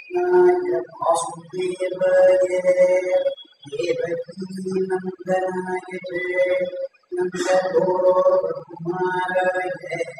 कृष्णाय वासुदेवाय देवकी नन्दनाय च नन्दगोपकुमाराय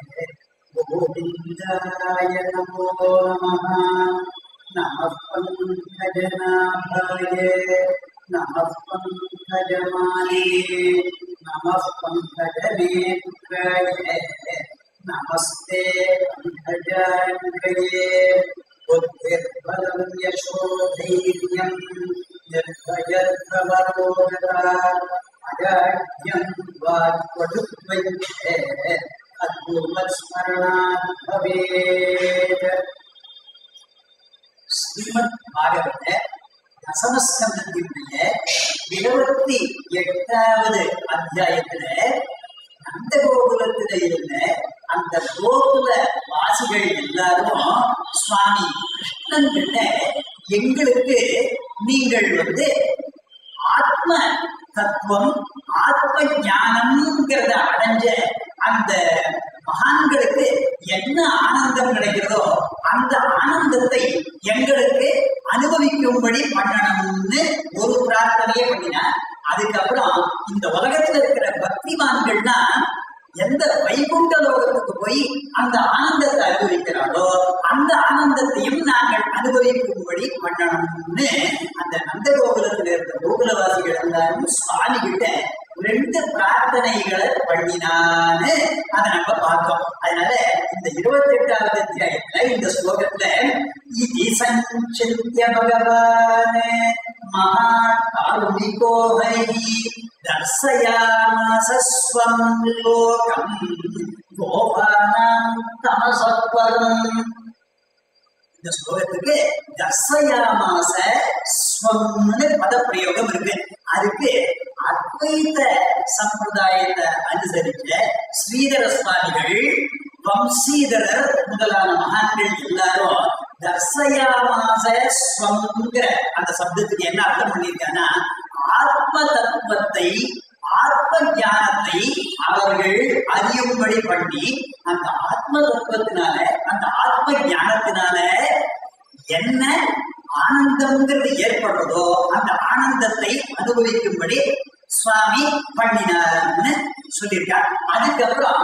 गोविन्दाय नमो नमः नमः पङ्कजनाभाय नमः पङ्कजमाने नमः पङ्कजनेत्राय नमस्ते पङ्कजाङ्गये बुद्धिर्बलं यशोधैर्यं निर्भयत्वरोगता अजाड्यं वाक्पटुत्वञ्चे अद्भुतस्मरणात् भवेत् ஸ்ரீமத் பாகவத தசமஸ்கந்தத்தினுடைய இருபத்தி எட்டாவது அத்தியாயத்துல நந்த கோகுலத்துல இருந்த அந்த கோகுல வாசிகள் எல்லாரும் சுவாமி கிருஷ்ணன் கிட்ட எங்களுக்கு நீங்கள் வந்து ஆத்ம தத்துவம் ஆத்ம ஞானம்ங்கிறத அடைஞ்ச அந்த மகான்களுக்கு என்ன ஆனந்தம் கிடைக்கிறதோ அந்த ஆனந்தத்தை எங்களுக்கு அனுபவிக்கும்படி பண்ணணும்னு ஒரு பிரார்த்தனையே பண்ணினார் அதுக்கப்புறம் இந்த உலகத்துல இருக்கிற பக்திமான்கள்னா எந்த வைகுண்ட லோகத்துக்கு போய் அந்த ஆனந்தத்தை அனுபவிக்கிறாளோ அந்த ஆனந்தத்தையும் நாங்கள் அனுபவிக்கும்படி பண்ணணும்னு அந்த நந்த கோகுலத்துல இருந்த கோகுலவாசிகள் எல்லாரும் சுவாமி கிட்ட ரெண்டு பிரார்த்தனைகளை பண்ணினான்னு அதை நம்ம பார்த்தோம் அதனால இந்த இருபத்தி எட்டாவது அத்தியாயத்துல இந்த ஸ்லோகத்துல இது சஞ்சித்ய பகவான் மகா காருணிகோ ஹரி தர்சயாமசஸ்வம் லோகம் கோபானாம் தமசத்வரம் இந்த ஸ்லோகத்துக்கு தர்சயாமாச ஸ்வம்னு பதப்பிரயோகம் இருக்கு அதுக்கு அத்வைத சம்பிரதாயத்தை அனுசரிச்ச ஸ்ரீதர சுவாமிகள் வம்சீதரர் முதலான மகான்கள் எல்லாரும் தர்சயாமாச ஸ்வம்ங்கிற அந்த சப்தத்துக்கு என்ன அர்த்தம் பண்ணியிருக்காங்கன்னா ஆத்ம தத்துவத்தை ஆத்ம ஞானத்தை அவர்கள் அறியும்படி பண்ணி அந்த ஆத்ம தத்துவத்தினால அந்த ஆத்ம ஞானத்தினால என்ன ஆனந்தம்ங்கிறது ஏற்படுறதோ அந்த ஆனந்தத்தை அனுபவிக்கும்படி சுவாமி பண்ணினார்னு சொல்லியிருக்கார் அதுக்கப்புறம்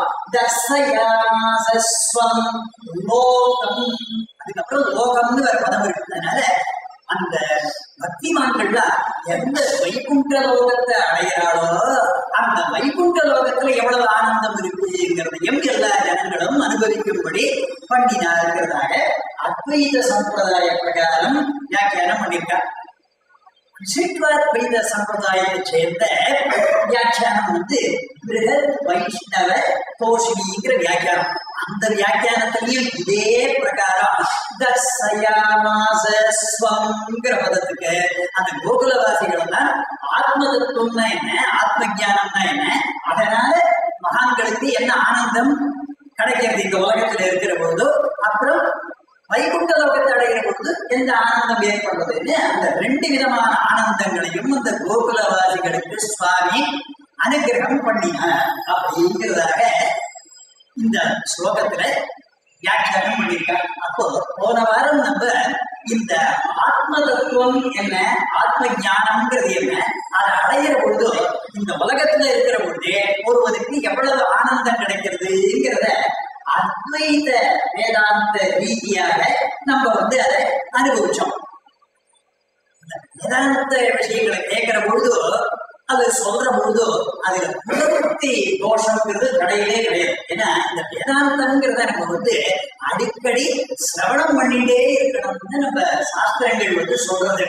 தர்சயாசஸ்வம் லோகம் அதுக்கப்புறம் லோகம்னு வேற பதம் இருக்கிறதுனால அந்த பக்திமான்கள்லாம் எந்த வைகுண்ட லோகத்தை அடைகிறாளோ அந்த வைகுண்ட லோகத்துல எவ்வளவு ஆனந்தம் இருக்குங்கிறதையும் எல்லா ஜனங்களும் அனுபவிக்கும்படி பண்ணினாருங்கிறதாக அத்வைத சம்பிரதாய பிரகாரம் வியாக்கியானம் பண்ணியிருக்கார் விசிஷ்டாத்வைத சம்பிரதாயத்தை சேர்ந்த வியாக்கியானம் வந்து பிருகத் வைஷ்ணவ தோஷினிங்கிற வியாக்கியானம் அந்த வியாக்கியானத்திலையும் இதே பிரகாரம் தர்சயாமாச ஸ்வம்ங்கிற பதத்துக்கு அந்த கோகுலவாசிகள் எல்லாம் ஆத்ம தத்துவம்னா என்ன ஆத்ம ஞானம்னா என்ன அதனால மகான்களுக்கு என்ன ஆனந்தம் கிடைக்கிறது இந்த உலகத்துல இருக்கிற பொழுது அப்புறம் வைகுண்ட லோகத்தை அடைகிற பொழுது எந்த ஆனந்தம் ஏற்படுறதுன்னு அந்த ரெண்டு விதமான ஆனந்தங்களையும் அந்த கோகுலவாசிகளுக்கு சுவாமி அனுகிரகம் பண்ணினார் அப்படிங்கிறதாக இந்த ஸ்லோகத்துல வியாக்கியானம் பண்ணியிருக்கார் அப்போ போன வாரம் நம்ம இந்த ஆத்ம தத்துவம் என்ன ஆத்ம ஞானம்ங்கிறது என்ன அதை அடைகிற பொழுது இந்த உலகத்துல இருக்கிற பொழுதே ஒருவருக்கு எவ்வளவு ஆனந்தம் கிடைக்கிறதுங்கிறத அத்வைத வேதாந்த ரீதியாக நம்ம வந்து அதை அனுபவிச்சோம் இந்த வேதாந்த விஷயங்களை கேட்கிற பொழுது அது சொல்ற பொழுது அதுல புலவர்த்தி தோஷம்ங்கிறது கிடையவே கிடையாது ஏன்னா இந்த வேதாந்தம்ங்கிறத நம்ம வந்து அடிக்கடி சிரவணம் பண்ணிட்டே இருக்கணும்னு நம்ம சாஸ்திரங்கள் வந்து சொல்றது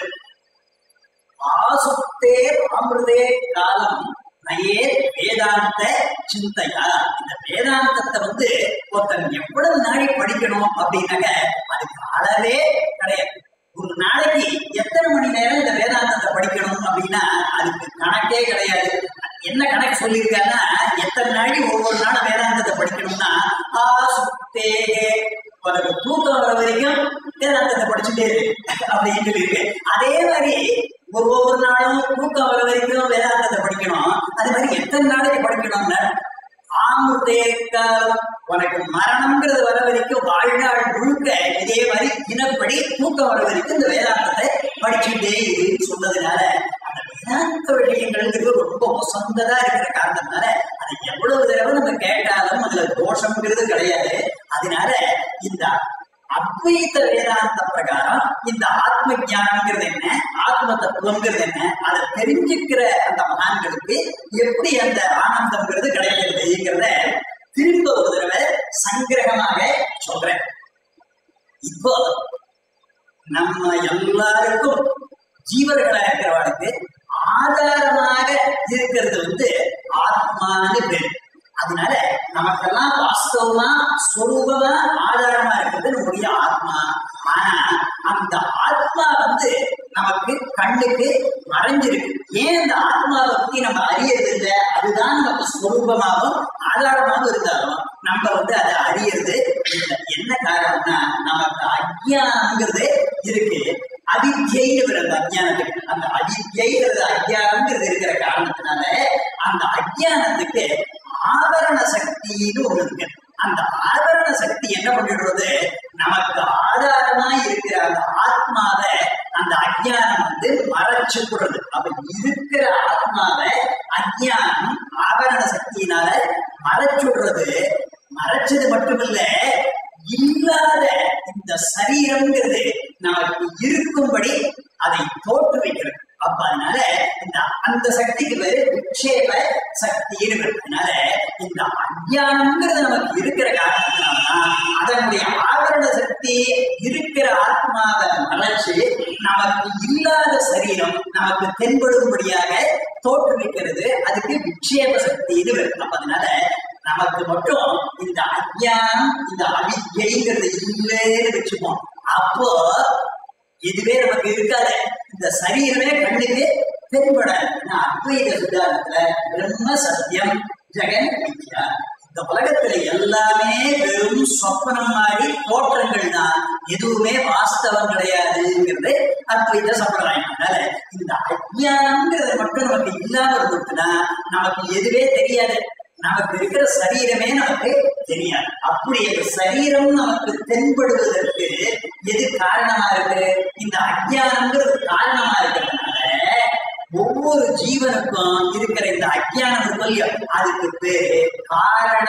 ஆசுத்தே அமிர்தே காலம் நயே வேதாந்த சிந்தையா இந்த வேதாந்தத்தை வந்து ஒருத்தன் எவ்வளவு நாளை படிக்கணும் அப்படின்னாக்க அதுக்கு அளவே கிடையாது ஒரு நாளைக்கு எத்தனை மணி நேரம் இந்த வேதாந்தத்தை படிக்கணும் அப்படின்னா அதுக்கு கணக்கே கிடையாது என்ன கணக்கு சொல்லியிருக்காங்கன்னா எத்தனை நாளை ஒவ்வொரு நாளும் வேதாந்தத்தை படிக்கணும்னா ஆசுத்தே உனக்கு தூக்கம் வர வரைக்கும் வேதாந்தத்தை படிச்சுட்டே இரு அப்படின்னு சொல்லியிருக்கு அதே மாதிரி ஒரு ஒவ்வொரு நாளும் தூக்கம் வர வரைக்கும் வேதாந்தத்தை படிக்கணும் அது மாதிரி எத்தனை நாளைக்கு படிக்கணும்னா ஆமுதே காலம் உனக்கு மரணம்ங்கிறது வர வரைக்கும் வாழ்நாள் முழுக்க இதே மாதிரி தினப்படி தூக்கம் வர வரைக்கும் இந்த வேதாந்தத்தை படிச்சுட்டே இருக்குன்னு சொன்னதுனால அந்த வேதாந்த விஷயங்கள்ங்கிறது ரொம்ப சொந்ததா இருக்கிற காரணத்தினால அதை எவ்வளவு தடவை நம்ம கேட்டாலும் அதுல தோஷம்ங்கிறது கிடையாது அதனால இந்த அத்வைத வேதாந்த பிரகாரம் இந்த ஆத்ம ஞானம்ங்கிறது என்ன ஆத்ம தத்துவம்ங்கிறது என்ன அதை தெரிஞ்சுக்கிற அந்த மகான்களுக்கு எப்படி அந்த ஆனந்தம்ங்கிறது கிடைக்கிறதுங்கிறத திரும்ப ஒரு தடவை சங்கிரகமாக சொல்றேன் இப்போ நம்ம எல்லாருக்கும் ஜீவர்களா இருக்கிறவனுக்கு ஆதாரமாக இருக்கிறது வந்து ஆத்மான்னு பேர் அதனால நமக்கெல்லாம் வாஸ்தவமா ஸ்வரூபமா ஆதாரமா இருக்கிறது நம்முடைய ஆத்மா ஆனா அந்த ஆத்மா வந்து நமக்கு கண்ணுக்கு மறைஞ்சிருக்கு ஏன் அந்த ஆத்மாவை பத்தி நம்ம அறியறது இல்லை அதுதான் நமக்கு ஸ்வரூபமாகவும் ஆதாரமாகவும் இருந்தாலும் நம்ம வந்து அதை அறியறது இல்லை என்ன காரணம்னா நமக்கு அஜ்ஞானம்ங்கிறது இருக்கு அவித்யைங்கிறது அந்த அஜ்ஞானத்துக்கு அந்த அவித்யைங்கிறது அஜ்ஞானம்ங்கிறது இருக்கிற காரணத்தினால அந்த அஜ்ஞானத்துக்கு ஆவரண சக்தின்னு ஒண்ணு இருக்கு அந்த ஆவரண சக்தி என்ன பண்ணிடுறது நமக்கு ஆதாரமா இருக்கிற அந்த ஆத்மாவை அந்த அஜ்ஞானம் வந்து மறைச்சுடுறது அப்ப இருக்கிற ஆத்மாவை அஜ்ஞானம் ஆவரண சக்தியினால மறைச்சுடுறது மறைச்சது மட்டுமில்ல இல்லாத இந்த சரீரம்ங்கிறது நமக்கு இருக்கும்படி அதை தோற்றுவிக்கிறது அப்ப அதனால இந்த அந்த சக்திக்கு பேரு விக்ஷேப சக்தின்னு பேரு. அதனால இந்த அஜ்ஞானம்ங்கிறது நமக்கு இருக்கிற காரணத்தினால்தான் அதனுடைய ஆவரண சக்தி இருக்கிற ஆத்மாவை மறைச்சு நமக்கு இல்லாத சரீரம் நமக்கு தென்படும்படியாக தோற்றுவிக்கிறது அதுக்கு விக்ஷேப சக்தின்னு பேரு. அப்ப அதனால நமக்கு மட்டும் இந்த அஜ்ஞானம் இந்த அவித்யைங்கிறது இல்லைன்னு வச்சுப்போம் அப்போ இதுவே நமக்கு இருக்காது இந்த சரீரமே கண்ணுக்கு தென்படாது ஏன்னா அத்வைத சித்தாந்தத்துல பிரம்ம சத்தியம் ஜெகன் மித்யா இந்த உலகத்துல எல்லாமே வெறும் சொப்பனம் மாதிரி தோற்றங்கள் தான் எதுவுமே வாஸ்தவம் கிடையாதுங்கிறது அத்வைத சம்பிரதாயம் அதனால இந்த அஜ்ஞானம்ங்கிறது மட்டும் நமக்கு இல்லாம இருந்துச்சுன்னா நமக்கு எதுவே தெரியாது நமக்கு இருக்கிற சரீரமே நமக்கு தெரியாது அப்படி அந்த சரீரம் நமக்கு தென்படுவதற்கு எது காரணமா இருக்கு இந்த அஜ்ஞானம்ங்கிறது காரணமா இருக்கிறதுனால ஒவ்வொரு ஜீவனுக்கும் இருக்கிற இந்த அஜ்ஞானம் இருக்கு இல்லையா அதுக்கு பேரு காரண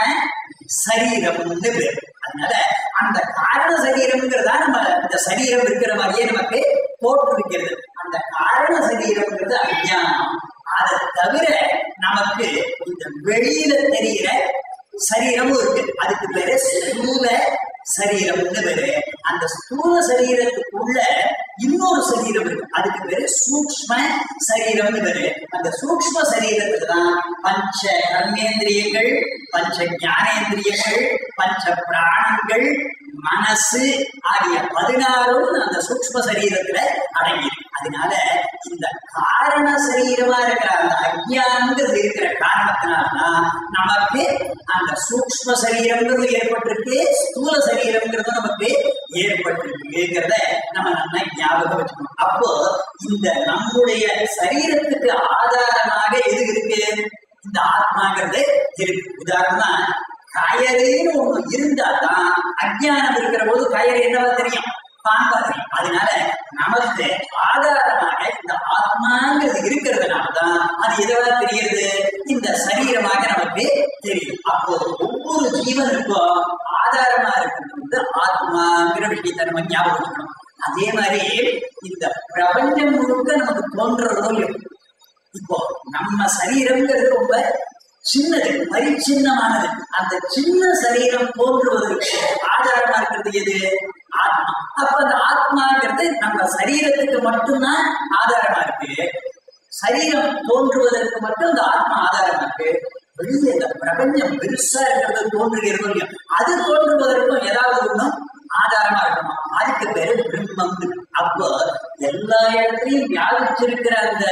சரீரம்னு பேரு அதனால அந்த காரண சரீரம்ங்கிறதா நம்ம இந்த சரீரம் இருக்கிற மாதிரியே நமக்கு தோற்றுவிக்கிறது அந்த காரண சரீரம்ங்கிறது அஜ்ஞானம் அதை தவிர நமக்கு இந்த வெளியில தெரிகிற சரீரமும் இருக்கு அதுக்கு பேரு ஸ்தூல சரீரம்னு பேரு அந்த ஸ்தூல சரீரத்துக்குள்ள இன்னொரு சரீரம் இருக்கு அதுக்கு பேரு சூக்ஷ்ம சரீரம்னு பேரு அந்த சூக்ஷ்ம சரீரத்துக்கு தான் பஞ்ச கர்மேந்திரியங்கள் பஞ்ச ஞானேந்திரியங்கள் பஞ்ச பிராணங்கள் மனசு ஆகிய பதினாறும் அந்த சூக்ஷ்ம சரீரத்துல அடங்கி அதனால இந்த காரண சரீரமா இருக்கிற அந்த அஜ்ஞானங்கிறது இருக்கிற காரணத்தினால்தான் நமக்கு அந்த சூக்ஷ்ம சரீரம்ங்கிறது ஏற்பட்டிருக்கு ஸ்தூல சரீரம்ங்கிறது நமக்கு ஏற்பட்டிருக்குங்கிறத நம்ம நல்லா ஞாபகம் வச்சுக்கணும் அப்போ இந்த நம்முடைய சரீரத்துக்கு ஆதாரமாக எது இருக்கு இந்த ஆத்மாங்கிறது இருக்கு உதாரணமா கயறுன்னு ஒண்ணு இருந்தா தான் அஜ்ஞானம் இருக்கிற போது கயறு என்னவா தெரியும் பாம்பா தெரியும் அதனால நமக்கு ஆதாரமாக இந்த ஆத்மாங்கிறது இருக்கிறதுனால தான் அது எதுவா தெரியுது இந்த சரீரமாக நமக்கு தெரியும் அப்போ ஒவ்வொரு ஜீவனுக்கும் ஆதாரமா இருக்கிறது வந்து ஆத்மாங்கிற விஷயத்தை நம்ம ஞாபகம் வச்சுக்கணும் அதே மாதிரி இந்த பிரபஞ்சம் முழுக்க நமக்கு தோன்றதோ இல்லையோ இப்போ நம்ம சரீரம்ங்கிறது ரொம்ப சின்னது பரிச்சின்னமானது அந்த சின்ன சரீரம் தோன்றுவதற்கு ஆதாரமா இருக்கிறது எது ஆத்மா அப்ப அந்த ஆத்மாங்கிறது நம்ம சரீரத்துக்கு மட்டும்தான் ஆதாரமா இருக்கு சரீரம் தோன்றுவதற்கு மட்டும் இந்த ஆத்மா ஆதாரமா இருக்கு வெளியே இந்த பிரபஞ்சம் பெருசா இருக்கிறது தோன்றுகிறது இல்லையா அது தோன்றுவதற்கும் ஏதாவது ஒண்ணும் ஆதாரமா இருக்கணும் அதுக்கு பேரு பிரம்மம் அப்போ எல்லா இடத்துலயும் வியாபிச்சிருக்கிற அந்த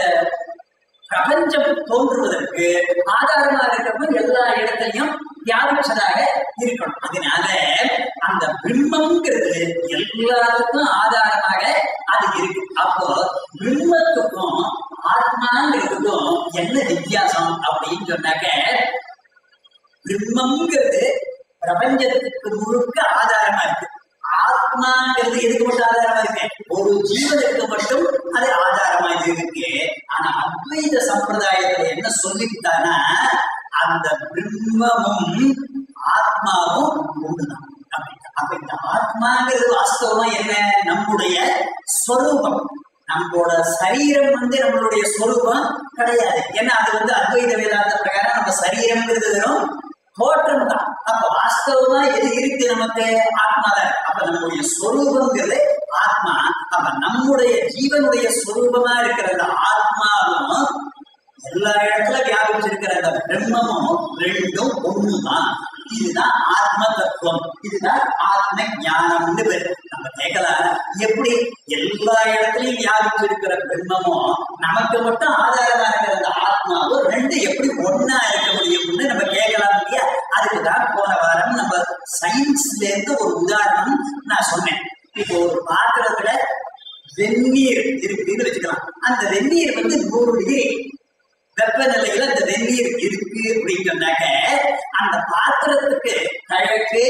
பிரபஞ்சம் தோன்றுவதற்கு ஆதாரமா இருக்கிறப்ப எல்லா இடத்துலயும் வியாபிச்சதாக இருக்கணும் அதனால அந்த பிரம்மங்கிறது எல்லாத்துக்கும் ஆதாரமாக அது இருக்கு அப்போ பிரம்மத்துக்கும் ஆத்மாங்கிறதுக்கும் என்ன வித்தியாசம் அப்படின்னு சொன்னாக்க பிரம்மங்கிறது பிரபஞ்சத்துக்கு முழுக்க ஆதாரமா இருக்கு ஆத்மாங்கிறது எதுக்கு மட்டும் ஆதாரமா இருக்கு ஒரு ஜீவனுக்கு மட்டும் அது ஆதாரமா இருக்கு ஆனா அத்வைத சம்பிரதாயத்துல என்ன சொல்லிக்கிட்டானா அந்த பிரம்மமும் ஆத்மாவும் ஒண்ணுதான் அப்படின்ட்டு. அப்ப இந்த ஆத்மாங்கிறது வாஸ்தவமா என்ன நம்முடைய ஸ்வரூபம் நம்மளோட சரீரம் வந்து நம்மளுடைய ஸ்வரூபம் கிடையாது ஏன்னா அது வந்து அத்வைத வேதாந்த பிரகாரம் நம்ம சரீரம்ங்கிறது வெறும் தோற்றம் தான் அப்ப வாஸ்தவமா எது இருக்கு நமக்கு ஆத்மா தான் இருக்கு. அப்ப நம்முடைய ஸ்வரூபங்கிறது ஆத்மா அப்ப நம்முடைய ஜீவனுடைய ஸ்வரூபமா இருக்கிற அந்த ஆத்மாவும் எல்லா இடத்துல வியாபிச்சிருக்கிற அந்த பிரம்மமும் ரெண்டும் ஒண்ணுதான் இதுதான் ஆத்ம தத்துவம் இதுதான் ஆத்ம ஞானம்னு பேரு நம்ம கேட்கலாம் எப்படி எல்லா இடத்துலயும் வியாபிச்சிருக்கிற பிரம்மமும் நமக்கு மட்டும் ஆதாரமா இருக்கிற அந்த ஆத்மாவும் ரெண்டு எப்படி ஒண்ணா இருக்க முடியும்னு நம்ம கேட்கலாம் இல்லையா அதுக்கு தான் போன வாரம் நம்ம சயின்ஸ்ல இருந்து ஒரு உதாரணம் நான் சொன்னேன் இப்போ ஒரு பாத்திரத்துல வெந்நீர் இருக்குன்னு வச்சுக்கலாம் அந்த வெந்நீர் வந்து நூறு டிகிரி வெப்பநிலையில அந்த வெந்நீர் இருக்கு அப்படின்னு சொன்னாக்க அந்த பாத்திரத்துக்கு கிழக்கு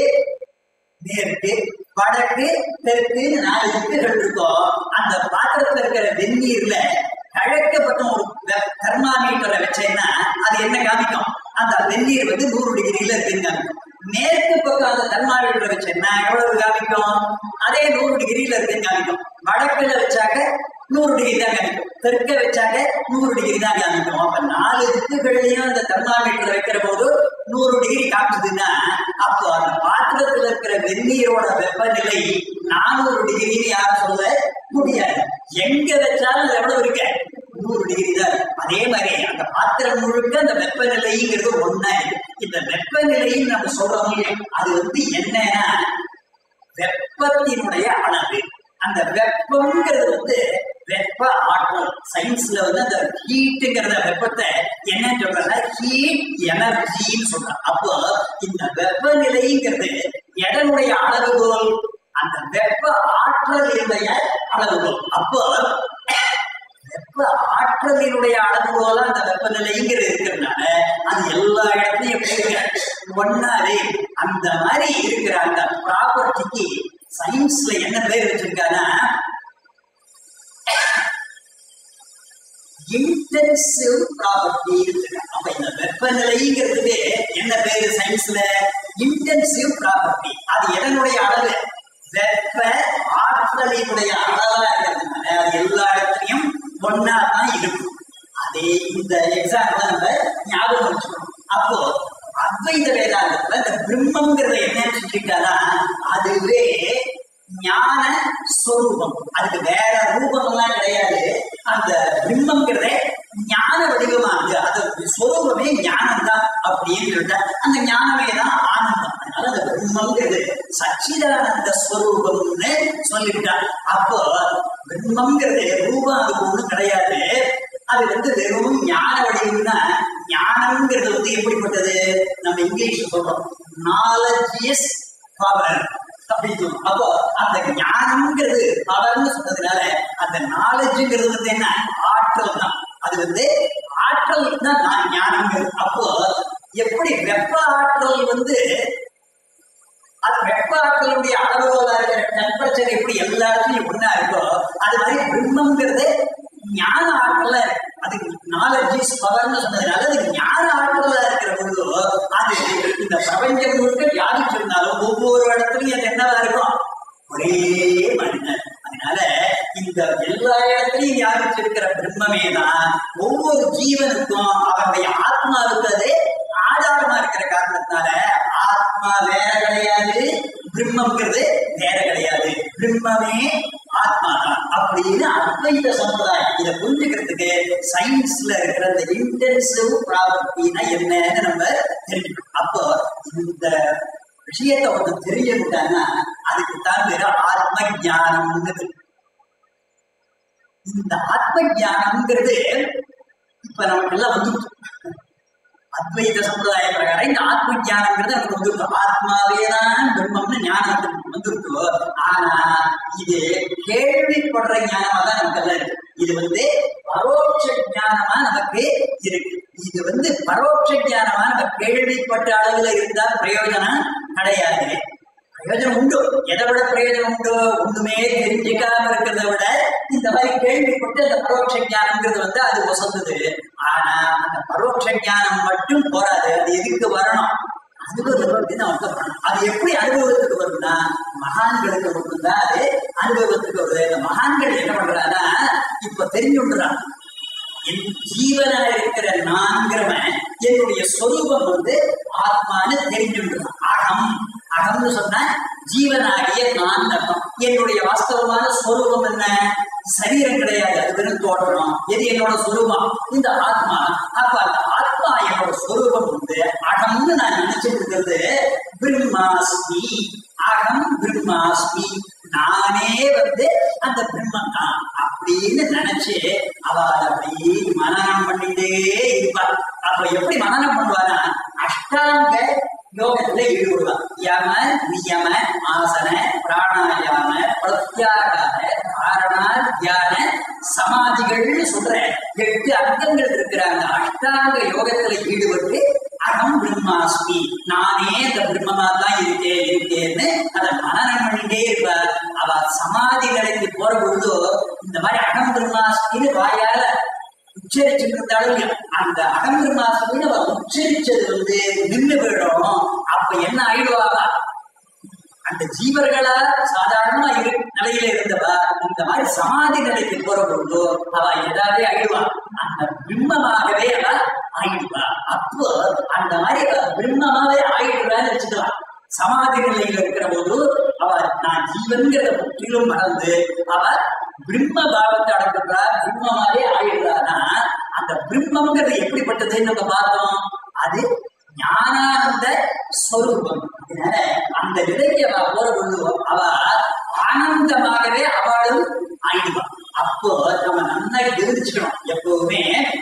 மேற்கு வடக்கு தெற்குன்னு நாலு திக்குகள் இருக்கும் அந்த பாத்திரத்துல இருக்கிற வெந்நீர்ல கிழக்கு பக்கம் ஒரு தெர்மாமீட்டரை வச்சேன்னா அது என்ன காமிக்கும் அந்த வெந்நீர் வந்து நூறு டிகிரியில இருக்குன்னு காமிக்கும் மேற்கு பக்கம் அந்த தெர்மாமீட்டரை வச்சேன்னா எவ்வளவு காமிக்கும் அதே நூறு டிகிரியில இருக்குன்னு காமிக்கும் வடக்குல வச்சாக்க நூறு டிகிரி தான் காமிக்கும் தெற்க வச்சாக்க நூறு டிகிரி தான் காமிக்கும் அப்ப நாலு திக்குகள்லயும் அந்த தெர்மாமீட்டர் வைக்கிற போது நூறு டிகிரி காட்டுதுன்னா அப்போ அந்த பாத்திரத்துல இருக்கிற வெந்நீரோட வெப்பநிலை நானூறு டிகிரின்னு யாரும் சொல்ல முடியாது எங்க வச்சாலும் அது எவ்வளவு இருக்கு நூறு டிகிரி தான் இருக்கு. அதே மாதிரி அந்த பாத்திரம் முழுக்க அந்த வெப்பநிலைங்கிறது ஒண்ணா இருக்கு இந்த வெப்பநிலைன்னு நம்ம சொல்றோம் இல்லையா, அது வந்து என்னன்னா வெப்பத்தினுடைய அளவு அந்த வெப்பம்ங்கிறது வந்து வெப்ப ஆற்றல் சயின்ஸ்ல வந்து அந்த ஹீட்டுங்கிறத வெப்பத்தை என்ன சொல்றா ஹீட் எனர்ஜின்னு சொல்றாங்க அப்போ இந்த வெப்பநிலைங்கிறது எடனுடைய அளவுகோல் அந்த வெப்ப ஆற்றலினுடைய அளவுகோல் அப்போ வெப்ப ஆற்றலினுடைய அளவுகோல அந்த வெப்பநிலைங்கிறது இருக்கிறதுனால அது எல்லா இடத்துலயும் எப்படி இருக்கு ஒன்னாவே அந்த மாதிரி இருக்கிற அந்த ப்ராப்பர்ட்டிக்கு சயின்ஸ்ல என்ன பேர் வச்சிருக்காங்கன்னா இன்டென்சிவ் ப்ராப்பர்ட்டி அப்ப இந்த வெப்பநிலைங்கிறதுக்கு என்ன பேரு சயின்ஸ்ல இன்டென்சிவ் ப்ராப்பர்ட்டி அது எதனுடைய அளவு வெப்ப ஆற்றலினுடைய அளவா இருக்கிறதுனால அது எல்லா இடத்துலயும் ஒன்னா தான் இருக்கும் அதே இந்த எக்ஸாம்பிள் நம்ம ஞாபகம் வச்சுக்கணும் அப்போ அத்வைத வேதாந்தத்துல இந்த பிரம்மங்கிறத என்னன்னு சொல்லிட்டானா அதுவே ஞான ஸ்வரூபம் அதுக்கு வேற ரூபம் எல்லாம் கிடையாது அந்த பிரம்மங்கிறதே ஞான வடிவமானது அது ஸ்வரூபமே ஞானம் தான் அப்படின்னு சொல்லிட்டா அந்த ஞானமே தான் ஆனந்தம் அதனால அந்த பிரம்மங்கிறது சச்சிதானந்த ஸ்வரூபம்னு சொல்லிவிட்டா அப்போ பிரம்மங்கிறது ரூபம் அதுக்கு ஒண்ணும் கிடையாது அது வந்து வெறும் ஞான வடிவம்னா ஞானம்ங்கிறது வந்து எப்படிப்பட்டது நம்ம இங்கிலீஷ் சொல்றோம் நாலேஜ் இஸ் பவர் அப்படின்னு சொல்லுவோம் அப்போ அந்த ஞானம்ங்கிறது பவர்னு சொன்னதுனால அந்த நாலேஜ்ங்கிறது வந்து என்ன ஆற்றல் தான் அது வந்து ஆற்றல் தான் நான் ஞானம்ங்கிறது அப்போ எப்படி வெப்ப ஆற்றல் வந்து அது வெப்ப ஆற்றலுடைய அளவுகோலா இருக்கிற டெம்பரேச்சர் எப்படி எல்லா இடத்துலயும் ஒண்ணா இருக்கோ அது மாதிரி பிரம்மங்கிறது ஞான ஆற்றலா இருக்கு அது நாலேஜ் இஸ் பவர்னு சொன்னதுனால அது ஞான ஆற்றலா இருக்கிற பொழுது அது இந்த பிரபஞ்சம் முழுக்க வியாதிச்சிருந்தாலும் ஒவ்வொரு இடத்துலயும் அது என்னவா இருக்கும் ஒரே மனிதன் அதனால இந்த எல்லா இடத்துலயும் வியாபிச்சிருக்கிற பிரம்மமே தான் ஒவ்வொரு ஜீவனுக்கும் அவருடைய ஆத்மாவுக்கு அது ஆதாரமா இருக்கிற காரணத்தினால ஆத்மா வேற கிடையாது பிரம்மங்கிறது வேற கிடையாது பிரம்மமே ஆத்மா தான் அப்படின்னு அத்வைத சம்பிரதாயம் இதை புரிஞ்சுக்கிறதுக்கு சயின்ஸ்ல இருக்கிற அந்த இன்டென்சிவ் ப்ராப்பர்ட்டினா என்னன்னு நம்ம தெரிஞ்சுக்கணும் அப்போ இந்த விஷயத்தை ஒன்று தெரிஞ்சுக்கிட்டாங்கன்னா அதுக்கு தான் பேரு ஆத்ம ஞானம்ங்கிறது இந்த ஆத்ம ஞானம்ங்கிறது இப்ப நமக்கு எல்லாம் வந்துருச்சு அத்வைத சம்பிரதாய பிரகாரம் இந்த ஆத்ம ஞானங்கிறது நமக்கு வந்துருக்கு ஆத்மாவே தான் பிரம்மம்னு ஞானத்துக்கு வந்துருக்கு ஆனா இது கேள்விப்படுற ஞானமா தான் நமக்கு எல்லாம் இருக்கு இது வந்து பரோட்ச ஞானமா நமக்கு இருக்கு இது வந்து பரோட்ச ஞானமா நம்ம கேள்விப்பட்ட அளவுல இருந்தா பிரயோஜனம் கிடையாது பிரயோஜனம் உண்டு எதை விட பிரயோஜனம் உண்டு ஒண்ணுமே தெரிஞ்சுக்காம இருக்கிறத விட இந்த மாதிரி கேள்விப்பட்டு அந்த பரோட்ச ஞானம்ங்கிறது வந்து அது வசந்தது ஆனா அந்த பரோட்ச ஞானம் மட்டும் போராது அது எதுக்கு வரணும் அனுபவத்துக்கு நமக்கு வரணும் அது எப்படி அனுபவத்துக்கு வரும்னா மகான்களுக்கு மட்டும்தான் அது அனுபவத்துக்கு வருது இந்த மகான்கள் என்ன பண்றாங்கன்னா இப்ப தெரிஞ்சுடுறான் என் ஜீவனா இருக்கிற நான்கிறவன் என்னுடைய சொரூபம் வந்து ஆத்மான்னு தெரிஞ்சுடுறான் அகம் அகம்னு சொன்னா ஜீவனாகிய நான் அர்த்தம் என்னுடைய வாஸ்தவமான சொரூபம் என்ன சரீரம் கிடையாது அது வெறும் தோற்றம் எது என்னோட சொரூபம் இந்த ஆத்மா அப்ப அந்த ஆத்மா என்னோட சொரூபம் வந்து அகம்னு நான் நினைச்சிட்டு இருக்கிறது பிரம்மாஸ்மி அகம் பிரம்மாஸ்மி நானே வந்து அந்த பிரம்மன் தான் அப்படின்னு நினைச்சு அவ அதை அப்படியே மனனம் பண்ணிட்டே இருப்பா அப்ப எப்படி மனனம் பண்ணுவானா அஷ்டாங்க யோகத்துல ஈடுபடுவா யம நியம ஆசன பிராணாயாம பிரத்யாகார தாரணா தியான சமாதிகள்னு சொல்ற எட்டு அங்கங்கள் இருக்கிற அந்த அஷ்டாங்க யோகத்துல ஈடுபட்டு அகம் பிரம்மாஸ்மி நானே அந்த பிரம்மமா தான் இருக்கேன் இருக்கேன்னு அதை மனநம் பண்ணிட்டே இருப்பார் அவ சமாதி நிலைக்கு போற பொழுது இந்த மாதிரி அகம் பிரம்மாஸ்மின்னு வாயால உச்சரிச்சுட்டு இருந்தாலும் அந்த அகம் பிரம்மாஸ்மின்னு அவ உச்சரிச்சது வந்து நின்று போயிடும் அப்ப என்ன ஆயிடுவாங்க அந்த ஜீவர்களா சாதாரணமா இரு நிலையில இருந்தவா இந்த மாதிரி சமாதி நிலைக்கு போற பொழுது அவ ஏதாவது ஆயிடுவா அந்த பிரம்மமாகவே அவ ஆயிடுவா அப்போ அந்த மாதிரி அவ பிரம்மமாவே ஆயிடுவான்னு வச்சுக்கலாம் சமாதி நிலையில இருக்கிற போது அவ நான் ஜீவன்கிறத முற்றிலும் மறந்து அவ பிரம்ம பாவத்தை அடைஞ்சிடுறா பிரம்மமாவே ஆயிடுறானா அந்த பிரம்மங்கிறது எப்படிப்பட்டதுன்னு நம்ம பார்த்தோம் அது ஞானானந்த ஸ்வரூபம் அதனால அந்த நிலைக்கு அவ போற பொழுது அவ ஆனந்தமாகவே அவளும் ஆயிடுவா அப்போ நம்ம நல்லா தெரிஞ்சுக்கணும் எப்பவுமே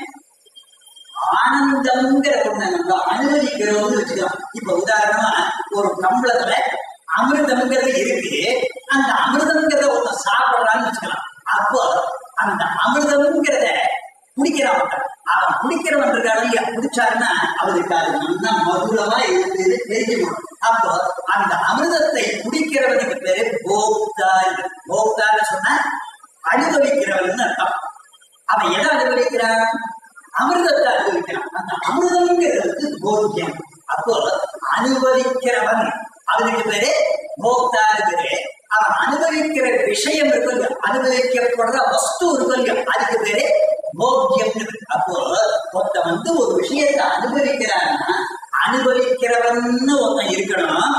ஆனந்தம்ங்கிற ஒண்ணு நம்ம அனுமதிக்கிறோம்னு வச்சுக்கலாம் இப்ப உதாரணமா ஒரு கம்பளத்துல அமிர்தம்ங்கிறது இருக்கு அந்த அமிர்தம்ங்கிறத ஒண்ணு சாப்பிடுறான்னு வச்சுக்கலாம் அப்போ அந்த அமிர்தம்ங்கிறத குடிக்கிறான் ஒருத்தன். அவன் குடிக்கிறவன் இருக்காரு இல்லையா குடிச்சாருன்னா அவருக்கு அது நல்லா மதுரமா இருக்குது தெரிஞ்சுக்கணும் அப்போ அந்த அமிர்தத்தை குடிக்கிறவனுக்கு பேரு போக்தா போக்தான்னு சொன்னா அனுபவிக்கிறவன் அர்த்தம் அவன் எதை அனுபவிக்கிறான் அமிர்தத்தை அனுபவிக்கிறான் அந்த அமிர்தம்ங்கிறது போக்கியம் அப்போ அனுபவிக்கிறவன் அவனுக்கு பேரு போக்தான்னு பேரு அவன் அனுபவிக்கிற விஷயம் இருக்குங்க அனுபவிக்கப்படுற வஸ்து இருக்குங்க அதுக்கு பேரு போக்கியம் அப்போ ஒருத்த வந்து ஒரு விஷயத்தை அனுபவிக்கிறான்னா அனுபவிக்கிறவன்னு ஒருத்தன் இருக்கணும்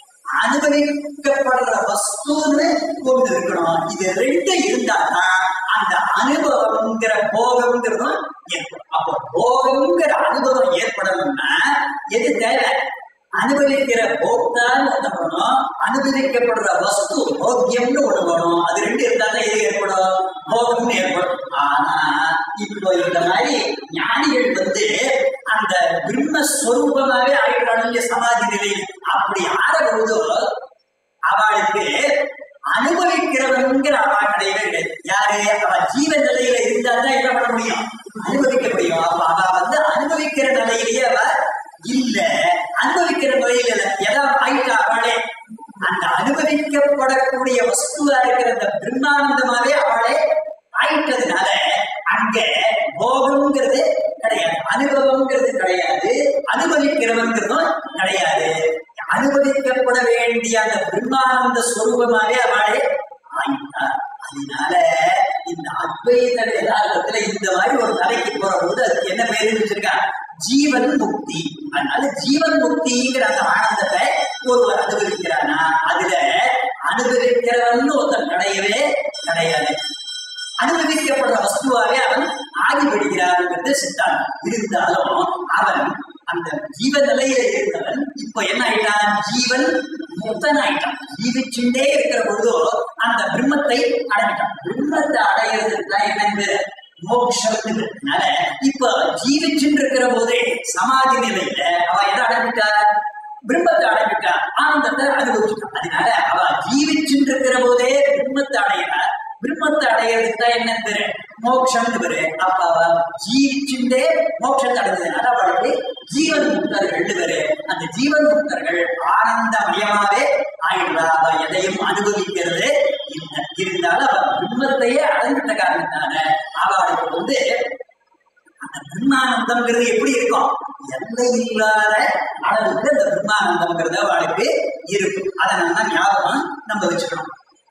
அனுபவிக்கப்படுற வஸ்துன்னு ஒன்று இருக்கணும் இது ரெண்டு இருந்தாதான் அந்த அனுபவம்ங்கிற போகம்ங்கிறதும் ஏற்படும் அப்போ போகம்ங்கிற அனுபவம் ஏற்படணும்னா எது தேவை அனுபவிக்கிற போக்தான்னு ஒண்ணு வேணும் அனுபவிக்கப்படுற வஸ்து போக்கியம்னு ஒண்ணு வேணும் அது ரெண்டு இருந்தா தான் எது ஏற்படும் போகம்னு ஏற்படும் ஆனா இப்போ இந்த மாதிரி ஞானிகள் வந்து அந்த பிரம்மஸ்வரூபமாவே ஆயிடுறாங்க சமாதி நிலையில் அப்படி ஆற பொழுதோ அவளுக்கு அனுபவிக்கிறவங்கிற அவ கிடையவே கிடையாது யாரு அவ ஜீவ நிலையில இருந்தா தான் என்ன பண்ண முடியும் அனுபவிக்க முடியும் அப்ப அவ வந்து அனுபவிக்கிற நிலையிலேயே அவ இல்ல அனுபவிக்கிற நிலையில இல்ல எதாவது ஆயிட்டா அவளே அந்த அனுபவிக்கப்படக்கூடிய வஸ்துவா இருக்கிற அந்த பிரம்மானந்தமாவே அவளே ஆயிட்டதுனால அங்க போகம்ங்கிறது கிடையாது அனுபவம்ங்கிறது கிடையாது அனுபவிக்கிறவங்கிறதும் கிடையாது அனுபவிக்கப்பட வேண்டிய அந்த பிரம்மானந்த ஸ்வரூபமாவே அவளே ஆயிட்டா அதனால இந்த அத்வைத வேதாந்தத்துல இந்த மாதிரி ஒரு தலைக்கு போற போது அதுக்கு என்ன பேரு வச்சிருக்கா ஜீவன் முக்தி அதனால ஜீவன் முக்திங்கிற அந்த ஆனந்தத்தை ஒருவர் அனுபவிக்கிறானா அதுல அனுபவிக்கிறவன் ஒருத்தன் கிடையவே கிடையாது அனுபவிக்கப்படுற வஸ்துவாவே அவன் ஆதி விடுகிறான்ங்கிறது சித்தாந்தம் இருந்தாலும் அவன் அந்த ஜீவ நிலையில இருந்தவன் இப்ப என்ன ஆயிட்டான் ஜீவன் முக்தன் ஆயிட்டான் ஜீவிச்சுட்டே இருக்கிற பொழுதோ அந்த பிரம்மத்தை அடைஞ்சிட்டான் பிரம்மத்தை அடையிறதுக்கு தான் என்னன்னு மோட்சம்னால இப்ப ஜீவிச்சுட்டு இருக்கிற போதே சமாதி நிலையில அவ எதை அடைஞ்சிட்டா பிரம்மத்தை அடைஞ்சிட்டா ஆனந்தத்தை அனுபவிச்சுட்டான் அதனால அவ ஜீவிச்சுட்டு இருக்கிற போதே பிரம்மத்தை அடையிறா பிரம்மத்தை அடையிறதுக்கு தான் என்ன பேரு மோட்சம்னு பேரு அப்ப அவ ஜீவிச்சுட்டே மோட்சத்தை அடைஞ்சதுனால அவளுக்கு ஜீவன் முக்தர்கள் பேரு அந்த ஜீவன் முக்தர்கள் ஆனந்தமயமாவே ஆயிடுறா அவ எதையும் அனுபவிக்கிறது இல்லை இருந்தாலும் அவ பிரம்மத்தையே அடைஞ்சிட்ட காரணத்தினால அவளுக்கு வந்து அந்த பிரம்மானந்தம்ங்கிறது எப்படி இருக்கும் எல்லை இல்லாத அளவுக்கு அந்த பிரம்மானந்தம்ங்கிறது அவளுக்கு இருக்கும் அதை நம்ம ஞாபகம் நம்ம வச்சுக்கணும்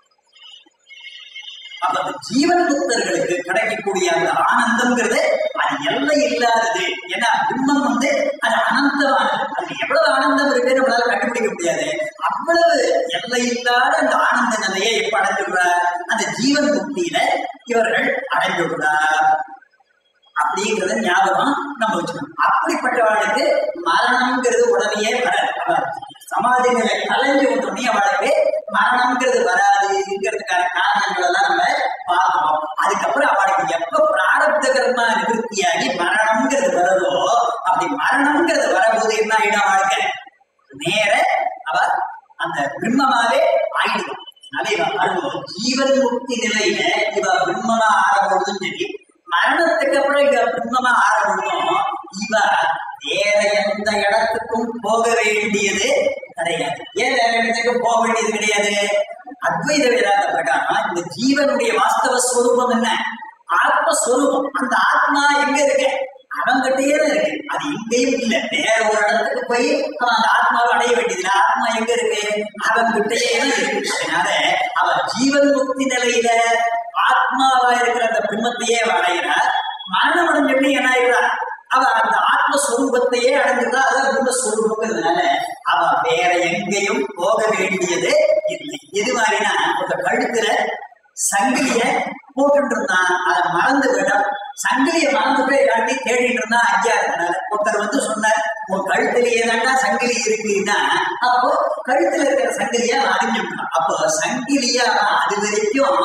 அப்ப அந்த ஜீவன் முக்தர்களுக்கு கிடைக்கக்கூடிய அந்த ஆனந்தம்ங்கிறது அது எல்லை இல்லாதது ஏன்னா பிரம்மம் வந்து அது அனந்தமானது அது எவ்வளவு ஆனந்தம் இருக்கு நம்மளால கண்டுபிடிக்க முடியாது அவ்வளவு எல்லை இல்லாத அந்த ஆனந்த நிலையை எப்ப அடைஞ்சுடுறார் அந்த ஜீவன் முக்தியில இவர்கள் அடைந்துள்ளார் அப்படிங்கறத ஞாபகம் நம்ம வச்சுக்கணும் அப்படிப்பட்டவளுக்கு மரணம்ங்கிறது உடனே வராது அவ சமாதி நிலை கலைஞ்சு உடனே அவளுக்கு மரணம்ங்கிறது வராதுங்கிறதுக்கான காரணங்கள் எல்லாம் நம்ம பார்த்தோம் அதுக்கப்புறம் அவளுக்கு எப்ப பிராரப்த கர்மா நிவர்த்தியாகி மரணம்ங்கிறது வருதோ அப்படி மரணம்ங்கிறது வரும்போது என்ன ஆயிடும் அவளுக்கு நேர அவ அந்த பிரம்மமாவே ஆயிடுவான் அதனால இவ அழுவோம் ஜீவன் முக்தி நிலையில இவ பிரம்மமா ஆரம்பொழுதும் சரி மரணத்துக்கு அப்புறம் இவ பிரம்மமா ஆரம்பொழுதும் இவ வேற எந்த இடத்துக்கும் போக வேண்டியது கிடையாது ஏன் வேற இடத்துக்கும் போக வேண்டியது கிடையாது அத்வைத வேதாந்த பிரகாரம் இந்த ஜீவனுடைய வாஸ்தவ ஸ்வரூபம் என்ன ஆத்மஸ்வரூபம் அந்த ஆத்மா எங்க இருக்கு அவங்கிட்டயே தான் இருக்கு அது எங்கேயும் இல்ல வேற ஒரு இடத்துக்கு போய் அவன் அந்த ஆத்மாவை அடைய வேண்டியதில்லை ஆத்மா எங்க இருக்கு அவங்கிட்டயே தான் இருக்கு அதனால அவ ஜீவன் முக்தி நிலையில ஆத்மாவா இருக்கிற அந்த பிரம்மத்தையே அவ அடைகிறார் மரணம் அடைஞ்சபடி என்ன ஆயிடுறா அவ அந்த ஆத்மஸ்வரூபத்தையே அடைஞ்சிருந்தா அதான் பிரம்மஸ்வரூபங்கிறதுனால அவ வேற எங்கேயும் போக வேண்டியது இல்லை எது மாதிரினா ஒரு கழுத்துல சங்கிலிய போட்டுட்டு இருந்தான் அதை மறந்து விடும் சங்கிலிய மறந்து போய் காட்டி தேடிட்டு இருந்தான் ஐயா இருக்கிறாரு ஒருத்தர் வந்து சொன்னார் உன் கழுத்திலேயே தாண்டா சங்கிலி இருக்குன்னா அப்போ கழுத்துல இருக்கிற சங்கிலியா அறிஞ்சுட்டான் அப்போ சங்கிலியா அது வரைக்கும்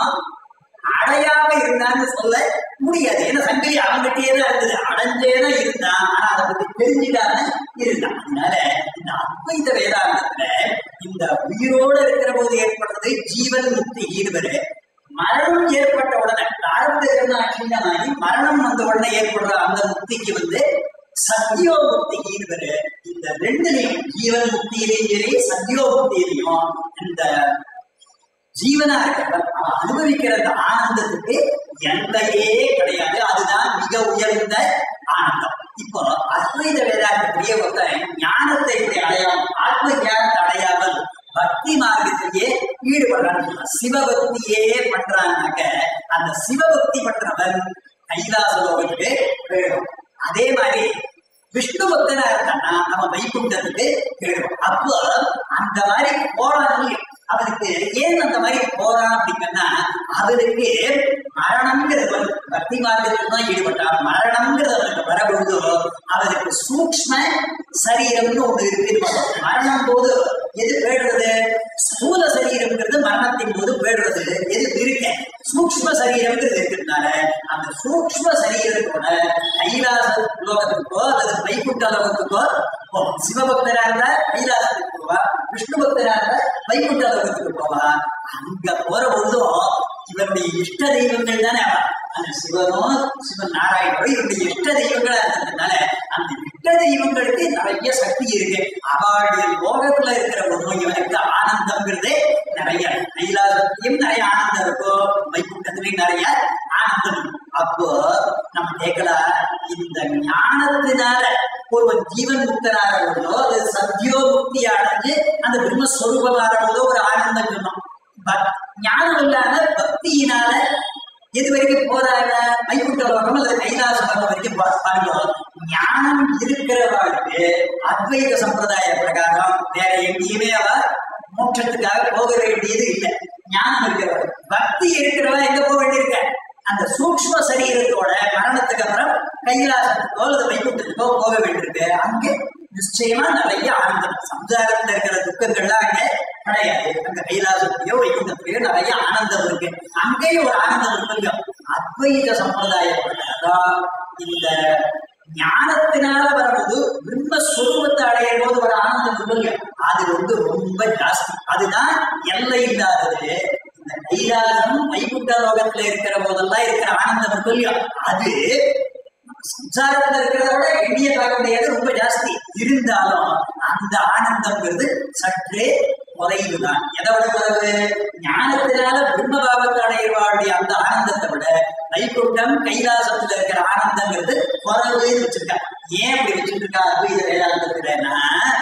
அடையாம இருந்தான்னு சொல்ல முடியாது ஏன்னா சங்கிலி அவன்கிட்டயே தான் இருந்தது அடைஞ்சே தான் இருந்தான் ஆனா அதை பத்தி தெரிஞ்சுக்காம இருந்தான் அதனால இந்த அத்வைத வேதாந்தத்துல இந்த உயிரோட இருக்கிற போது ஏற்படுறது ஜீவன் முக்தி ஈடுபடு மரணம் ஏற்பட்ட உடனே பிராரப்த கர்மாட்சியமாகி மரணம் வந்த உடனே ஏற்படுற அந்த முக்திக்கு வந்து சத்தியோ முக்திக்கு ஈடுபடு இந்த ரெண்டுலையும் ஜீவன் முக்தியிலையும் சரி சத்தியோ முக்தியிலையும் இந்த ஜீவனா இருக்கிறவன் அவன் அனுபவிக்கிற அந்த ஆனந்தத்துக்கு எல்லையே கிடையாது அதுதான் மிக உயர்ந்த ஆனந்தம் இப்போ அத்வைத வேதாந்தத்திலேயே ஒருத்தன் ஞானத்தை இப்படி அடையாமல் ஆத்ம ஞானத்தை அடையாமல் பக்தி மார்க்கத்திலேயே ஈடுபடுறான் சிவபக்தியே பண்றான்னாக்க அந்த சிவபக்தி பண்றவன் கைலாச லோகத்துக்கு போயிடும் அதே மாதிரி விஷ்ணு பக்தனா இருந்தான்னா நம்ம வைகுண்டத்துக்கு போயிடும் அப்போ அந்த மாதிரி போறான் அவனுக்கு ஏன் அந்த மாதிரி போறான் அப்படின்னா அவனுக்கு மரணம்ங்கிறது வந்து பக்தி மார்க்கத்தில் தான் ஈடுபட்டான் மரணம்ங்கிறது அவனுக்கு வரபொழுது அவனுக்கு சூக்ம சரீரம்னு ஒண்ணு இருக்கு மரணம் போது எது போயிடுறது ஸ்தூல சரீரம்ங்கிறது மரணத்தின் போது போயிடுறது எது இருக்க சூக்ம சரீரம்ங்கிறது இருக்கிறதுனால அந்த சூக்ம சரீரத்தோட கைலாச லோகத்துக்கோ அல்லது வைகுண்ட லோகத்துக்கோ போகும் சிவபக்தரா இருந்தா கைலாசத்துக்கு போவா விஷ்ணு பக்தரா இருந்தா வைகுண்ட லோகத்துக்கு போவா அங்க போற பொழுதும் இவருடைய இஷ்ட தெய்வங்கள் தானே அவ அந்த சிவனோ சிவன் நாராயணோ இவருடைய இஷ்ட தெய்வங்களா இருக்கிறதுனால அந்த இஷ்ட தெய்வங்களுக்கு நிறைய சக்தி இருக்கு அவளுடைய லோகத்துல இருக்கிற ஒரு இவனுக்கு ஆனந்தம்ங்கிறது நிறைய கைலாசத்திலையும் நிறைய ஆனந்தம் இருக்கும் வைகுண்டத்திலையும் நிறைய ஆனந்தம் இருக்கும் அப்போ நம்ம கேட்கலாம் இந்த ஞானத்தினால ஒருவன் ஜீவன் முக்தனாக போதோ அது சத்தியோ முக்தி அடைஞ்சு அந்த பிரம்மஸ்வரூபமாக போதோ ஒரு ஆனந்தம் சொன்னோம் பக்- ஞானம் இல்லாத பக்தியினால எது வரைக்கும் போறாங்க வைகுண்ட லோகம் அல்லது கைலாச லோகம் வரைக்கும் பா- பாருங்க ஞானம் இருக்கிறவாளுக்கு அத்வைத சம்பிரதாய பிரகாரம் வேற எங்கேயுமே அவ மோட்சத்துக்காக போக வேண்டியது இல்லை ஞானம் இருக்கிறவள் பக்தி இருக்கிறவா எங்க போக வேண்டியிருக்க அந்த சூக்ஷ்ம சரீரத்தோட மரணத்துக்கு அப்புறம் கைலாசத்துக்கோ அல்லது வைகுண்டத்துக்கோ போக வேண்டியிருக்கு அங்கே நிச்சயமா நிறைய ஆனந்தம் சம்சாரத்துல இருக்கிற துக்கங்கள்லாம் அங்க கிடையாது அங்க கைலாசத்திலேயோ வைகுண்டத்திலேயோ நிறைய ஆனந்தம் இருக்கு அங்கேயும் ஒரு ஆனந்தம் இருக்குங்க அத்வைத சம்பிரதாயம் பிரகாரம் இந்த ஞானத்தினால வரும்போது பிரம்மஸ்வரூபத்தை அடையும் போது வர ஆனந்தம் இருக்குங்க அது வந்து ரொம்ப ஜாஸ்தி அதுதான் எல்லை இல்லாதது இந்த கைலாசம் வைகுண்ட லோகத்துல இருக்கிற போதெல்லாம் இருக்கிற ஆனந்தம் இருக்கு இல்லையா அது சம்சாரத்துல இருக்கிறத விட எண்ணிய பார்க்க முடியாது ரொம்ப ஜாஸ்தி இருந்தாலும் அந்த ஆனந்தம்ங்கிறது சற்றே குறைவுதான் எதை விட குறைவு ஞானத்தினால பிரம்மபாவத்தை அடையவாளுடைய அந்த ஆனந்தத்தை விட வைகுண்டம் கைலாசத்துல இருக்கிற ஆனந்தங்கிறது குறைவுன்னு வச்சிருக்கா ஏன் அப்படி வச்சிருக்கா அத்வைத வேதாந்தத்துலன்னா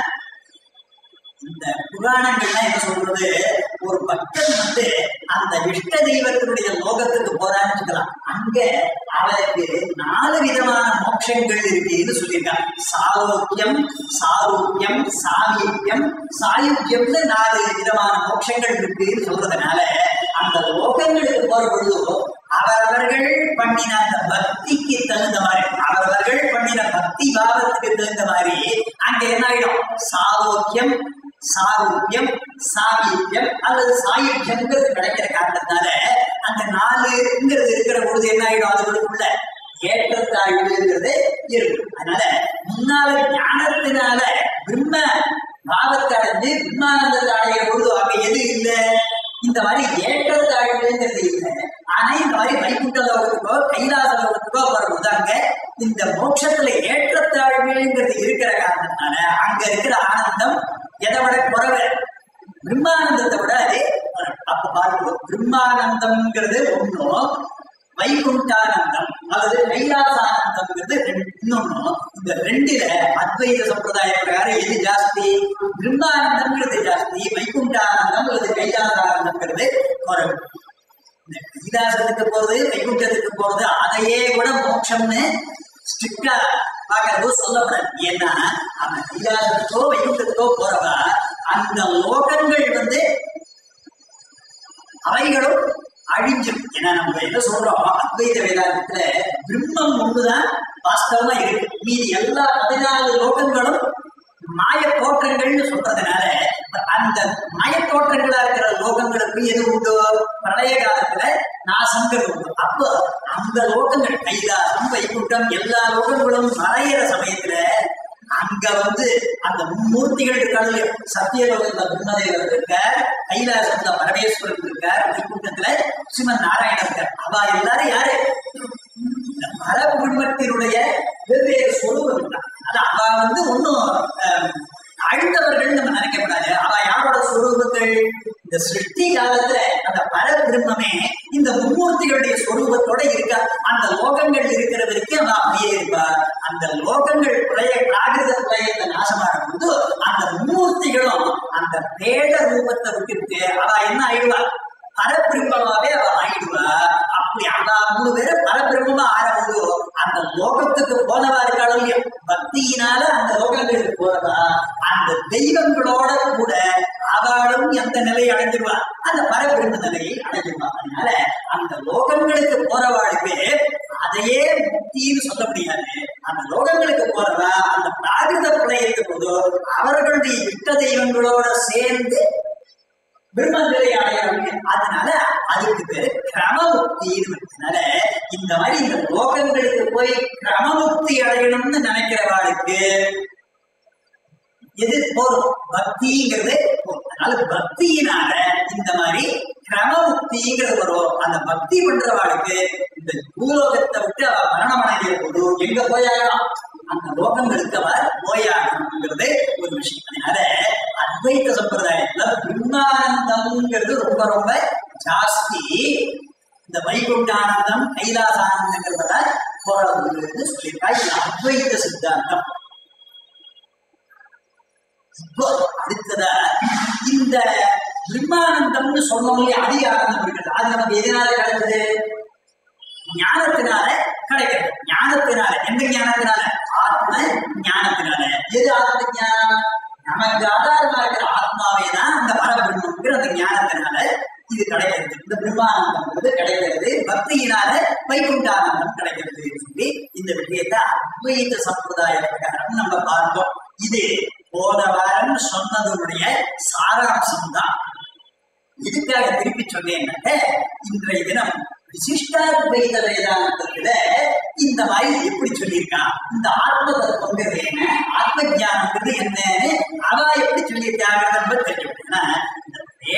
இந்த புராணங்கள்லாம் என்ன சொல்றது ஒரு பக்தன் வந்து அந்த இஷ்ட தெய்வத்தினுடைய லோகத்துக்கு போறான்னு வச்சுக்கலாம் அங்க அவனுக்கு நாலு விதமான மோட்சங்கள் இருக்குன்னு சொல்லியிருக்காங்க சாரோக்கியம் சாரூக்கியம் சாமீபியம் சாயுக்கியம்னு நாலு விதமான மோட்சங்கள் இருக்குன்னு சொல்றதுனால அந்த லோகங்களுக்கு போற பொழுது அவரவர்கள் பண்ணின அந்த பக்திக்கு தகுந்த மாதிரி அவரவர்கள் பண்ணின பக்தி பாவத்துக்கு தகுந்த மாதிரி அங்க என்ன ஆயிடும் சாரோக்கியம் சாரூபியம் சாமீபியம் அல்லது சாயுஜ்யங்கிறது கிடைக்கிற காரணத்தால அந்த நாலுங்கிறது இருக்கிற பொழுது என்ன ஆயிடும் அதுகளுக்குள்ள ஏற்றத்தாழ்வுங்கிறது இருக்கும் அதனால முன்னால ஞானத்தினால பிரம்ம பாவத்தை அடைஞ்சு பிரம்மானந்தத்தை அடைகிற பொழுது அங்க எது இல்லை இந்த மாதிரி ஏற்றத்தாழ்வுங்கிறது இல்லை ஆனா இந்த மாதிரி வைகுண்ட லோகத்துக்கோ கைலாச லோகத்துக்கோ வரும்போது அங்க இந்த மோட்சத்துல ஏற்றத்தாழ்வுங்கிறது இருக்கிற காரணத்தினால அங்க இருக்கிற ஆனந்தம் எதை விட குறைவு பிரம்மானந்தத்தை விட அது குறைவு. அப்ப பார்க்கிறோம் பிரம்மானந்தம்ங்கிறது ஒன்றும் வைகுண்டானந்தம் அல்லது கைலாசானந்தம்ங்கிறது ரெண்டு- இன்னொன்னும் இந்த ரெண்டுல அத்வைத சம்பிரதாய பிரகாரம் எது ஜாஸ்தி பிரம்மானந்தம்ங்கிறது ஜாஸ்தி வைகுண்டானந்தம் அல்லது கைலாசானந்தம்ங்கிறது குறைவு இந்த கைலாசத்துக்கு போறது வைகுண்டத்துக்கு போறது அதையே கூட மோட்சம்னு ஸ்ட்ரிக்டா பாக்குறது சொல்லப்படாது ஏன்னா அந்த கைலாசத்துக்கோ வைகுண்டத்துக்கோ போறவா அந்த லோகங்கள் வந்து அவைகளும் அழிஞ்சிடும் ஏன்னா நம்ம என்ன சொல்றோம் அத்வைத வேதாந்தத்துல பிரம்மம் ஒண்ணுதான் வாஸ்தவமா இருக்கு மீதி எல்லா பதினாலு லோகங்களும் மாய தோற்றங்கள்னு சொல்றதுனால அந்த மாய தோற்றங்களா இருக்கிற லோகங்களுக்கு எது உண்டு பிரளய காலத்துல நாசங்கிறது உண்டு அப்போ அந்த லோகங்கள் கைலாசம் வைகுண்டம் எல்லா லோகங்களும் மறையிற சமயத்துல அங்க வந்து அந்த மும்மூர்த்திகள் இருக்காங்க சத்தியலோகத்துல பிரம்மதேவர் இருக்கார் கைலாசத்துல பரமேஸ்வரன் இருக்கார் வைகுண்டத்துல சிவன் நாராயணன் இருக்கார் அவ எல்லாரும் யாரு இந்த பரபிரம்மத்தினுடைய வெவ்வேறு சொரூபம் இருக்கான் அது அவ வந்து ஒன்னும் அழுத்தவர்கள் நம்ம நினைக்கப்படாது அவ யாரோட சொரூபங்கள் இந்த சிருஷ்டி காலத்துல அந்த பரபிரம்மே இந்த மும்மூர்த்திகளுடைய சொரூபத்தோட இருக்கா அந்த லோகங்கள் இருக்கிற வரைக்கும் அவ அப்படியே இருப்பா அந்த லோகங்கள் பிரய பிராகிருத பிரயத்தை நாசமான போது அந்த மும்மூர்த்திகளும் அந்த பேட ரூபத்தை விட்டுட்டு அவ என்ன ஆயிடுவா பரபிரம்மமாவே அவ ஆயிடுவா அப்படி அவ மூணு பேரும் பரபிரம்மமா ஆறபோது அந்த லோகத்துக்கு போனவா இருக்காளோ இல்லையோ பக்தியினால அந்த லோகங்களுக்கு போறதா அந்த தெய்வங்களோட கூட அவளும் எந்த நிலையை அடைஞ்சிருவா அந்த பரபிரம்ம நிலையை அடைஞ்சிருவா அதனால அந்த லோகங்களுக்கு போறவாளுக்கு அதையே முக்தின்னு சொல்ல முடியாது அந்த லோகங்களுக்கு போறவா அந்த பிராகிருத பிரயத்துக்கு போது அவர்களுடைய இஷ்ட தெய்வங்களோட சேர்ந்து பிரம்மநிலை அடையறாங்க அதனால அதுக்கு பேரு கிரமமுக்தின்னு அதனால இந்த மாதிரி இந்த லோகங்களுக்கு போய் கிரமமுக்தி அடையணும்னு நினைக்கிறவாளுக்கு எது போதும் பக்திங்கிறது போதும். அதனால பக்தியினால இந்த மாதிரி கிரமமுக்திங்கிறது வரும் அந்த பக்தி பண்றவாளுக்கு இந்த பூலோகத்தை விட்டு அவ மரணம் அடைகிற போது எங்க போயாகலாம் அந்த லோகங்களுக்கு அவர் போயாகணுங்கிறது ஒரு விஷயம் அதனால அத்வைத சம்பிரதாயத்துல பிரம்மானந்தம்ங்கிறது ரொம்ப ரொம்ப ஜாஸ்தி இந்த வைகுண்டானந்தம் கைலாசானந்தங்கிறத போறது சொல்லியிருக்கா இது அத்வைத சித்தாந்தம் இப்போ அடுத்ததா இந்த பிரம்மானந்தம்னு சொன்னோம் இல்லையா அதிக ஆனந்தம் இருக்குது அது நமக்கு எதனால கிடைச்சது ஞானத்தினால கிடைக்கிறது ஞானத்தினால எந்த ஞானத்தினால ஆத்ம ஞானத்தினால எது ஆத்ம ஞானம் நமக்கு ஆதாரமா இருக்கிற ஆத்மாவே தான் அந்த பரபிரம்மங்கிற அந்த ஞானத்தினால இது கிடைக்கிறது இந்த பிரம்மானந்தம்ங்கிறது கிடைக்கிறது பக்தியினால வைகுண்டானந்தம் கிடைக்கிறது சொல்லி இந்த விஷயத்தை அத்வைத சம்பிரதாய பிரகாரம் நம்ம பார்த்தோம் இது போன வாரம் சொன்னதனுடைய சாராம்சம் தான் இதுக்காக திருப்பி சொன்னேன்னாக்க இன்றைய தினம் விசிஷ்டாத்வைத வேதாந்தத்துல இந்த மாதிரி எப்படி சொல்லியிருக்கான் இந்த ஆத்ம தத்துவங்கிறது என்ன ஆத்ம ஞானங்கிறது என்னன்னு அவ எப்படி சொல்லியிருக்காங்கிறத நம்ம தெரிஞ்சுக்கணும் ஏன்னா, இந்த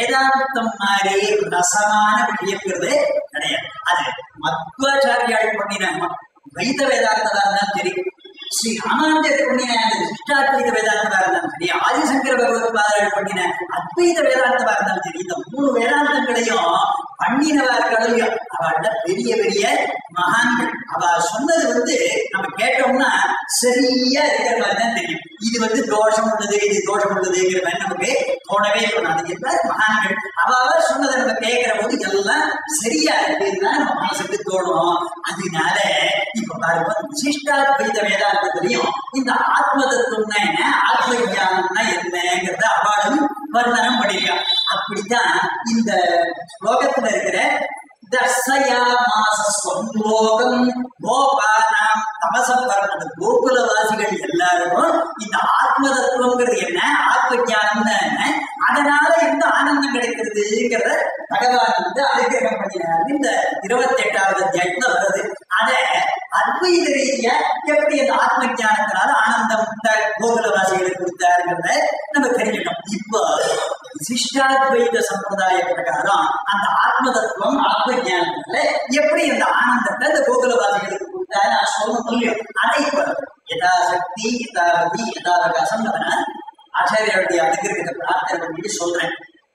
வேதாந்தம் மாதிரி ரசமான விஷயங்கிறது கிடையாது அது மத்வாச்சாரியால் பண்ணின ம- வைத வேதாந்ததா இருந்தாலும் சரி ஸ்ரீ ராமானுஜர் பண்ணின அந்த விசிஷ்டாத்வைத வேதாந்தமா இருந்தாலும் சரி ஆதிசங்கர பகவத் பாதர்கள் பண்ணின அத்வைத வேதாந்தமா இருந்தாலும் சரி இந்த மூணு வேதாந்தங்களையும் பண்ணினவர்களையும் அவள பெரிய பெரிய மகான்கள் அவ சொன்னது வந்து நம்ம கேட்டோம்னா சரியா இருக்கிற மாதிரி தான் தெரியும் இது வந்து தோஷம் உள்ளது இது தோஷம் உள்ளதுங்கிற மாதிரி நமக்கு தோணவே தோணாது என்பார் மகான்கள் அவ அவ சொன்னதை நம்ம கேட்கிற போது எல்லாம் சரியா இருக்குன்னு தான் நம்ம மனசுக்கு தோணும் அதனால இப்ப பாருங்க விசிஷ்டாத்வைத வேதாந்தத்திலையும் இந்த ஆத்ம தத்துவம்னா என்ன ஆத்ம ஞானம்னா என்னங்கிறத அவளும் வர்ணனம் பண்ணிருக்கா அப்படித்தான் இந்த ஸ்லோகத்துல இருக்கிற தர்சயாமாச ஸ்வலோகம் கோபானாம் தபசம் பரப்பது கோகுலவாசிகள் எல்லாருக்கும் இந்த ஆத்ம தத்துவங்கிறது என்ன ஆத்ம ஞானம்னா என்ன அதனால எந்த ஆனந்தம் கிடைக்கிறதுங்கிறத பகவான் வந்து அனுகிரகம் பண்ணினார் இந்த இருபத்தி எட்டாவது அத்தியாயத்துல வருது அத அத்வைத ரீதியா எப்படி அந்த ஆத்ம ஞானத்தினால ஆனந்தம் இந்த கோகுலவாசிகளுக்கு கொடுத்தாருங்கிறத நம்ம தெரிஞ்சுக்கணும் இப்போ விசிஷ்டாத்வைத சம்பிரதாய பிரகாரம் அந்த ஆத்ம தத்துவம் ஆத்ம ஞானத்துல எப்படி அந்த ஆனந்தத்தை இந்த கோகுலவாசிகளுக்கு கொடுத்தாரு நான் சொல்ல முடியும் அதை இப்போ யதாசக்தி யதாவதி யதாவகாசம் நான் ஆச்சாரியாருடைய அனுகிரகத்தை பிரார்த்தனை பண்ணிட்டு சொல்றேன்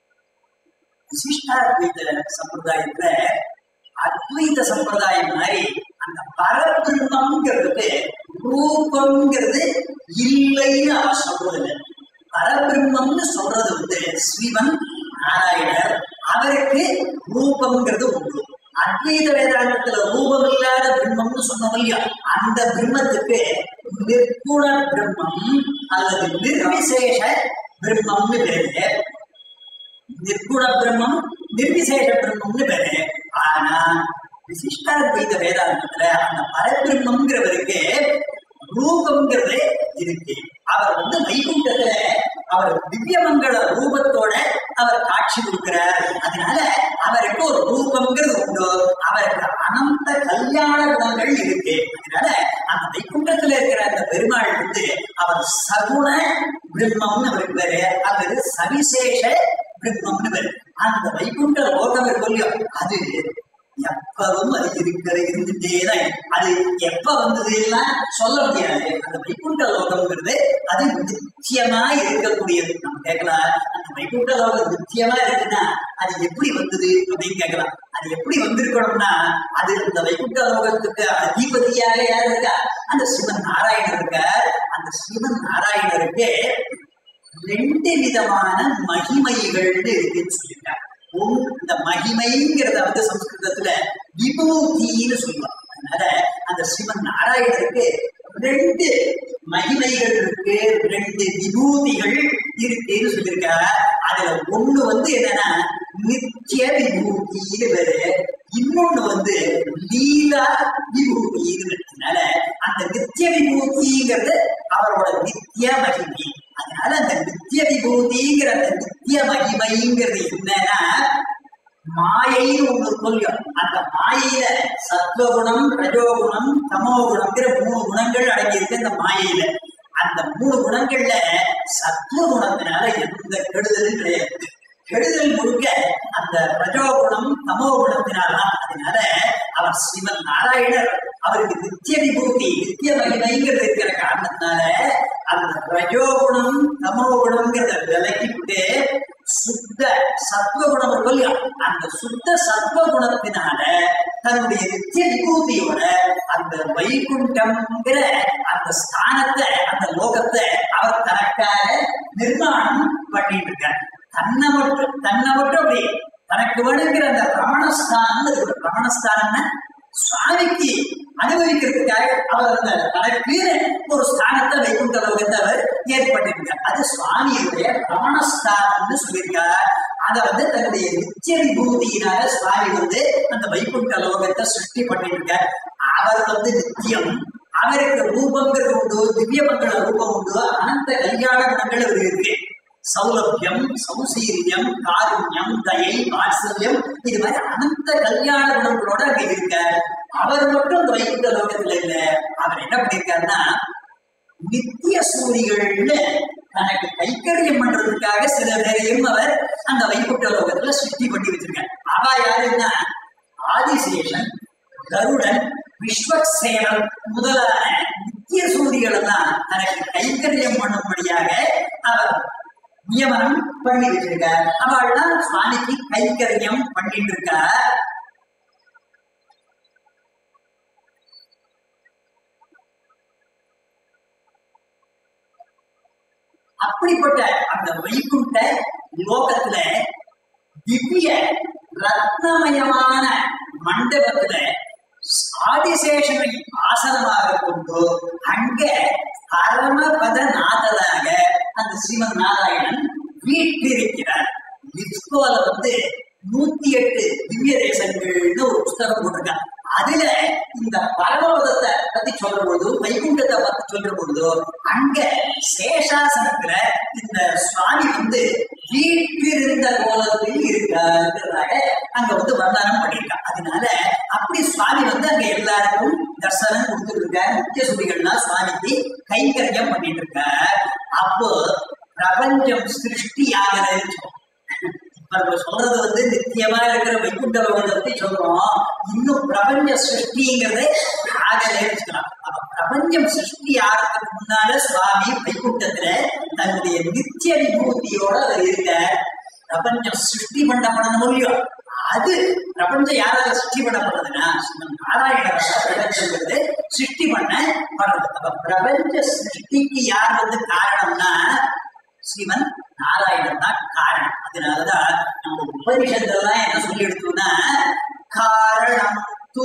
விசிஷ்டாத்வைத சம்பிரதாயத்துல அத்வைத சம்பிரதாயம் மாதிரி அந்த பரபிரம்மங்கிறதுக்கு ரூபம்ங்கிறது இல்லைன்னு அவர் சொல்றது இல்லை பரபிரம்மம்னு சொல்றது வந்து சிவன் நாராயணர் அவருக்கு ரூபம்ங்கிறது உண்டு அத்வைத வேதாந்தத்துல ரூபம் இல்லாத பிரம்மம்னு சொன்னோம் இல்லையா அந்த பிரம்மத்துக்கு நிர்குண பிரம்மம் அல்லது நிர்விசேஷ பிரம்மம்னு பேரு நிர்குண பிரம்மம் நிர்விசேஷ பிரம்மம்னு பேரு ஆனா விசிஷ்டாத்வைத வேதாந்தத்துல அந்த பரபிரம்மங்கிறவருக்கு ரூபம்ங்கிறது இருக்கு அவர் வந்து வைகுண்டத்துல அவர் திவ்யமங்கள ரூபத்தோட அவர் காட்சி கொடுக்கிறார் அதனால அவருக்கு ஒரு ரூபம்ங்கிறது உண்டு அவருக்கு அனந்த கல்யாண குணங்கள் இருக்கு அதனால அந்த வைகுண்டத்துல இருக்கிற அந்த பெருமாள் வந்து அவர் சகுண பிரம்மம்னு அவருக்கு பேரு அல்லது சவிசேஷ பிரம்மம்னு பேரு அந்த வைகுண்ட லோகம் இருக்கும் இல்லையோ அது எப்பவும் அது இருக்கிற இருந்துட்டே தான் இருக்கு. அது எப்ப வந்தது எல்லாம் சொல்ல முடியாது அந்த வைகுண்ட லோகம்ங்கிறது அது நித்தியமா இருக்கக்கூடியது நம்ம கேட்கலாம் அந்த வைகுண்ட லோகம் நித்தியமா இருக்குன்னா அது எப்படி வந்தது அப்படின்னு கேட்கலாம் அது எப்படி வந்திருக்கணும்னா அது அந்த வைகுண்ட லோகத்துக்கு அதிபதியாக யார் இருக்கா அந்த சிவன் நாராயணர் இருக்கார் அந்த சிவன் நாராயணருக்கு ரெண்டு விதமான மகிமைகள்னு இருக்குன்னு சொல்லியிருக்காங்க ஒண்ணு இந்த மகிமைங்கிறத வந்து சம்ஸ்கிருதத்துல விபூதின்னு சொல்லுவாங்க அதனால அந்த சிவன் நாராயணருக்கு ரெண்டு மகிமைகள் இருக்கு ரெண்டு விபூதிகள் இருக்குன்னு சொல்லியிருக்காங்க அதுல ஒண்ணு வந்து என்னன்னா நித்திய விபூதின்னு பேரு இன்னொன்னு வந்து லீலா விபூதின்னு அதனால அந்த நித்திய விபூதிங்கிறது அவரோட நித்திய மகிமை அதனால அந்த நித்திய விபூதிங்கிற அந்த நித்திய மகிமைங்கிறது என்னன்னா மாயைன்னு ஒண்ணு இருக்கும் இல்லையா அந்த மாயையில சத்வகுணம் ரஜோகுணம் தமோகுணம்ங்கிற மூணு குணங்கள் அடங்கியிருக்கு அந்த மாயையில அந்த மூணு குணங்கள்ல சத்வகுணத்தினால எந்த கெடுதலும் கிடையாது கெடுதல் முழுக்க அந்த ரஜோகுணம் தமோ குணத்தினால அதனால அவர் சிவன் நாராயணர் அவருக்கு நித்திய விபூதி நித்திய மகிமைங்கிறது இருக்கிற காரணத்தினால அந்த ரஜோகுணம் தமோ குணம்ங்கிறத விலக்கிவிட்டு சுத்த சத்வகுணம் இருக்கும் இல்லையா அந்த சுத்த சத்வகுணத்தினால தன்னுடைய நித்திய விபூதியோட அந்த வைகுண்டம்ங்கிற அந்த ஸ்தானத்தை அந்த லோகத்தை அவர் தனக்காக நிர்மாணம் பண்ணிட்டு இருக்கார் தன்னை மட்டும் தன்னை மட்டும் அப்படி தனக்கு வேணுங்கிற அந்த ரமணஸ்தானம் இருக்கு ரமணஸ்தானம்னா சுவாமிக்கு அனுபவிக்கிறதுக்காக அவர் அந்த தனக்கு ஒரு ஸ்தானத்தை வைகுண்ட லோகத்தை அவர் ஏற்பட்டிருக்கார் அது சுவாமியுடைய ரமணஸ்தானம்னு சொல்லியிருக்கார் அதை வந்து தன்னுடைய நித்திய விபூதியினால சுவாமி வந்து அந்த வைகுண்ட லோகத்தை சிருஷ்டி பண்ணிட்டு இருக்கார் அவர் வந்து நித்தியம் அவருக்கு ரூபங்கிறது உண்டு திவ்யமங்கள ரூபம் உண்டு அனந்த கல்யாண குணங்கள் அவர் இருக்கு சௌலபியம் சௌசீரியம் காருண்யம் தயை வாத்சல்யம் இது மாதிரி அனந்த கல்யாண குணங்களோட அங்க இருக்கார் அவர் மட்டும் அந்த வைகுண்ட லோகத்துல இல்ல அவர் என்ன பண்ணிருக்காருன்னா நித்திய சூரிகள்னு தனக்கு கைக்கரியம் பண்றதுக்காக சில பேரையும் அவர் அந்த வைகுண்ட லோகத்துல சிருஷ்டி பண்ணி வச்சிருக்கார் அவ யாருன்னா ஆதிசேஷன் கருடன் விஸ்வசேனன் முதலான நித்திய சூரிகள் எல்லாம் தனக்கு கைங்கரியம் பண்ணும்படியாக அவர் நியமனம் பண்ணி வச்சிருக்கார் அவள்லாம் சுவாமிக்கு கைங்கரியம் பண்ணிட்டு இருக்கார் அப்படிப்பட்ட அந்த வைகுண்ட லோகத்துல திவ்ய ரத்னமயமான மண்டபத்துல ஆதிசேஷனை ஆசனமாக கொண்டு அங்க பரமபதநாதராக அந்த ஸ்ரீமன் நாராயணன் வீட்டிருக்கிறார் லிப்ஸ்கோல வந்து நூத்தி எட்டு திவ்ய தேசங்கள்னு ஒரு புஸ்தகம் போட்டிருக்காங்க அதுல இந்த பரமபதத்தை பத்தி சொல்ற பொழுது வைகுண்டத்தை பத்தி சொல்ற பொழுது அங்க சேஷாசனத்துல இந்த சுவாமி வந்து வீட்டிருந்த கோலத்தில் இருக்காருன்றதாக அங்க வந்து வர்ணனம் பண்ணியிருக்காங்க அதனால அப்படி சுவாமி வந்து அங்க எல்லாருக்கும் தர்சனம் கொடுத்துட்டு இருக்கார் முக்கிய சுதிகள்லாம் சுவாமிக்கு கைங்கரியம் பண்ணிட்டு இருக்கார் அப்போ பிரபஞ்சம் சிருஷ்டி ஆகிறதுன்னு சொல்றோம். இப்ப நம்ம சொல்றது வந்து நித்தியமா இருக்கிற வைகுண்ட லோகத்தை பத்தி சொல்றோம் இன்னும் பிரபஞ்ச சிருஷ்டிங்கிறதே ஆகலைன்னு வச்சுக்கலாம் அப்ப பிரபஞ்சம் சிருஷ்டி ஆகிறதுக்கு முன்னால சுவாமி வைகுண்டத்துல தன்னுடைய நித்திய விபூதியோட அவர் இருக்க பிரபஞ்சம் சிருஷ்டி பண்ணப்படணும் இல்லையோ அது பிரபஞ்சம் யாரால சிருஷ்டி பண்ணப்படுறதுன்னா ஸ்ரீமன் நாராயணர் பிரபஞ்சங்கிறது சிருஷ்டி பண்ண படுறது அப்ப பிரபஞ்ச சிருஷ்டிக்கு யார் வந்து காரணம்னா ஸ்ரீமன் நாராயணன் தான் காரணம் அதனாலதான் நம்ம உபனிஷத்தெல்லாம் என்ன சொல்லி எடுத்தோம்னா காரணம் தூ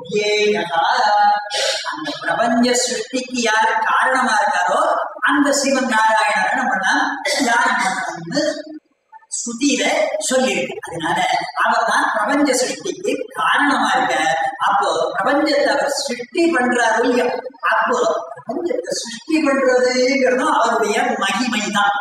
ஏகா அந்த பிரபஞ்ச சிருஷ்டிக்கு யார் காரணமா இருக்காரோ அந்த சிவன் நாராயணரை நம்ம தான் தியானம் பண்ணணும்னு ஸ்ருதியில சொல்லியிருக்கு அதனால அவர் தான் பிரபஞ்ச சிருஷ்டிக்கு காரணமா இருக்க அப்போ பிரபஞ்சத்தை அவர் சிருஷ்டி பண்றாரு இல்லையா அப்போ பிரபஞ்சத்தை சிருஷ்டி பண்றதுங்கிறதும் அவருடைய மகிமை தான்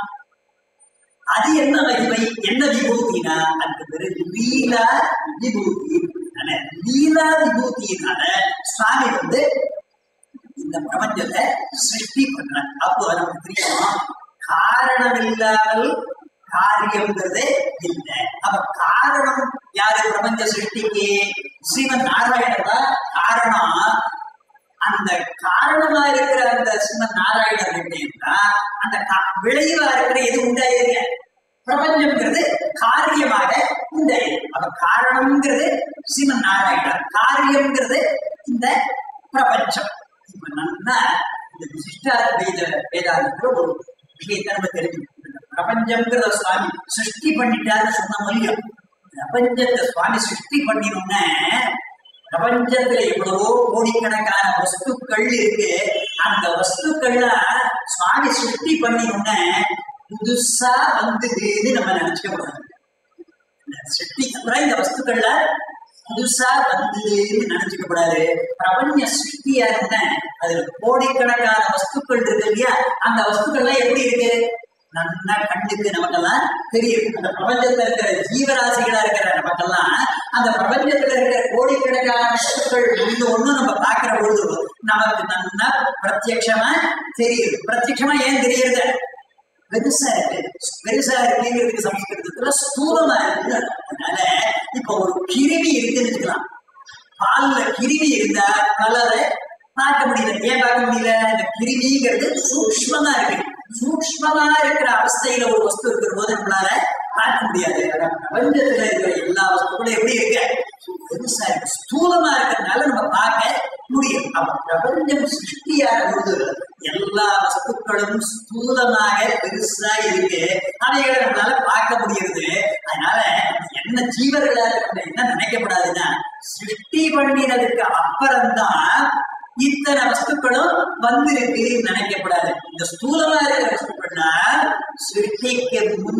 அது என்ன மகிமை என்ன விபூதினா அந்த பேரு லீலா விபூதி அதனால லீலா விபூதியினால சுவாமி வந்து இந்த பிரபஞ்சத்தை சிருஷ்டி பண்றார் அப்போ நமக்கு தெரியும் காரணம் இல்லாமல் காரியம்ங்கிறதே இல்லை அப்ப காரணம் யாரு பிரபஞ்ச சிருஷ்டிக்கு ஸ்ரீமன் நாராயணர் தான் காரணம் அந்த காரணமா இருக்கிற அந்த ஸ்ரீமன் நாராயணர் எப்படின்னா அந்த கா- விளைவா இருக்கிற எது உண்டாயிருக்க பிரபஞ்சம்ங்கிறது காரியமாக உண்டாயிருக்கு அப்ப காரணம்ங்கிறது ஸ்ரீமன் நாராயணர் காரியம்ங்கிறது இந்த பிரபஞ்சம் இப்ப நல்லா இந்த விசிஷ்டாத்வைத வேதாந்தத்துல ஒரு விஷயத்தை நம்ம தெரிஞ்சுக்கணும் இந்த பிரபஞ்சம்ங்கிறத சுவாமி சிருஷ்டி பண்ணிட்டாருன்னு சொன்ன முடியும் பிரபஞ்சத்தை சுவாமி சிருஷ்டி பண்ணினோம்னா பிரபஞ்சத்துல எவ்வளவோ கோடிக்கணக்கான வஸ்துக்கள் இருக்கு அந்த வஸ்துக்கள்ல சுவாமி சிருஷ்டி பண்ணினோம்னா புதுசா வந்ததுன்னு நம்ம நினைச்சுக்க கூடாது இந்த சிருஷ்டிக்கு அப்புறம் இந்த வஸ்துக்கள்ல புதுசா வந்ததுன்னு நினைச்சுக்க கூடாது பிரபஞ்ச சிருஷ்டியா இருந்த அதுல கோடிக்கணக்கான வஸ்துக்கள் இருக்கு இல்லையா அந்த வஸ்துக்கள்லாம் எப்படி இருக்கு நல்லா கண்ணுக்கு நமக்கெல்லாம் தெரியும் அந்த பிரபஞ்சத்துல இருக்கிற ஜீவராசிகளா இருக்கிற நமக்கெல்லாம் அந்த பிரபஞ்சத்துல இருக்கிற கோடிக்கணக்கான வஸ்துக்கள் ஒண்ணு ஒண்ணு நம்ம பார்க்கிற பொழுது நமக்கு நல்லா பிரத்யட்சமா தெரியுது பிரத்யட்சமா ஏன் தெரியுது பெருசா இருக்கு பெருசா இருக்குங்கிறதுக்கு சமஸ்கிருதத்துல ஸ்தூலமா இருக்கு அதனால இப்ப ஒரு கிருமி இருக்குன்னு வச்சுக்கலாம் பால்ல கிருமி இருந்தா கலரை பார்க்க முடியல ஏன் பார்க்க முடியல இந்த கிருமிங்கிறது சூக்ஷ்மமா இருக்கு சூக்ஷ்மமா இருக்கிற அவஸ்தையில ஒரு வஸ்து இருக்கிற போது நம்மளால பார்க்க முடியாது ஆனா பிரபஞ்சத்துல இருக்கிற எல்லா வஸ்துக்களும் எப்படி இருக்கு பெருசா இருக்கு ஸ்தூலமா இருக்கிறதுனால நம்ம பார்க்க முடியும் அப்ப பிரபஞ்சம் சிருஷ்டியாக பொழுது எல்லா வஸ்துக்களும் ஸ்தூலமாக பெருசா இருக்கு அவைகளை நம்மளால பார்க்க முடியுது அதனால என்ன ஜீவர்களா நம்ம என்ன நினைக்கப்படாதுன்னா சிருஷ்டி பண்ணினதுக்கு அப்புறம்தான் இத்தனை வஸ்துக்களும் வந்திருக்கு நினைக்கப்படாது இந்த ஸ்தூலமா இருக்கிற வஸ்துக்கள்னா சிருஷ்டிக்கு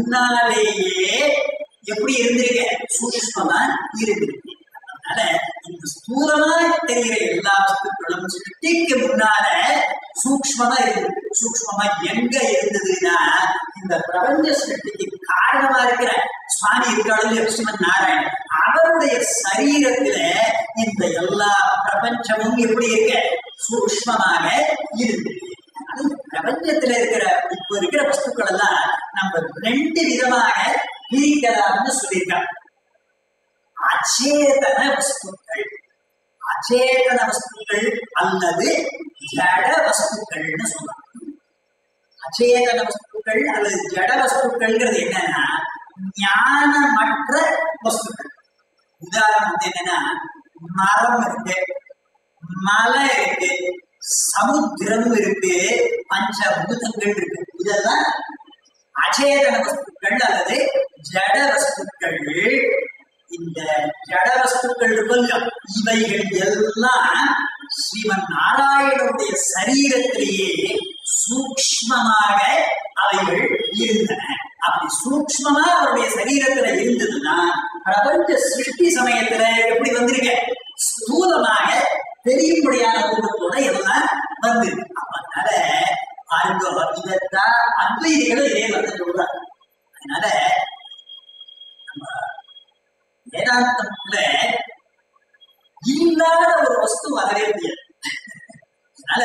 முன்னாலேயே எப்படி இருந்திருக்கு சூக்ஷ்மமா இருந்திருக்கு அதனால இந்த ஸ்தூலமா தெரிகிற எல்லா வஸ்துக்களும் சிருஷ்டிக்கு முன்னால சூக்ஷ்மமா இருக்கு சூக்ஷ்மமா எங்க இருந்ததுன்னா இந்த பிரபஞ்ச சிருஷ்டிக்கு காரணமா இருக்கிற சுவாமி இருக்காளு ஸ்ரீமன் நாராயணன் அவருடைய சரீரத்துல இந்த எல்லா பிரபஞ்சமும் எப்படி இருக்க சூக்ஷ்மமாக இருந்தது அதனால இந்த பிரபஞ்சத்துல இருக்கிற இப்ப இருக்கிற வஸ்துக்கள் எல்லாம் நம்ம ரெண்டு விதமாக பிரிக்கலாம்னு சொல்லியிருக்காங்க அச்சேதன வஸ்துக்கள் அச்சேதன வஸ்துக்கள் அல்லது ஜட வஸ்துக்கள்னு சொல்லலாம் அச்சேதன வஸ்துக்கள் அல்லது ஜட வஸ்துக்கள்ங்கிறது என்னன்னா ஞானமற்ற வஸ்துக்கள் உதாரணம் வந்து என்னன்னா மரம் இருக்கு மலை இருக்கு சமுத்திரம் இருக்கு பஞ்சபூதங்கள் இருக்கு இதெல்லாம் அச்சேதன வஸ்துக்கள் அல்லது ஜட வஸ்துக்கள் இந்த ஜட வஸ்துக்கள் இருக்குல்ல இவைகள் எல்லாம் ஸ்ரீமன் நாராயணனுடைய சரீரத்திலேயே சூக்ஷ்மமாக அவைகள் இருந்தன அப்படி சூக்ஷ்மமா அவருடைய சரீரத்துல இருந்ததுன்னா பிரபஞ்ச சிருஷ்டி சமயத்துல எப்படி வந்திருக்க ஸ்தூலமாக தெரியும்படியான ரூபத்தோட எல்லாம் வந்திருக்கு அப்ப அதனால பாருங்க இதத்தான் அத்வைதிகளும் இதே வந்து சொல்றாங்க அதனால நம்ம வேதாந்தத்துல இல்லாத ஒரு வஸ்து வரவே முடியாது அதனால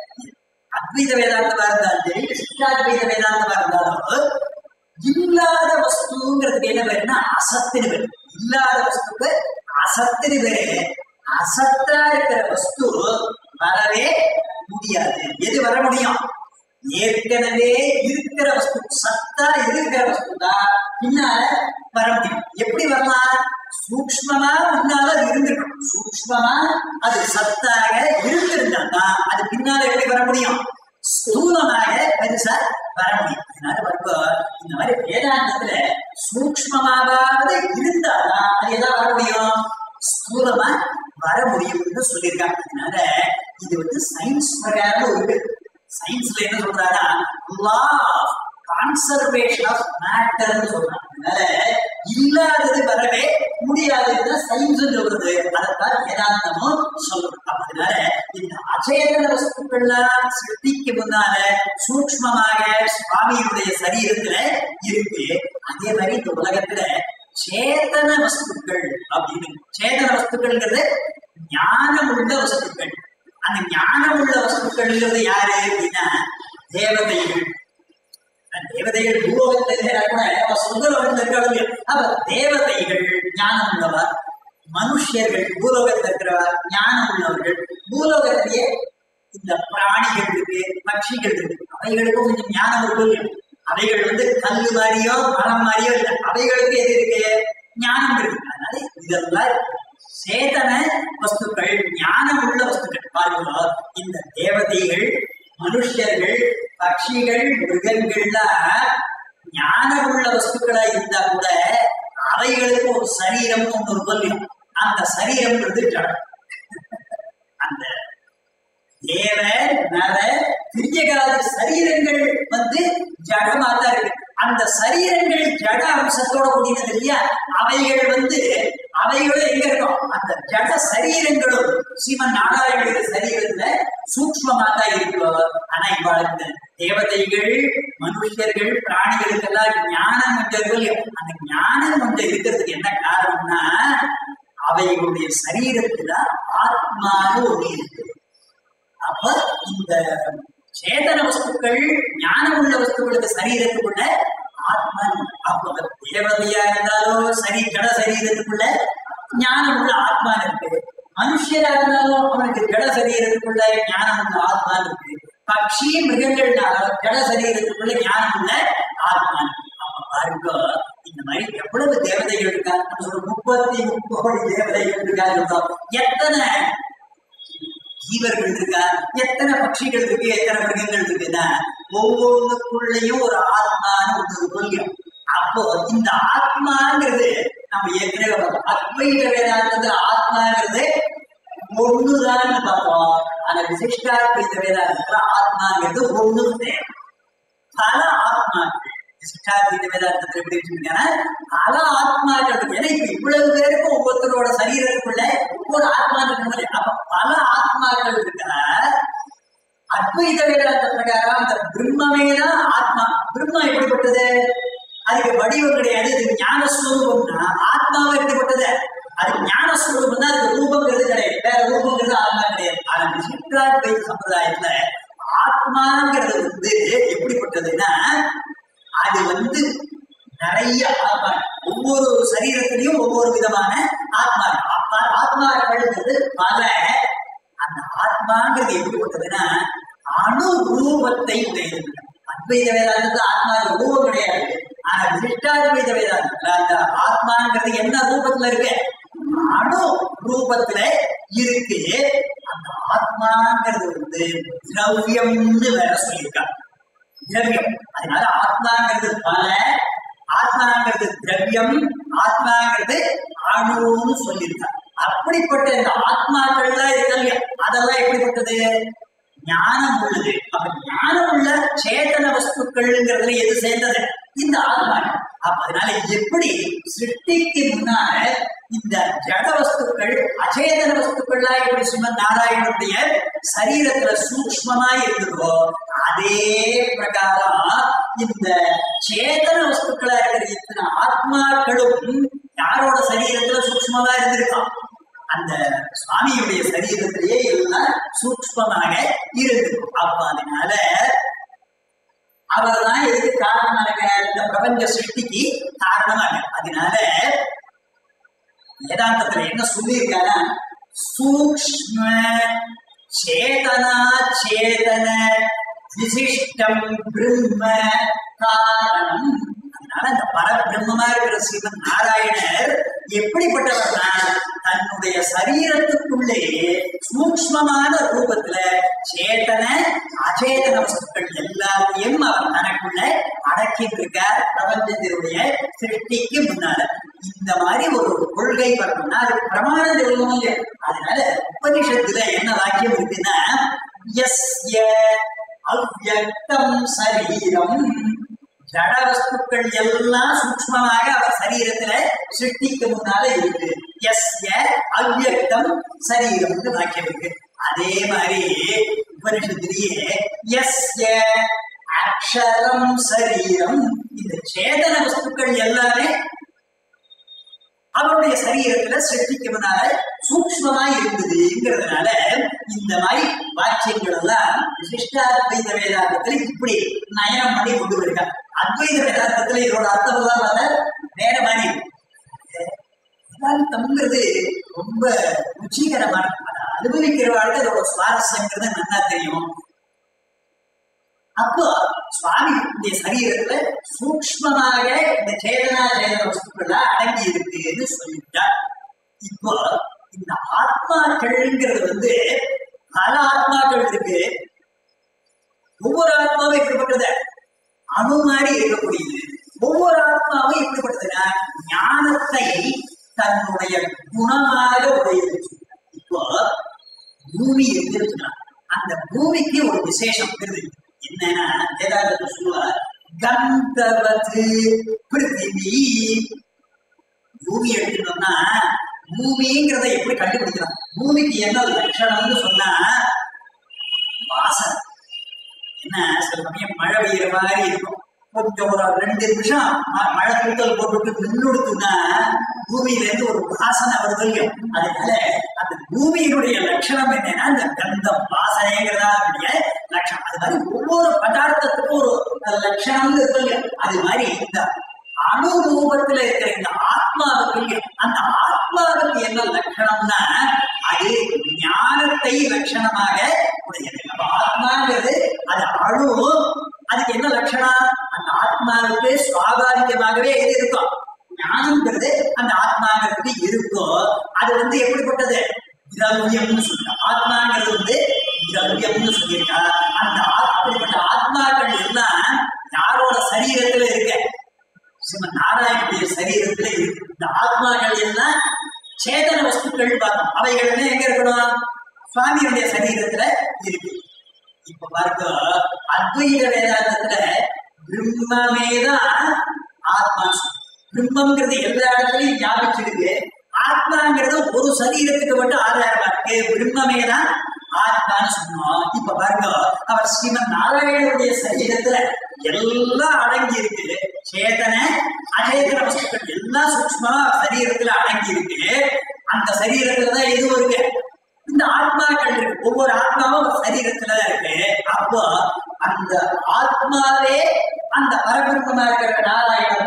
அத்வைத வேதாந்தமா இருந்தாலும் சரி சிஷ்டாத்வைத வேதாந்தமா இருந்தாலும் இல்லாத வஸ்துங்கிறதுக்கு என்ன பேருன்னா அசத்துன்னு பேரு இல்லாத வஸ்துக்கு அசத்துன்னு பேரு அசத்தா இருக்கிற வஸ்து வரவே முடியாது எது வர முடியும் ஏற்கனவே இருக்கிற வஸ்து சத்தா இருக்கிற வஸ்து தான் பின்னால வர முடியும் எப்படி வரலாம் சூக்ஷ்மமா முன்னால அது இருந்திருக்கும் சூக்ஷ்மமா அது சத்தாக இருந்திருந்தா அது பின்னால எப்படி வர முடியும் ஸ்தூலமாக பெருசா வர முடியும் அதனால வந்து இந்த மாதிரி வேதாந்தத்துல சூக்ஷ்மமாவது இருந்தாதான் அது எல்லாம் வர முடியும் ஸ்தூலமா வர முடியும்னு சொல்லியிருக்காங்க அதனால இது வந்து சயின்ஸ் பிரகாரம் இருக்கு சயின்ஸ்ல என்ன சொல்றாங்கன்னா லா ஆஃப் கான்சர்வேஷன் ஆஃப் மேட்டர்னு சொல்றாங்க அதனால இல்லாதது வரவே முடியாதுன்னு சயின்ஸ் சொல்றது அதைத்தான் வேதாந்தமும் சொல்றது அப்ப அதனால இந்த அச்சேதன வஸ்துக்கள்லாம் சிருஷ்டிக்கு முன்னால சூக்ஷ்மமாக சுவாமியுடைய சரீரத்துல இருக்கு அதே மாதிரி இந்த உலகத்துல சேதன வஸ்துக்கள் அப்படின்னு சேதன வஸ்துக்கள்ங்கிறது ஞானம் உள்ள வஸ்துக்கள் அந்த ஞானம் உள்ள வஸ்துக்கள்ங்கிறது யாரு அப்படின்னா தேவதைகள் தேவதைகள் பூலோகத்தில் கூட அவ சொந்தலோகத்தில் இருக்கிறவங்க அவ தேவதைகள் ஞானம் உள்ளவர் மனுஷியர்கள் பூலோகத்தில் இருக்கிறவர் ஞானம் உள்ளவர்கள் பூலோகத்திலேயே இந்த பிராணிகள் இருக்கு பட்சிகள் இருக்கு அவைகளுக்கும் கொஞ்சம் ஞானம் இருக்கு அவைகள் வந்து கல்லு மாதிரியோ மரம் மாதிரியோ இல்லை அவைகளுக்கு எது இருக்கு ஞானம் இருக்கு அதனால இதெல்லாம் சேதன வஸ்துக்கள் ஞானம் உள்ள வஸ்துக்கள் பாருங்க இந்த தேவதைகள் மனுஷர்கள் பட்சிகள் மிருகங்கள்லாம் ஞானம் உள்ள வஸ்துக்களா இருந்தா கூட அவைகளுக்கு ஒரு சரீரம் ஒன்று சொல்லியும் அந்த சரீரம்ன்றது ஜடம் அந்த தேவ நர திரியகால சரீரங்கள் வந்து ஜடமா தான் இருக்கு அந்த சரீரங்கள் ஜட அம்சத்தோட கூடினது இல்லையா அவைகள் வந்து அவைகளும் எங்க இருக்கும் அந்த ஜட சரீரங்களும் சிவன் நாராயணுடைய சரீரத்துல சூக்மமா தான் இருக்கும் ஆனா இவாள் இந்த தேவதைகள் மனுஷர்கள் பிராணிகளுக்கெல்லாம் ஞானம் கொஞ்சம் இல்லையோ அந்த ஞானம் கொஞ்சம் இருக்கிறதுக்கு என்ன காரணம்னா அவைகளுடைய சரீரத்துல ஆத்மான்னு ஒண்ணு இருக்கு அப்ப இந்த சேதன வஸ்துக்கள் ஞானம் உள்ள வஸ்துக்களுக்கு சரீரத்துக்குள்ள ஆத்மா அப்ப தேவதையா இருந்தாலும் சரி ஜட சரீரத்துக்குள்ள ஞானம் உள்ள ஆத்மா இருக்கு மனுஷரா இருந்தாலும் அவனுக்கு ஜட சரீரத்துக்குள்ள ஞானம் உள்ள ஆத்மா இருக்கு பக்ஷி மிருகங்கள்னாலும் ஜட சரீரத்துக்குள்ள ஞானம் உள்ள ஆத்மா இருக்கு அப்ப பாருங்க இந்த மாதிரி எவ்வளவு தேவதைகள் இருக்கா நம்ம சொல்ற முப்பத்தி முப்பது தேவதைகள் இருக்கா எத்தனை ஜீவர்கள் இருக்கா எத்தனை பட்சிகள் இருக்கு எத்தனை மிருகங்கள் இருக்குன்னா ஒவ்வொன்றுக்குள்ளேயும் ஒரு ஆத்மான்னு ஒன்று கொள்கிறோம் அப்போ இந்த ஆத்மாங்கிறது நம்ம ஏற்கனவே பார்த்தோம். அத்வைத வேதாந்தத்துல ஆத்மாங்கிறது ஒண்ணுதான் பார்த்தோம் அந்த விசிஷ்டாத்வைத வேதாந்தத்துல ஆத்மாங்கிறது ஒண்ணு தேவை பல ஆத்மாக்கள் விசிஷ்டாத்வைத வேதாந்தத்துல எப்படி வச்சுருக்காங்கன்னா பல ஆத்மாக்கள் இருக்கு ஏன்னா இப்ப இவ்வளவு பேருக்கும் ஒவ்வொருத்தரோட சரீரத்துக்குள்ள ஒவ்வொரு ஆத்மா இருக்கிற அப்ப பல ஆத்மாக்கள் இருக்கிற அத்வைத வேதாந்த பிரகாரம் அந்த பிரம்மமே தான் ஆத்மா பிரம்மம் எப்படிப்பட்டது அதுக்கு வடிவம் கிடையாது இது ஞானஸ்வரூபம்னா ஆத்மாவும் எப்படிப்பட்டது அது ஞானஸ்வரூபம் தான் அதுக்கு ரூபங்கிறது கிடையாது வேற ரூபங்கிறது ஆத்மா கிடையாது ஆனா விசிஷ்டாத்வைத சம்பிரதாயத்துல ஆத்மாங்கிறது வந்து எப்படிப்பட்டதுன்னா அது வந்து நிறைய ஆத்மா ஒவ்வொரு சரீரத்திலையும் ஒவ்வொரு விதமான ஆத்மா அப்ப ஆத்மாக்கள்ங்கிறது பல அந்த ஆத்மாங்கிறது எப்படிப்பட்டதுன்னா அணு ரூபத்தை உடையது அத்வைத வேதாந்தத்துல ஆத்மா ரூபம் கிடையாது ஆனா விசிஷ்டாத்வைத வேதாந்தத்துல அந்த ஆத்மாங்கிறது என்ன ரூபத்துல இருக்கு அணு ரூபத்துல இருக்கு அந்த ஆத்மாங்கிறது வந்து திரவியம்னு வேற சொல்லியிருக்காங்க திரவியம் அதனால ஆத்மாங்கிறது பல ஆத்மாங்கிறது திரவியம் ஆத்மாங்கிறது அணுன்னு சொல்லியிருக்காங்க அப்படிப்பட்ட இந்த ஆத்மாக்கள்லாம் இருக்கா இல்லையா அதெல்லாம் எப்படிப்பட்டது ஞானம் உள்ளது அப்ப ஞானம் உள்ள சேதன வஸ்துக்கள்ங்கிறதுல எது சேர்ந்தது இந்த ஆத்மா அப்ப அதனால எப்படி சிருஷ்டிக்கு முன்னால இந்த ஜட வஸ்துக்கள் அச்சேதன வஸ்துக்கள்லாம் எப்படி ஸ்ரீமத் நாராயணனுடைய சரீரத்துல சூக்ஷ்மமா இருந்ததோ அதே பிரகாரம் இந்த சேதன வஸ்துக்களா இருக்கிற இத்தனை ஆத்மாக்களும் யாரோட சரீரத்துல சூக்ஷ்மமா இருந்திருக்கான் அந்த சுவாமியுடைய சரீரத்திலேயே எல்லாம் சூக்ஷ்மமாக இருந்திருக்கும் அப்ப அதனால அவர் தான் எதுக்கு காரணமாக இந்த பிரபஞ்ச சிருஷ்டிக்கு காரணமாக அதனால வேதாந்தத்துல என்ன சொல்லியிருக்காருன்னா சூக்ஷ்ம சேதனா சேதன விசிஷ்டம் பிரம்ம காரணம் அதனால அந்த பரபிரம்மமா இருக்கிற ஸ்ரீமன் நாராயணர் எப்படிப்பட்டவர்னா தன்னுடைய சரீரத்துக்குள்ளே சூக்ஷ்மமான ரூபத்துல சேதன அச்சேதன வஸ்துக்கள் எல்லாத்தையும் அவர் தனக்குள்ள அடக்கிட்டு இருக்கார் பிரபஞ்சத்தினுடைய சிருஷ்டிக்கு முன்னால இந்த மாதிரி ஒரு கொள்கை வரணும்னா அது பிரமாணம் சொல்லணும் இல்லையா அதனால உபனிஷத்துல என்ன வாக்கியம் இருக்குன்னா எஸ்ய அவ்யக்தம் சரீரம் ஜட வஸ்துக்கள் எல்லாம் சூக்ஷ்மமாக அவர் சரீரத்துல சிருஷ்டிக்கு முன்னால இருக்கு எஸ்ய அவ்யக்தம் சரீரம்னு வாக்கியம் இருக்கு அதே மாதிரி உபனிஷத்திலேயே எஸ்ய அக்ஷரம் சரீரம் இந்த சேதன வஸ்துக்கள் எல்லாமே அவருடைய சரீரத்துல சிருஷ்டிக்கு முன்னால சூக்ஷ்மமா இருந்ததுங்கிறதுனால இந்த மாதிரி வாக்கியங்கள் எல்லாம் விசிஷ்டாத்வைத வேதாந்தத்துல இப்படி நயனம் பண்ணி கொண்டு வருகிறார் அத்வைத வேதாந்தத்துல இதோட அர்த்தம் எல்லாம் பார்த்தா வேற மாதிரி இருக்கு. வேதாந்தம்ங்கிறது ரொம்ப ருச்சிகரமான அதை அனுபவிக்கிறவாளுக்கு அதோட சுவாரஸ்யங்கிறது நல்லா தெரியும் அப்போ சுவாமியுடைய சரீரத்துல சூக்ஷ்மமாக இந்த சேதனா சேதன வஸ்துக்கள்லாம் அடங்கி இருக்குன்னு சொல்லிட்டார் இப்போ இந்த ஆத்மாக்கள்ங்கிறது வந்து பல ஆத்மாக்கள் இருக்கு ஒவ்வொரு ஆத்மாவும் எப்படிப்பட்டது அணு மாதிரி இருக்கக்கூடியது ஒவ்வொரு ஆத்மாவும் எப்படிப்பட்டதுன்னா ஞானத்தை தன்னுடைய குணமாக உடையது இப்போ பூமி இருக்குன்னா அந்த பூமிக்கு ஒரு விசேஷம் இருக்குது என்னன்னா வேதாந்தத்தை சொல்லுவார் கந்தவது பிருத்திவி பூமி எடுத்துட்டோம்னா பூமிங்கிறத எப்படி கண்டுபிடிக்கலாம் பூமிக்கு என்ன லட்சணம்னு சொன்னா வாசனை என்ன சில சமயம் மழை பெய்யுற மாதிரி இருக்கும் கொஞ்சம் ஒரு ரெண்டு நிமிஷம் ம- மழை தூத்தல் போட்டுட்டு நின்றுடுத்துனா பூமியில இருந்து ஒரு வாசனை வருது இல்லையோ அதனால அந்த பூமியினுடைய லட்சணம் என்னன்னா அந்த கந்தம் வாசனைங்கிறதா அதனுடைய லட்சணம் அது மாதிரி ஒவ்வொரு பதார்த்தத்துக்கும் ஒரு லட்சணம் இருக்கு இல்லையா அது மாதிரி இந்த அணு ரூபத்துல இருக்கிற இந்த ஆத்மாவுக்கு இல்லையா, அந்த ஆத்மாவுக்கு என்ன லட்சணம்னா அது ஞானத்தை லட்சணமாக உடையது நம்ம ஆத்மாங்கிறது அது அணு அதுக்கு என்ன லட்சணம் அந்த ஆத்மாவுக்கு சுவாபாவிகமாகவே எது இருக்கும் ஞானம்ங்கிறது அந்த ஆத்மாங்கிறதுக்கு இருக்கும் அது வந்து எப்படிப்பட்டது திரவியம்னு சொல்லிட்டா ஆத்மாங்கிறது வந்து திரவியம்னு சொல்லியிருக்கா அந்த ஆத்- அப்படிப்பட்ட ஆத்மாக்கள் எல்லாம் யாரோட சரீரத்துல இருக்க சிவன் நாராயணுடைய சரீரத்துல இருக்கு இந்த ஆத்மாக்கள் எல்லாம் சேதன வஸ்துக்கள் பார்த்தோம் அவைகள் எல்லாம் எங்க இருக்கணும் சுவாமியுடைய சரீரத்துல இருக்கு இப்ப பாருங்க அத்வைத வேதாந்தத்துல பிரம்மமேதான் ஆத்மா பிரம்மங்கிறது எல்லா இடத்துலயும் ஞாபகிச்சிருக்கு ஆத்மாங்கிறது ஒரு சரீரத்துக்கு மட்டும் ஆதாரமா இருக்கு பிரம்மமேதான் ஆத்மான்னு சொன்னோம் இப்ப பாருங்க அவர் ஸ்ரீமன் நாராயணனுடைய சரீரத்துல எல்லாம் அடங்கி இருக்கு சேதன அச்சேதன வஸ்துக்கள் எல்லாம் சூக்ஷ்மா சரீரத்துல அடங்கி இருக்கு அந்த சரீரத்துல தான் எது இருக்கு இந்த ஆத்மாக்கள் இருக்கு ஒவ்வொரு ஆத்மாவும் ஒரு சரீரத்துல தான் இருக்கு அப்போ அந்த ஆத்மாவே அந்த பரபிரம்மமா இருக்கிற நாராயணன்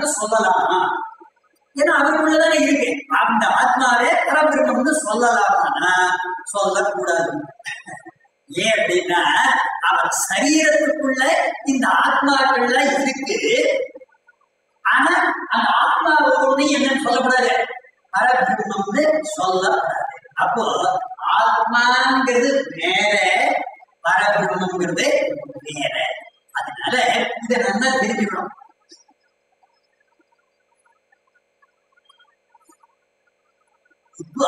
பரபிரம்மம்னு சொல்லலாமா ஏன்னா அவருக்குள்ளதானே இருக்கு அந்த ஆத்மாவே பரபிரம்மம்னு சொல்லலாமான்னா சொல்லக்கூடாது ஏன் அப்படின்னா அவர் சரீரத்துக்குள்ள இந்த ஆத்மாக்கள்லாம் இருக்கு ஆனா அந்த ஆத்மாவோடு என்னன்னு சொல்லக்கூடாது பரபிரம்மம்னு சொல்லக்கூடாது அப்போ ஆத்மாங்கிறது வேற பரபிரம்மங்கிறது வேற அதனால இதை நல்லா தெரிஞ்சுக்கணும் இப்போ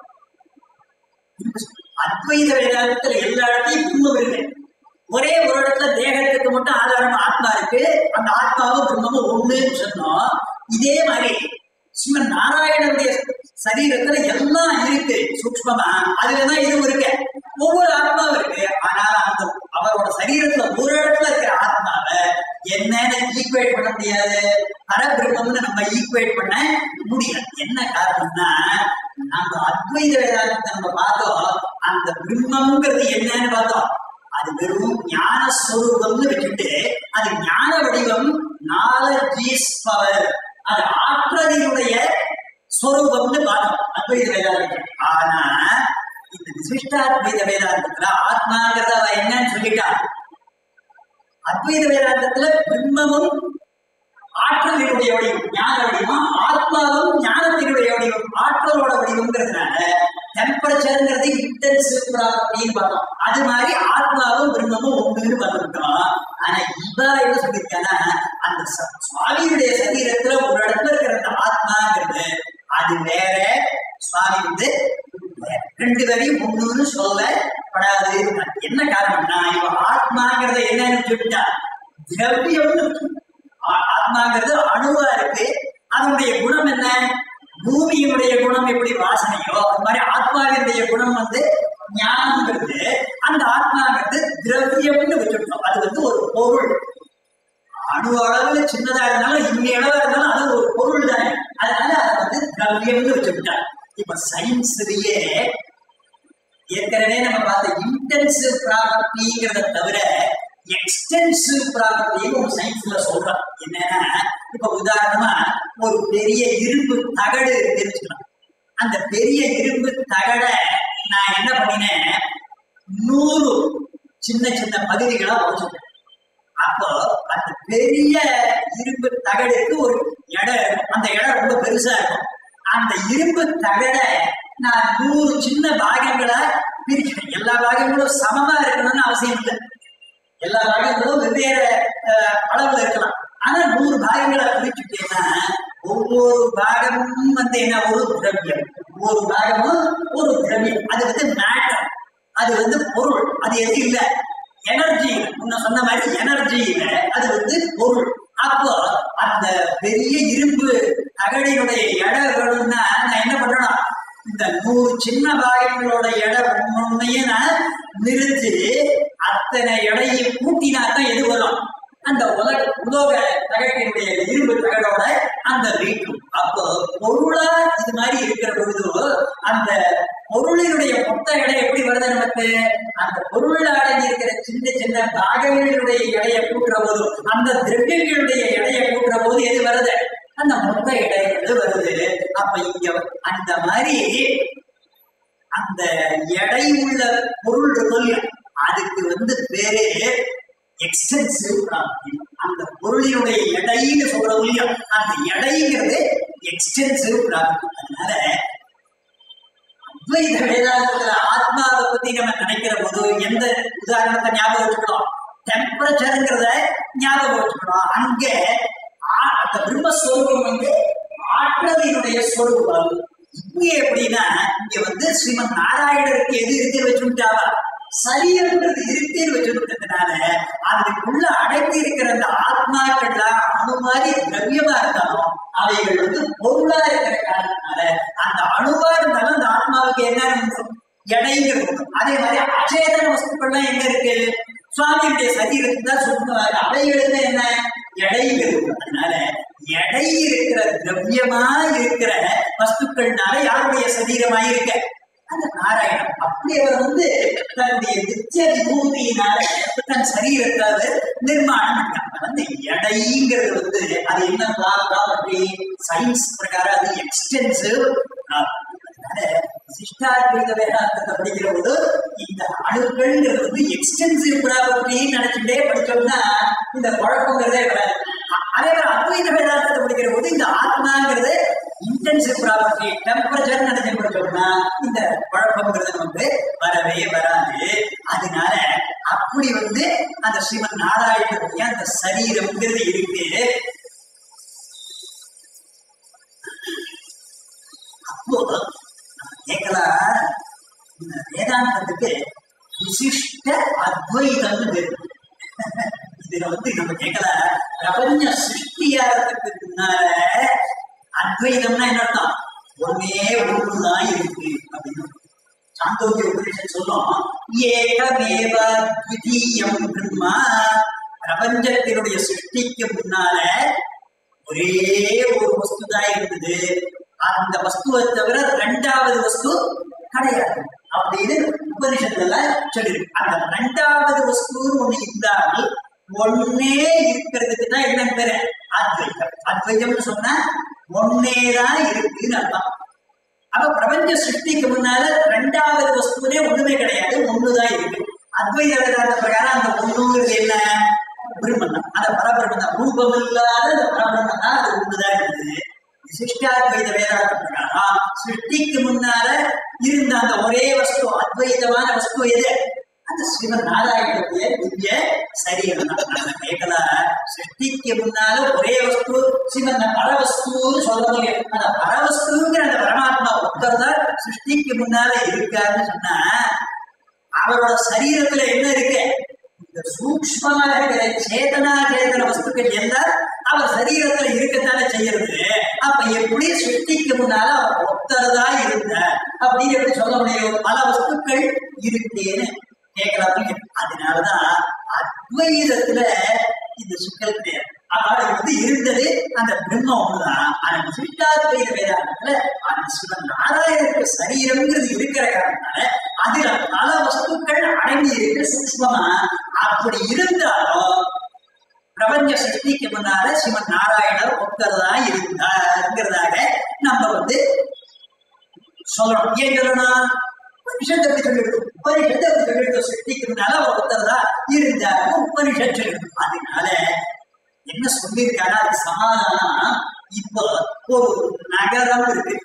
அத்வைத வேதாந்தத்துல எல்லா இடத்தையும் பிரம்மம் இருக்கு ஒரே ஒரு இடத்துல தேகத்துக்கு மட்டும் ஆதாரம் ஆத்மா இருக்கு அந்த ஆத்மாவும் பிரம்மமும் ஒண்ணுன்னு சொன்னோம் இதே மாதிரி சிவன் நாராயணனுடைய சரீரத்துல எல்லாம் இருக்கு சூக்மமா அதுலதான் இதுவும் இருக்கு ஒவ்வொரு ஆத்மாவும் இருக்கு ஆனா அந்த அவரோட சரீரத்துல ஒரு இடத்துல இருக்கிற ஆத்மாவை என்னன்னு ஈக்குவேட் பண்ண முடியாது பரபிரம்மம்னு நம்ம ஈக்குவேட் பண்ண முடியாது என்ன காரணம்னா நம்ம அத்வைத வேதாந்தத்தை நம்ம பார்த்தோம் அந்த பிரம்மம்ங்கிறது என்னன்னு பார்த்தோம் அது வெறும் ஞான ஸ்வரூபம்னு வச்சுட்டு அது ஞான வடிவம் நாலஜ் இஸ் பவர் அது ஆற்றலினுடைய ஸ்வரூபம்னு பார்த்தோம் அத்வைத வேதாந்தம் ஆனா இந்த விசிஷ்டாத்வைத வேதாந்தத்துல ஆத்மாங்கிறத அவ என்னன்னு சொல்லிட்டா அத்வைத வேதாந்தத்துல பிரம்மமும் ஆற்றலினுடைய வடிவம் ஞான வடிவம் ஆத்மாவும் ஞானத்தினுடைய வடிவம் ஆற்றலோட வடிவம்ங்கிறதுனால டெம்பரேச்சர்ங்கிறது இன்டென்சிவ் ப்ராப்பர்ட்டின்னு பார்த்தோம் அது மாதிரி ஆத்மாவும் பிரம்மமும் ஒண்ணுன்னு பார்த்துக்கிட்டோம் ஆனா இவா என்ன சொல்லியிருக்கானா அந்த ச- சுவாமியுடைய சரீரத்துல ஒரு இடத்துல இருக்கிற அந்த ஆத்மாங்கிறது அது வேற சுவாமி வந்து வேற. ரெண்டு பேரையும் ஒண்ணுன்னு சொல்லப்படாது என்ன காரணம்னா இவன் ஆத்மாங்கிறத என்னன்னு சொல்லிட்டா திரவியம்னு ஆ- ஆத்மாங்கிறது அணுவா இருக்கு அதனுடைய குணம் என்ன பூமியினுடைய குணம் எப்படி வாசனையோ அது மாதிரி ஆத்மாவினுடைய குணம் வந்து ஞானம்ங்கிறது அந்த ஆத்மாங்கிறது திரவியம்னு வச்சுட்டோம் அது வந்து ஒரு பொருள் அணு அளவுல சின்னதா இருந்தாலும் இன்னி அளவா இருந்தாலும் அது ஒரு பொருள் தானே அதனால அதை வந்து திரவியம்னு வச்சுட்டாங்க இப்ப சயின்ஸ்லயே ஏற்கனவே நம்ம பார்த்த இன்டென்சிவ் ப்ராப்பர்ட்டிங்கிறத தவிர எக்ஸ்டென்சிவ் ப்ராப்பர்ட்டின்னு ஒரு சயின்ஸ்ல சொல்றோம் என்னன்னா இப்ப உதாரணமா ஒரு பெரிய இரும்பு தகடு இருக்குன்னு வச்சுக்கலாம் அந்த பெரிய இரும்பு தகடை நான் என்ன பண்ணினேன் நூறு சின்ன சின்ன பகுதிகளா உடைச்சிட்டேன் அப்போ அந்த பெரிய இரும்பு தகடுக்கு ஒரு இடம் இருக்கும் அந்த இடம் ரொம்ப பெருசா இருக்கும் அந்த இரும்பு தகடை நான் நூறு சின்ன பாகங்களா பிரிக்கிறேன் எல்லா பாகங்களும் சமமா இருக்கணும்னு அவசியம் இல்லை எல்லா பாகங்களும் வெவ்வேறு அஹ், அளவுல இருக்கலாம் ஆனா நூறு பாகங்களா பிரிச்சுட்டேன்னா ஒவ்வொரு பாகமும் வந்து என்ன ஒரு திரவியம் ஒவ்வொரு பாகமும் ஒரு திரவியம் அது வந்து மேட்டர் அது வந்து பொருள் அது எது இல்ல எனர்ஜி முன்ன சொன்ன மாதிரி எனர்ஜி இல்ல அது வந்து பொருள் அப்போ அந்த பெரிய இரும்பு தகடினுடைய எடை வேணும்னா நான் என்ன பண்ணணும் இந்த நூறு சின்ன பாகங்களோட எடை ஒன்னொன்னையும் நான் நிறுத்தி அத்தனை எடையை கூட்டினா தான் எது வரும் அந்த உலக உலோக தகட்டினுடைய இரும்பு தகடோட அந்த வீட்டும் அப்போ பொருளா இது மாதிரி இருக்கிற பொழுது அந்த பொருளினுடைய மொத்த எடை எப்படி வருது நமக்கு அந்த பொருள் அடங்கி இருக்கிற சின்ன சின்ன பாகங்களுடைய எடையை கூட்டுற போது அந்த திரவியங்களுடைய எடையை கூட்டுற போது எது வருது அந்த மொத்த எடைகள் வருது அப்ப இங்க அந்த மாதிரி அந்த எடை உள்ள பொருள் இருக்கும் இல்லையா, அதுக்கு வந்து பேரு எக்ஸ்டென்சிவ் ப்ராப்பர்ட்டி அந்த பொருளினுடைய எடைன்னு சொல்றோம் இல்லையா அந்த எடைங்கிறது எக்ஸ்டென்சிவ் ப்ராப்பர்ட்டி அதனால அத்வைத வேதாந்தத்துல ஆத்மாவை பத்தி நம்ம நினைக்கிற போது எந்த உதாரணத்தை ஞாபகம் வச்சுக்கணும் டெம்பரேச்சர்ங்கிறத ஞாபகம் வச்சுக்கணும் அங்க ஆ- அந்த பிரம்மஸ்வரூபம் வந்து ஆற்றலினுடைய ஸ்வரூபம் இங்கே எப்படின்னா இங்க வந்து ஸ்ரீமன் நாராயணருக்கு எது இருக்கு வச்சுட்டாவா சரீரம்ன்றது இருக்குன்னு வச்சுட்டதுனால அதுக்குள்ள அடங்கி இருக்கிற அந்த ஆத்மாக்கள்லாம் அணு மாதிரி திரவியமா இருந்தாலும் அவைகள் வந்து பொருளா இருக்கிற காரணத்தினால அந்த அணுவா இருந்தாலும் அந்த ஆத்மாவுக்கு என்ன இருக்கும்? எடைங்கிறது இருக்கும். அதே மாதிரி அச்சேதன வஸ்துக்கள்லாம் எங்க இருக்கு சுவாமியுடைய சரீரத்துக்கு தான் சொல்லுவாங்க அவைகளுக்கு என்ன எடைங்கிறது இருக்கும். அதனால எடை இருக்கிற திரவியமா இருக்கிற வஸ்துக்கள்னால யாருடைய சரீரமா இருக்க அந்த நாராயணன் அப்படி அவர் வந்து தன்னுடைய நித்திய விபூதியினால தன் சரீரத்தை அவர் நிர்மாணம் பண்ணார் அந்த எடைங்கிறது வந்து அது என்ன ப்ராப்பர்ட்டி சயின்ஸ் பிரகாரம் அது எக்ஸ்டென்சிவ் அதனால சிஷ்டாத்வைத வேதாந்தத்தை படிக்கிற போது இந்த அணுக்கள்ங்கிறது வந்து எக்ஸ்டென்சிவ் ப்ராப்பர்ட்டின்னு நினைச்சுட்டே படிச்சோம்னா இந்த குழப்பங்கிறதே வராது அ- அதே மாதிரி அத்வைத வேதாந்தத்தை படிக்கிற போது இந்த ஆத்மாங்கிறது இன்டென்சிவ் ப்ராப்பர்ட்டி டெம்பரேச்சர் நினைச்சு படிச்சோம்னா இந்த குழப்பங்கிறது நமக்கு வரவே வராது அதனால அப்படி வந்து அந்த ஸ்ரீமன் நாராயணனுடைய அந்த சரீரம்ங்கிறது இருக்கு அப்போ நம்ம கேட்கலாம் இந்த வேதாந்தத்துக்கு விசிஷ்ட அத்வைதம்னு பேரு இதுல வந்து நம்ம கேட்கலாம் பிரபஞ்ச சிருஷ்டியாகிறதுக்கு முன்னால அத்வைதம்னா என்ன அர்த்தம் ஒன்னே ஒண்ணுதான் இருக்கு அப்படின்னு சாந்தோக்கிய உபனிஷத் சொல்லும் ஏகமேவ த்விதீயம் பிரம்மா பிரபஞ்சத்தினுடைய சிருஷ்டிக்கு முன்னால ஒரே ஒரு வஸ்து தான் இருந்தது அந்த வஸ்துவை தவிர ரெண்டாவது வஸ்து கிடையாது அப்படின்னு உபனிஷத்துல சொல்லிருக்கு அந்த ரெண்டாவது வஸ்துன்னு ஒண்ணு இருந்தால் ஒன்னே இருக்கிறதுக்கு தான் என்ன பேரு அத்வைதம் அத்வைதம்னு சொன்னா ஒன்னே தான் இருக்குன்னு அர்த்தம் அப்ப பிரபஞ்ச சிருஷ்டிக்கு முன்னால ரெண்டாவது வஸ்துவனே ஒண்ணுமே கிடையாது ஒண்ணுதான் இருக்கு அத்வைத வேதாந்த பிரகாரம் அந்த ஒண்ணுங்கிறது என்ன பிரம்மன் தான் அந்த பரபிரம்மன் தான் ரூபம் இல்லாத அந்த பரபிரம்மன் தான் அது ஒண்ணுதான் இருக்குது விசிஷ்டாத்வைத வேதாந்த பிரகாரம் சிருஷ்டிக்கு முன்னால இருந்த அந்த ஒரே வஸ்து அத்வைதமான வஸ்து எது அந்த ஸ்ரீமன் நாராயணனுடைய திவ்ய சரீரம் தான் நம்ம கேட்கல சிருஷ்டிக்கு முன்னால ஒரே வஸ்து சிவன் பரவஸ்துன்னு சொல்றது அந்த பரவஸ்துங்கிற அந்த பரமாத்மா ஒருத்தர் தான் சிருஷ்டிக்கு முன்னால இருக்காருன்னு சொன்னா அவரோட சரீரத்துல என்ன இருக்கு இந்த சூக்ஷ்மமா இருக்கிற சேதனா சேதன வஸ்துக்கள் எல்லாம் அவர் சரீரத்துல இருக்கத்தானே செய்யறது அப்ப எப்படி சிருஷ்டிக்கு முன்னால அவர் ஒருத்தர் தான் இருந்தார் அப்படின்னு எப்படி சொல்ல முடியும் பல வஸ்துக்கள் இருக்கேன்னு கேட்கலாம் அதனாலதான் அத்வைதத்துல இந்த சிக்கல் கிடையாது அவரு வந்து இருந்தது அந்த பிரம்ம ஒண்ணுதான் ஆனா சிஷ்டாத்வைத வேதாந்தத்துல அந்த சிவன் நாராயணனுக்கு சரீரம்ங்கிறது இருக்கிற காரணத்தால அதுல பல வஸ்துக்கள் அடங்கி இருக்கு சூக்ஷ்மமா அப்படி இருந்தாலும் பிரபஞ்ச சிருஷ்டிக்கு முன்னால சிவன் நாராயணர் ஒருத்தர் தான் இருந்தாருங்கிறதாக நம்ம வந்து சொல்லணும் ஏன் சொல்லணும் உபனிஷத்தை எப்படி சொல்லிடுது உபனிஷத்தை எப்படி சொல்லிடுது சிருஷ்டிக்கு முன்னால அவர் ஒருத்தர் தான் இருந்தாரு உபனிஷத் சொல்லிடுது அதனால என்ன சொல்லியிருக்காரு அது சமாதானம் இப்போ ஒரு நகரம் இருக்கு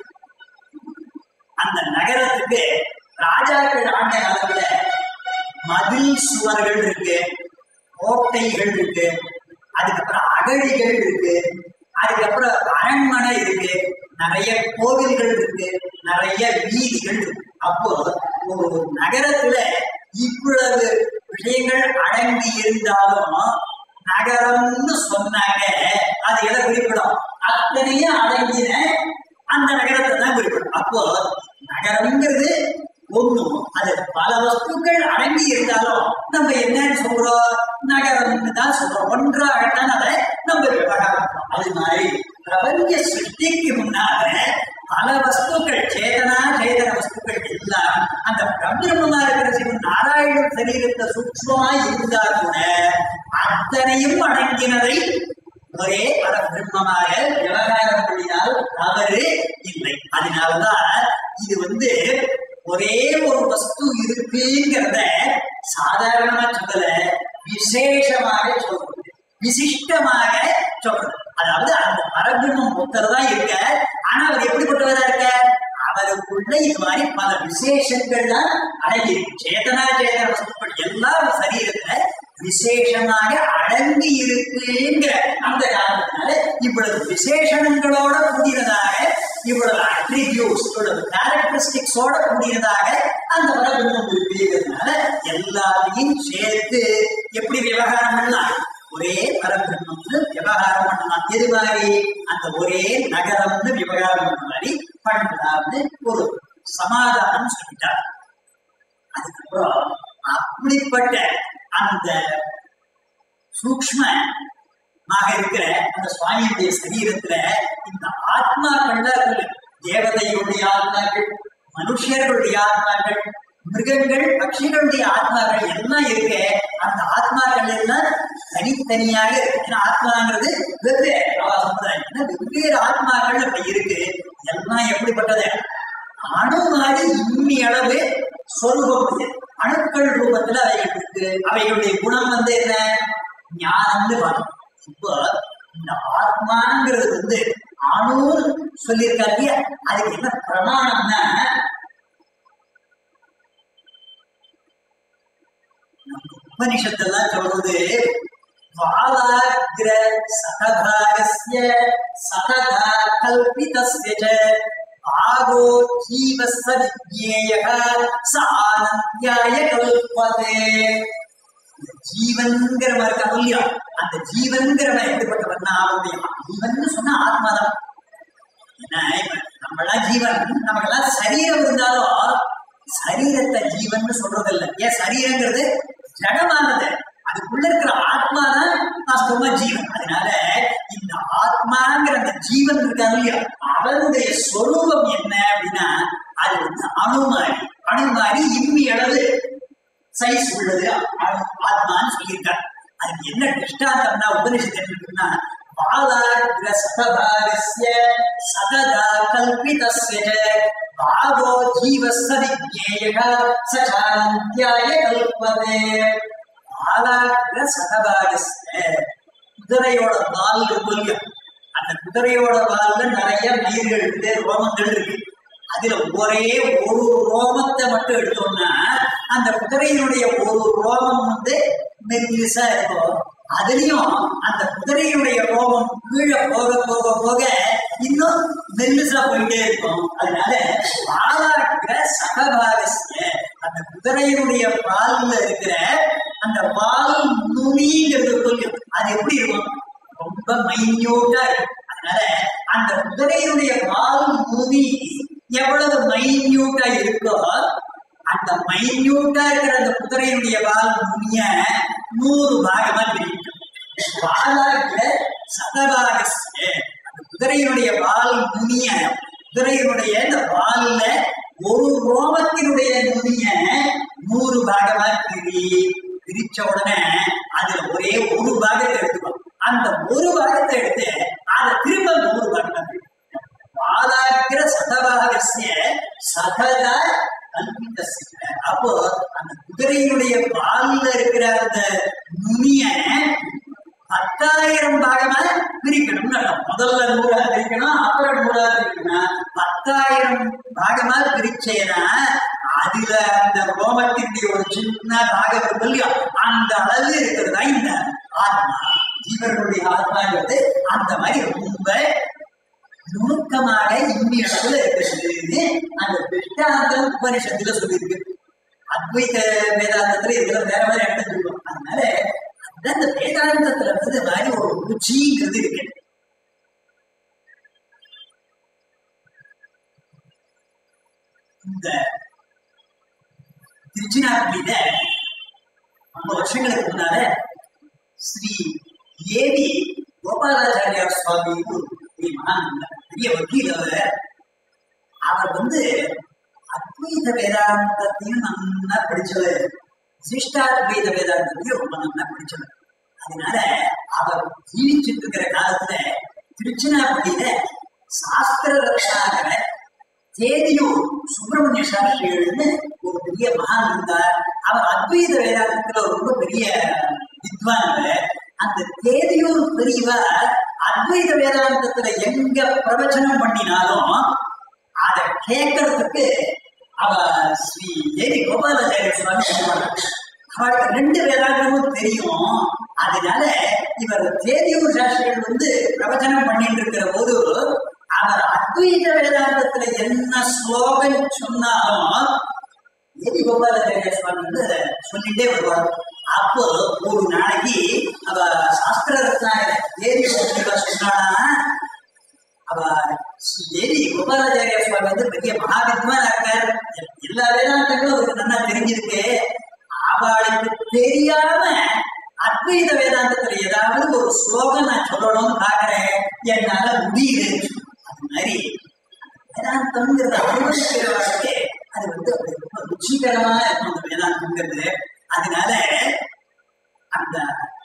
அந்த நகரத்துக்கு ராஜாக்கள் ஆண்ட காலத்துல மதில் சுவர்கள் இருக்கு கோட்டைகள் இருக்கு அதுக்கப்புறம் அகழிகள் இருக்கு அதுக்கப்புறம் அரண்மனை இருக்கு நிறைய கோவில்கள் இருக்கு நிறைய வீதிகள் இருக்கு அப்போ ஒரு நகரத்துல இவ்வளவு விஷயங்கள் அடங்கி இருந்தாலும் நகரம்னு சொன்னாங்க அது எதை குறிப்பிடும் அத்தனையும் அடங்கின அந்த நகரத்தை தான் குறிப்பிடும் அப்போ நகரம்ங்கிறது ஒண்ணும் அது பல வஸ்துக்கள் அடங்கி இருந்தாலும் நம்ம என்னன்னு சொல்றோம் நகரம்னு தான் சொல்றோம் ஒன்றாகத்தான் அதை நம்ம விவகாரம் பண்றோம். அது மாதிரி பிரபஞ்ச சிருஷ்டிக்கு முன்னால பல வஸ்துக்கள் சேதனா சேதன வஸ்துக்கள் எல்லாம் அந்த பிரபிரமமா இருக்கிற சிவன் நாராயணன் சரீரத்தை சூக்ஷ்மமா இருந்தா கூட அத்தனையும் அடங்கினதை ஒரே பரபிரம்மமாக விவகாரம் பண்ணினால் தவறு இல்லை அதனாலதான் இது வந்து ஒரே ஒரு வஸ்து இருக்குங்கிறத சாதாரணமா சொல்லல விசேஷமாக சொல்றது விசிஷ்டமாக சொல்றது அதாவது அந்த பரபிரம்மம் ஒருத்தர் தான் இருக்க ஆனா அவர் எப்படிப்பட்டவரா இருக்க அவருக்குள்ள இது மாதிரி பல விசேஷங்கள்லாம் அடங்கி இருக்கு சேதனா சேதன வஸ்துக்கள் எல்லாம் சரீரத்துல விசேஷமாக அடங்கி இருக்குங்கிற அந்த காரணத்தினால இவ்வளவு விசேஷணங்களோட கூடியதாக இவ்வளவு அட்ரிபியூட்ஸ் இவ்வளவு கேரக்டரிஸ்டிக்ஸோட கூடியதாக அந்த பரபிரம்மம் இருக்குங்கிறதுனால எல்லாத்தையும் சேர்த்து எப்படி விவகாரம் பண்ணலாம் ஒரே பரபிரம்மம்னு விவகாரம் பண்ணலாம் எது மாதிரி அந்த ஒரே நகரம்னு விவகாரம் பண்ண மாதிரி பண்ணலாம்னு ஒரு சமாதானம் சொல்லிட்டார் அதுக்கப்புறம் அப்படிப்பட்ட அந்த சூக்மமாக இருக்கிற அந்த சுவாமியுடைய சரீரத்துல இந்த ஆத்மாக்கள்ல இருக்கு தேவதைகளுடைய ஆத்மாக்கள் மனுஷர்களுடைய ஆத்மாக்கள் மிருகங்கள் பட்சிகளுடைய ஆத்மாக்கள் எல்லாம் இருக்கு அந்த ஆத்மாக்கள் எல்லாம் தனித்தனியாக இருக்கு ஏன்னா ஆத்மாங்கிறது வெவ்வேறு அவ சம்பிரதாயம் ஏன்னா வெவ்வேறு ஆத்மாக்கள் அப்படி இருக்கு எல்லாம் எப்படிப்பட்டது அணு மாதிரி இம்மி அளவு சொருபம் அணுக்கள் ரூபத்துல அவைகள் இருக்கு அவைகளுடைய குணம் வந்து என்ன ஞானம்னு பார்க்கணும் இப்போ இந்த ஆத்மாங்கிறது வந்து அணுன்னு சொல்லியிருக்காரு இல்லையா அதுக்கு என்ன பிரமாணம்னா உபனிஷத்தெல்லாம் சொல்றது வாலாகிர சதபாகஸ்ய சததா கல்பிதஸ்ய ச பாகோ ஜீவஸ்ஸ விஜ்ஞேயः ச ஆனந்தியாய கல்பதே இந்த ஜீவன்கிற மாதிரி இருக்காங்க இல்லையா அந்த ஜீவன்கிறவன் எப்படிப்பட்டவன்னா அவனுடைய ஜீவன் சொன்னா ஆத்மாதான் ஏன்னா இப்ப நம்மளாம் ஜீவன் நமக்கெல்லாம் சரீரம் இருந்தாலும் சரீரத்தை ஜீவன் சொல்றது இல்ல ஏன் சரீரங்கிறது ஜடமானது அதுக்குள்ள இருக்கிற ஆத்மா தான் வாஸ்தவமா ஜீவன் அதனால இந்த ஆத்மாங்கிற அந்த ஜீவன் இருக்காங்க இல்லையா அவருடைய சொரூபம் என்ன அப்படின்னா அது வந்து அணு மாதிரி அணு மாதிரி இம்மி அளவு சைஸ் உள்ளது அணு ஆத்மான்னு சொல்லியிருக்காரு அதுக்கு என்ன திருஷ்டாந்தம்னா உபனிஷத்து என்ன இருக்குன்னா பாலாகிர சதபாகஸ்ய சததா கல்பிதஸ்ய ச பாகோ ஜீவஸ்ஸ விஜ்ஞேயः ச சாந்தியாய கல்பதே பாலாகிர சதபாகஸ்ய குதிரையோட வால் இருக்கும் இல்லையா அந்த குதிரையோட வால்ல நிறைய மயிர்கள் இருக்கு ரோமங்கள் இருக்கு அதுல ஒரே ஒரு ரோமத்தை மட்டும் எடுத்தோம்னா அந்த குதிரையினுடைய ஒரு ரோமம் வந்து மெல்லிசா இருக்கும் அதுலயும் அந்த குதிரையினுடைய ரோமம் கீழே போக போக போக இன்னும் மெல்லிசா போயிட்டே இருக்கும் அதனால பாலாக்கிற சகபாகசிய அந்த குதிரையினுடைய பால்ல இருக்கிற அந்த பால் நுனிங்கிறது கொஞ்சம் அது எப்படி இருக்கும் ரொம்ப மைன்யூட்டா இருக்கும் அதனால அந்த குதிரையினுடைய பால் நுனி எவ்வளவு மைன்யூட்டா இருக்கோ அந்த மைன்யூட்டா இருக்கிற அந்த குதிரையினுடைய வால் நுனிய நூறு பாகமா பிரிக்கும் பாலாகிற சதபாகஸ்ய அந்த குதிரையினுடைய வால் நுனிய குதிரையினுடைய இந்த வால்ல ஒரு ரோமத்தினுடைய நுனிய நூறு பாகமா பிரி பிரிச்ச உடனே அதுல ஒரே ஒரு பாகத்தை எடுத்துக்கோ அந்த ஒரு பாகத்தை எடுத்து அதை திரும்ப நூறு பாகமா பிரி பாலாகிற சதபாகசிய சதத கல்பிதசிய அப்போ அந்த குதிரையினுடைய பால்ல இருக்கிற அந்த நுனிய பத்தாயிரம் பாகமா பிரிக்கணும்னு அர்த்தம் முதல்ல நூறா பிரிக்கணும் அப்புறம் நூறா பிரிக்கணும் பத்தாயிரம் பாகமா பிரிச்சேனா அதுல அந்த ரோமத்தினுடைய ஒரு சின்ன பாகம் இருக்கு இல்லையா அந்த அளவு இருக்கிறதா இந்த ஆத்மா ஜீவர்களுடைய ஆத்மாங்கிறது அந்த மாதிரி ரொம்ப நுணுக்கமாக இன்னி அளவுல இருக்கிறது அந்த திருஷ்டாந்தம் உபனிஷத்துல சொல்லியிருக்கு அத்வைத வேதாந்தத்துல இதுல வேற மாதிரி அர்த்தம் சொல்லுவோம் அதனால அந்த அந்த வேதாந்தத்துல வந்து இந்த மாதிரி ஒரு ருச்சிங்கிறது இருக்கு இந்த திருச்சினாப்பள்ளியில ரொம்ப வருஷங்களுக்கு முன்னால ஸ்ரீ ஏவி கோபாலாச்சாரியார் சுவாமி பெரிய மகான் இருந்தார். பெரிய வக்கீல் அவர் அவர் வந்து அத்வைத வேதாந்தத்தையும் நல்லா படிச்சவர் சிஷ்டாத்வைத வேதாந்தத்தையும் ரொம்ப நல்லா படிச்சவர் அதனால அவர் ஜீவிச்சுட்டு இருக்கிற காலத்துல திருச்சினாப்பள்ளியில சாஸ்திர ரத்னாகர தேதியூர் சுப்பிரமணிய சாஸ்திரிகள்னு ஒரு பெரிய மகான் இருந்தார் அவர் அத்வைத வேதாந்தத்துல ஒரு ரொம்ப பெரிய வித்வான் அவர். அந்த தேதியூர் பெரியவர் அத்வைத வேதாந்தத்துல எங்க பிரவச்சனம் பண்ணினாலும் அதை கேட்கறதுக்கு அவ ஸ்ரீ ஏதி கோபாலாச்சாரிய சுவாமி சொல்லுவாங்க அவருக்கு ரெண்டு வேதாந்தமும் தெரியும் அதனால இவர் தேதியூர் சாஸ்திரிகள் வந்து பிரவச்சனம் பண்ணிட்டு இருக்கிற போது அவர் அத்வைத வேதாந்தத்துல என்ன ஸ்லோகம் சொன்னாலும் ஏதி கோபாலாச்சாரிய சுவாமி வந்து அதை சொல்லிட்டே வருவார் அப்போ ஒரு நாளைக்கு அவ சாஸ்திர ரத்னாகர தேவி சொன்னானா அவ தேவி கோபாலாச்சாரிய சுவாமி வந்து பெரிய மகாவித்வான் இருக்கார் எல்- எல்லா வேதாந்தங்களும் அவருக்கு நல்லா தெரிஞ்சிருக்கு அவளுக்கு தெரியாம அத்வைத வேதாந்தத்துல ஏதாவது ஒரு ஸ்லோகம் நான் சொல்லணும்னு பாக்குறேன் என்னால முடியுது அது மாதிரி வேதாந்தம்ங்கிறத அனுபவிக்கிறவர்களுக்கு அது வந்து அப்படி ரொம்ப ருச்சிகரமா இருக்கும் அந்த வேதாந்தம்ங்கிறது அதனால அந்த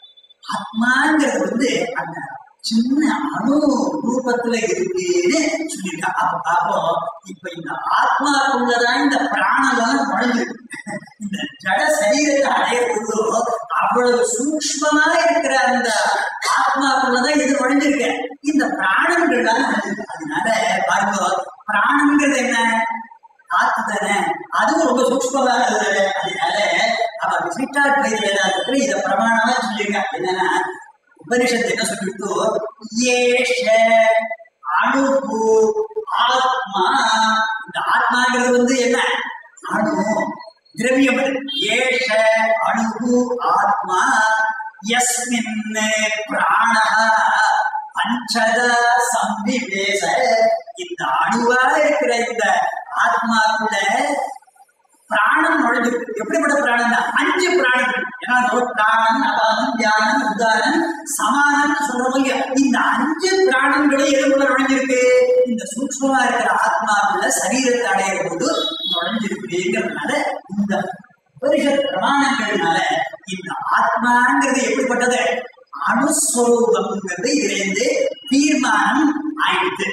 ஆத்மாங்கிறது வந்து அந்த சின்ன அணு ரூபத்துல இருக்குன்னு சொல்லியிருக்கா அப்ப பாப்போம் இப்ப இந்த ஆத்மாக்குள்ளதான் இந்த பிராணெல்லாம் நுழைஞ்சிருக்கு இந்த ஜட சரீரத்தை அடையிறது அவ்வளவு சூக்ஷ்மமா இருக்கிற அந்த ஆத்மாக்குள்ளதான் இது நுழைஞ்சிருக்கு இந்த பிராணங்கள்லாம் நுழைஞ்சிருக்கு அதனால பாருங்க பிராணங்கிறது என்ன காத்து தானே அதுவும் ரொம்ப சூக்ஷ்மமானது அதனால அவ விசிட்டாட் வேதாந்தத்துல இத பிரமாணமா சொல்லியிருக்காங்க என்னன்னா உபனிஷத்து என்ன சொல்லிட்டு ஏஷ அணுகு ஆத்மா இந்த ஆத்மாங்கிறது வந்து என்ன அணு திரவியம் அது. ஏஷ அணுகு ஆத்மா யஸ்மின் பிராண பஞ்சத சம்பிவேச இந்த அணுவா இருக்கிற இந்த ஆத்மாக்குள்ள பிராணம் நுழைஞ்சிருக்கு எப்படிப்பட்ட பிராணம் தான் அஞ்சு பிராணங்கள் ஏன்னா அதோ பிராணம் அபானம் தியானம் உதானம் சமானம் சொல்றோம் இல்லையா இந்த அஞ்சு பிராணங்களும் எதுக்குள்ள நுழைஞ்சிருக்கு இந்த சூக்ஷ்மமா இருக்கிற ஆத்மாவுல சரீரத்தை அடையிற போது நுழைஞ்சிருக்குங்கிறதுனால இந்த உபரிஷத் பிரமாணங்கள்னால இந்த ஆத்மாங்கிறது எப்படிப்பட்டது அணுஸ்வரூபம்ங்கிறது இதுல இருந்து தீர்மானம் ஆயிடுது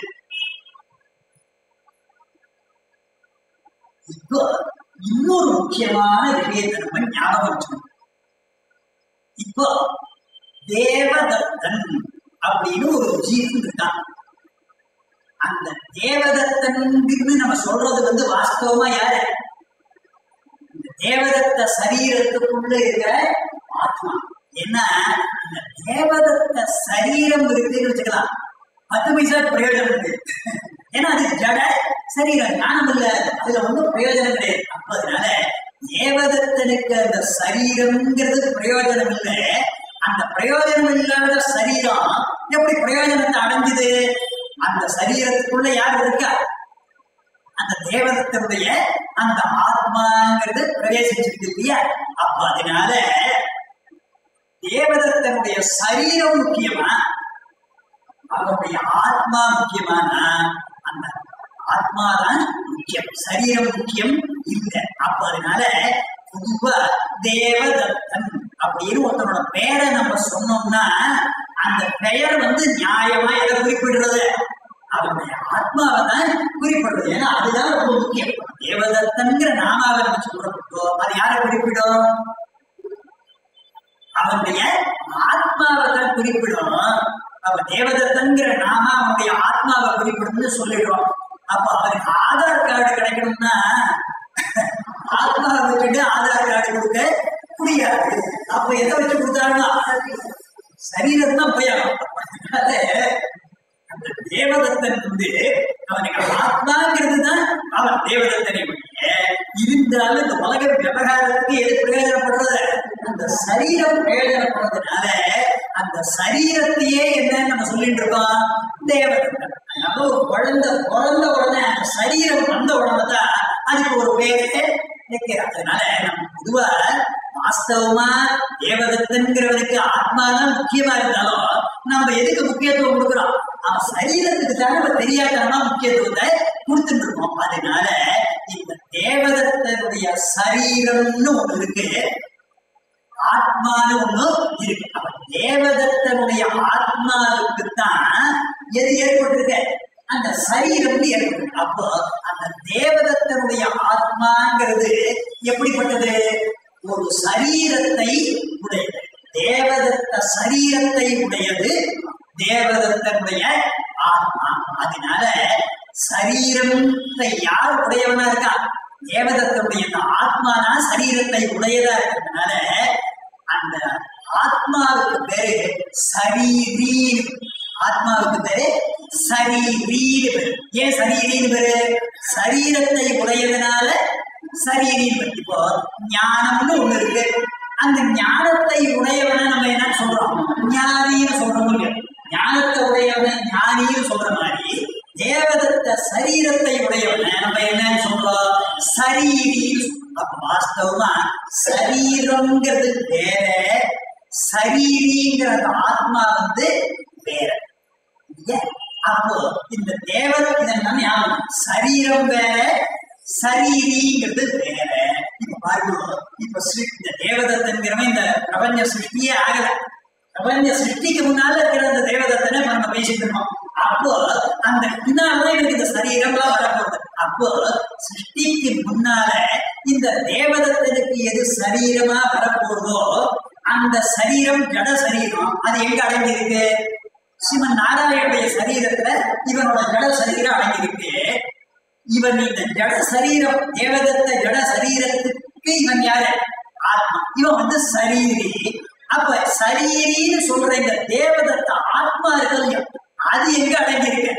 இப்போ இன்னொரு முக்கியமான விஷயத்தை நம்ம ஞாபகம் வச்சுக்கணும் இப்போ தேவதத்தன் அப்படின்னு ஒரு ஜீவன் இருக்கான் அந்த தேவதத்தன்னு நம்ம சொல்றது வந்து வாஸ்தவமா யாரு இந்த தேவதத்த சரீரத்துக்குள்ள இருக்கிற ஆத்மா ஏன்னா இந்த தேவதத்த சரீரம் இருக்குன்னு வச்சுக்கலாம் பத்து பைசா பிரயோஜனம் இருக்கு ஏன்னா அது ஜட சரீரம் ஞானம் இல்ல அதுல ஒன்றும் பிரயோஜனம் கிடையாது அப்ப அதனால தேவதத்தனுக்கு அந்த சரீரம்ங்கிறது பிரயோஜனம் இல்லை அந்த பிரயோஜனம் இல்லாத சரீரம் எப்படி பிரயோஜனத்தை அடைஞ்சது அந்த சரீரத்துக்குள்ள யார் இருக்கா அந்த தேவதத்தனுடைய அந்த ஆத்மாங்கிறது பிரவேசிச்சிருக்கு இல்லையா அப்ப அதனால தேவதத்தனுடைய சரீரம் முக்கியமா அவருடைய ஆத்மா முக்கியமானா அந்த ஆத்மாதான் முக்கியம் சரீரம் முக்கியம் இல்லை அப்ப அதனால பொதுவா தேவதத்தன் அப்படின்னு ஒருத்தனோட பெயரை நம்ம சொன்னோம்னா அந்த பெயர் வந்து நியாயமா எதை குறிப்பிடுறது அவனுடைய ஆத்மாவை தான் குறிப்பிடுறது ஏன்னா அதுதான் ரொம்ப முக்கியம் தேவதத்தன்கிற நாமாவை நம்ம சொல்றப்போ அது யாரை குறிப்பிடும் அவனுடைய ஆத்மாவை தான் குறிப்பிடும் அப்ப தேவதத்தன்கிற நாம அவனுடைய ஆத்மாவை குறிப்பிடும்னு சொல்லிடுறோம் அப்ப அவருக்கு ஆதார் கார்டு கிடைக்கணும்னா ஆத்மாவை வச்சுட்டு ஆதார் கார்டு கொடுக்க முடியாது அப்ப எதை வச்சு கொடுத்தாருன்னா சரீரம் தான் போய் அதனால அந்த தேவதத்தன் வந்து அவனுக்கு ஆத்மாங்கிறது தான் அவன் தேவதத்தனை ஒழிய இருந்தாலும் இந்த உலக விவகாரத்துக்கு எது பிரயோஜனப்படுறது அந்த சரீரம் பிரயோஜனப்படுறதுனால அந்த சரீரத்தையே என்ன நம்ம சொல்லிட்டு இருக்கோம் தேவதத்தன் அதனால ஒரு குழந்தை பிறந்த உடனே அந்த சரீரம் வந்த உடனே தான் அதுக்கு ஒரு பேரு வைக்கிறார் அதனால நம்ம பொதுவா வாஸ்தவமா தேவதத்தன்கிறவனுக்கு ஆத்மாதான் முக்கியமா இருந்தாலும் நம்ம எதுக்கு முக்கியத்துவம் கொடுக்குறோம் அவன் சரீரத்துக்கு தான் நம்ம தெரியாதனமா முக்கியத்துவத்தை கொடுத்துட்டு இருக்கோம் அதனால இந்த தேவதத்தனுடைய சரீரம்னு ஒண்ணு இருக்கு ஆத்மான்னு ஒண்ணு இருக்கு அப்ப தேவதத்தனுடைய ஆத்மாவுக்கு தான் எது ஏற்பட்டிருக்கு அந்த சரீரம் ஏற்பட்டிருக்கு அப்போ அந்த தேவதத்தனுடைய ஆத்மாங்கிறது எப்படிப்பட்டது ஒரு சரீரத்தை உடையது தேவதத்த சரீரத்தை உடையது தேவதத்தனுடைய ஆத்மா அதனால சரீரத்தை யார் உடையவனா இருக்கா தேவதத்தனுடைய அந்த ஆத்மானா சரீரத்தை உடையதா இருக்கிறதுனால அந்த ஆத்மாவுக்கு பேரு சரீரி ஆத்மாவுக்கு பேரு சரீரீன்னு பேரு ஏன் சரீரின்னு பேரு சரீரத்தை உடையதுனால சரீரின்னு பேரு இப்போ ஞானம்னு ஒண்ணு இருக்கு அந்த ஞானத்தை உடையவனை நம்ம என்ன சொல்றோம் ஞானின்னு சொல்றோம் இல்லையா ஞானத்தை உடையவனை ஞானின்னு சொல்ற மாதிரி தேவதத்த சரீரத்தை உடையவனை நம்ம என்னன்னு சொல்றோம் சரீரி அப்ப வாஸ்தவமா சரீரம்ங்கிறது வேற சரீரிங்கிற அந்த ஆத்மா வந்து வேற இல்லையா? அப்போ இந்த தேவத இதெல்லாம் ஞாபகம் சரீரம் வேற சரீரிங்கிறது வேற இப்ப பாருங்க இப்ப சிரு- இந்த தேவதத்தன்கிறவன் இந்த பிரபஞ்ச சிருஷ்டியே ஆகல பிரபஞ்ச சிருஷ்டிக்கு முன்னால இருக்கிற அந்த தேவதத்தனை நம்ம பேசிட்டு இருக்கோம் அப்போ அந்த பின்னால்தான் எனக்கு இந்த சரீரம்லாம் வரப்போகுது அப்போ சிருஷ்டிக்கு முன்னால இந்த தேவதத்தனுக்கு எது சரீரமா வரப்போகுதோ அந்த சரீரம் ஜட சரீரம் அது எங்க அடங்கியிருக்கு சிவன் நாராயணுடைய சரீரத்துல இவனோட ஜட சரீரம் அடங்கியிருக்கு இவன் இந்த ஜட சரீரம் தேவதத்த ஜட சரீரத்துக்கு இவன் யாரு ஆத்மா இவன் வந்து சரீரி அப்ப சரீரின்னு சொல்ற இந்த தேவதத்த ஆத்மா இருக்கு இல்லையா அது எங்க அடங்கி இருக்கு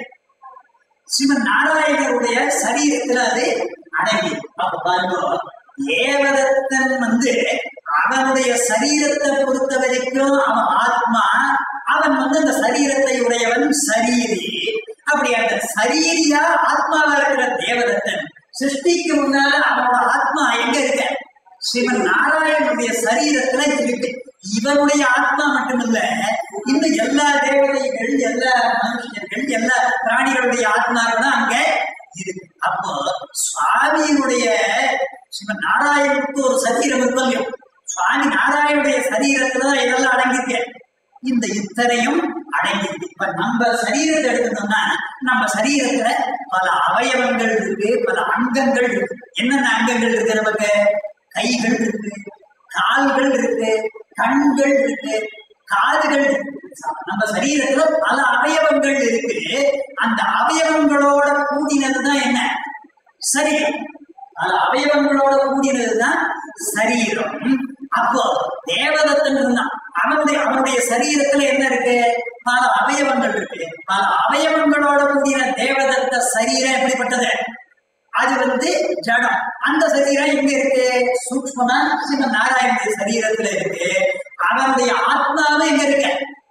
சிவன் நாராயணருடைய சரீரத்துல அது அடங்கி இருக்கு. அப்ப பாருங்க தேவதத்தன் வந்து அவனுடைய சரீரத்தை பொறுத்த வரைக்கும் அவன் ஆத்மா அவன் வந்து அந்த சரீரத்தை உடையவன் சரீரி அப்படி அந்த சரீரியா ஆத்மாவா இருக்கிற தேவதத்தன் சிருஷ்டிக்கு முன்னால அவனோட ஆத்மா எங்க இருக்க சிவன் நாராயணனுடைய சரீரத்துல இருக்கு இவனுடைய ஆத்மா மட்டுமில்ல இன்னும் எல்லா தேவதைகள் எல்லா மனுஷர்கள் எல்லா பிராணிகளுடைய ஆத்மாக்களும் அங்க இருக்கு அப்போ சுவாமியினுடைய சிவன் நாராயணனுக்கு ஒரு சரீரம் இருக்கும் இல்லையோ சுவாமி நாராயணுடைய சரீரத்துல தான் இதெல்லாம் அடங்கியிருக்கு இந்த இத்தனையும் அடங்கியிருக்கு இப்ப நம்ம சரீரத்தை எடுத்துட்டோம்னா நம்ம சரீரத்துல பல அவயவங்கள் இருக்கு பல அங்கங்கள் இருக்கு என்னென்ன அங்கங்கள் இருக்கு நமக்கு கைகள் இருக்கு கால்கள் இருக்கு கண்கள் இருக்கு காதுகள் இருக்கு நம்ம சரீரத்துல பல அவயவங்கள் இருக்கு அந்த அவயவங்களோட கூடினதுதான் என்ன சரீரம் அது அவயவங்களோட கூடினதுதான் சரீரம் அப்போ தேவதத்தன் இருந்தான் அவனுடைய அவனுடைய சரீரத்துல என்ன இருக்கு பல அவயவங்கள் இருக்கு பல அவயவங்களோட கூடின தேவதத்த சரீரம் எப்படிப்பட்டது அது வந்து ஜடம் அந்த சரீரம் எங்க இருக்கு சூக்மமா சிவன் நாராயணனுடைய சரீரத்துல இருக்கு அவனுடைய ஆத்மாவும் எங்க இருக்கு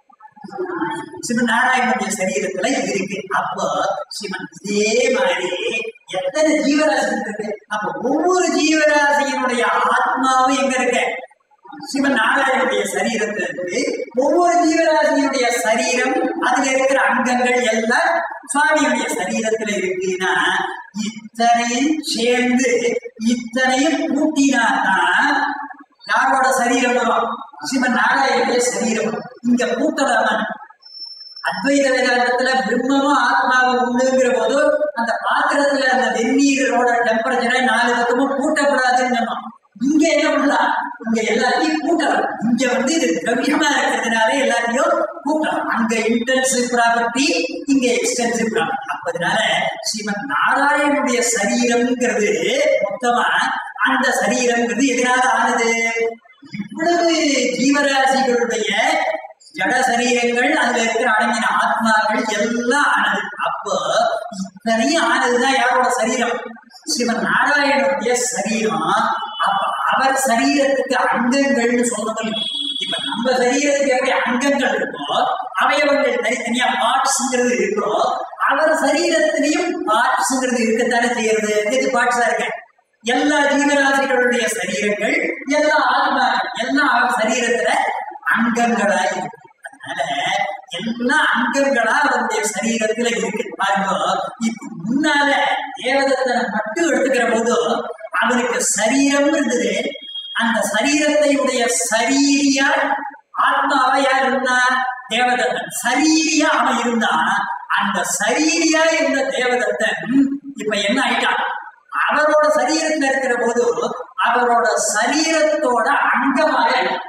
சிவன் நாராயணனுடைய சரீரத்துல இருக்கு அப்போ சிவன் இதே மாதிரி எத்தனை ஜீவராசி இருக்கு அப்ப ஒவ்வொரு ஜீவராசியினுடைய ஆத்மாவும் எங்க இருக்கு சிவன் நாராயணனுடைய சரீரத்துல இருக்கு ஒவ்வொரு ஜீவராசியினுடைய சரீரம் அதுல இருக்கிற அங்கங்கள் எல்லாம் சுவாமியுடைய சரீரத்துல இருக்குன்னா இத்தனையும் சேர்ந்து இத்தனையும் கூட்டினாதான் யாரோட சரீரம் வரும் சிவன் நாராயணனுடைய சரீரம் வரும். இங்க கூட்டலாமன் அத்வைத வேதாந்தத்துல பிரம்மமும் ஆத்மாவும் உண்டுங்கிற போது அந்த பாத்திரத்துல அந்த வெந்நீரோட டெம்பரேச்சரை நாலு பக்கமும் கூட்டக்கூடாதுன்னு சொன்னோம் இங்க என்ன பண்ணலாம் இங்க எல்லாத்தையும் கூட்டலாம் இங்க வந்து இது திரவியமா இருக்கிறதுனால எல்லாத்தையும் கூட்டலாம் அங்க இன்டென்சிவ் ப்ராப்பர்ட்டி இங்க எக்ஸ்டென்சிவ் ப்ராப்பர்ட்டி அப்பதனால ஸ்ரீமன் நாராயணனுடைய சரீரம்ங்கிறது மொத்தமா அந்த சரீரம்ங்கிறது எதனால ஆனது இவ்வளவு ஜீவராசிகளுடைய ஜட சரீரங்கள் அதுல இருக்கிற அடங்கின ஆத்மாக்கள் எல்லாம் ஆனது அப்போ இத்தனையும் ஆனதுதான் யாரோட சரீரம் சிவன் நாராயணனுடைய சரீரம் அப்ப அவர் சரீரத்துக்கு அங்கங்கள்னு சொல்லணும் இப்ப நம்ம சரீரத்துக்கு எப்படி அங்கங்கள் இருக்கோ அவயவங்கள் தனித்தனியா பார்ட்ஸ்ங்கிறது இருக்கோ அவர் சரீரத்திலையும் பார்ட்ஸ்ங்கிறது இருக்கத்தானே செய்யறது எது பார்ட்ஸா இருக்க எல்லா ஜீவராசிகளுடைய சரீரங்கள் எல்லா ஆத்மாக்கள் எல்லாம் அவர் சரீரத்துல அங்கங்களா இருக்கு அதனால எல்லா அங்கங்களா அவருடைய சரீரத்துல இருக்கு பாருங்க இப்ப முன்னால தேவதத்தனை மட்டும் எடுத்துக்கிற போது அவனுக்கு சரீரம் இருந்தது அந்த சரீரத்தை உடைய சரீரியா ஆத்மாவா யார் இருந்தா தேவதத்தன் சரீரியா அவன் இருந்தான் அந்த சரீரியா இருந்த தேவதத்தன் இப்ப என்ன ஆயிட்டான் அவரோட சரீரத்துல இருக்கிற போது அவரோட சரீரத்தோட அங்கமாக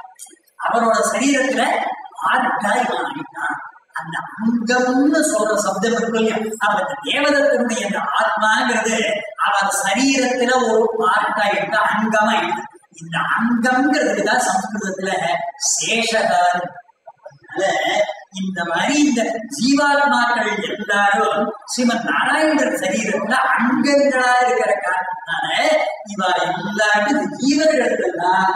அவரோட சரீரத்துல ஆட்டாய் ஆகிட்டான் அந்த அங்கம்னு சொல்ற சப்தம் இருக்கு இல்லையா அப்ப இந்த தேவதத்தினுடைய அந்த ஆத்மாங்கிறது அவர் சரீரத்துல ஒரு பார்ட்டாயிட்டு அங்கமாயிட்டு இந்த அங்கம்ங்கிறதுக்கு தான் சம்ஸ்கிருதத்துல சேஷகார் அதனால இந்த மாதிரி இந்த ஜீவாத்மாக்கள் எல்லாரும் ஸ்ரீமன் நாராயணர் சரீரத்துல அங்கங்களா இருக்கிற காரணத்தினால இவ எல்லாரும் இந்த ஜீவர்களுக்கெல்லாம்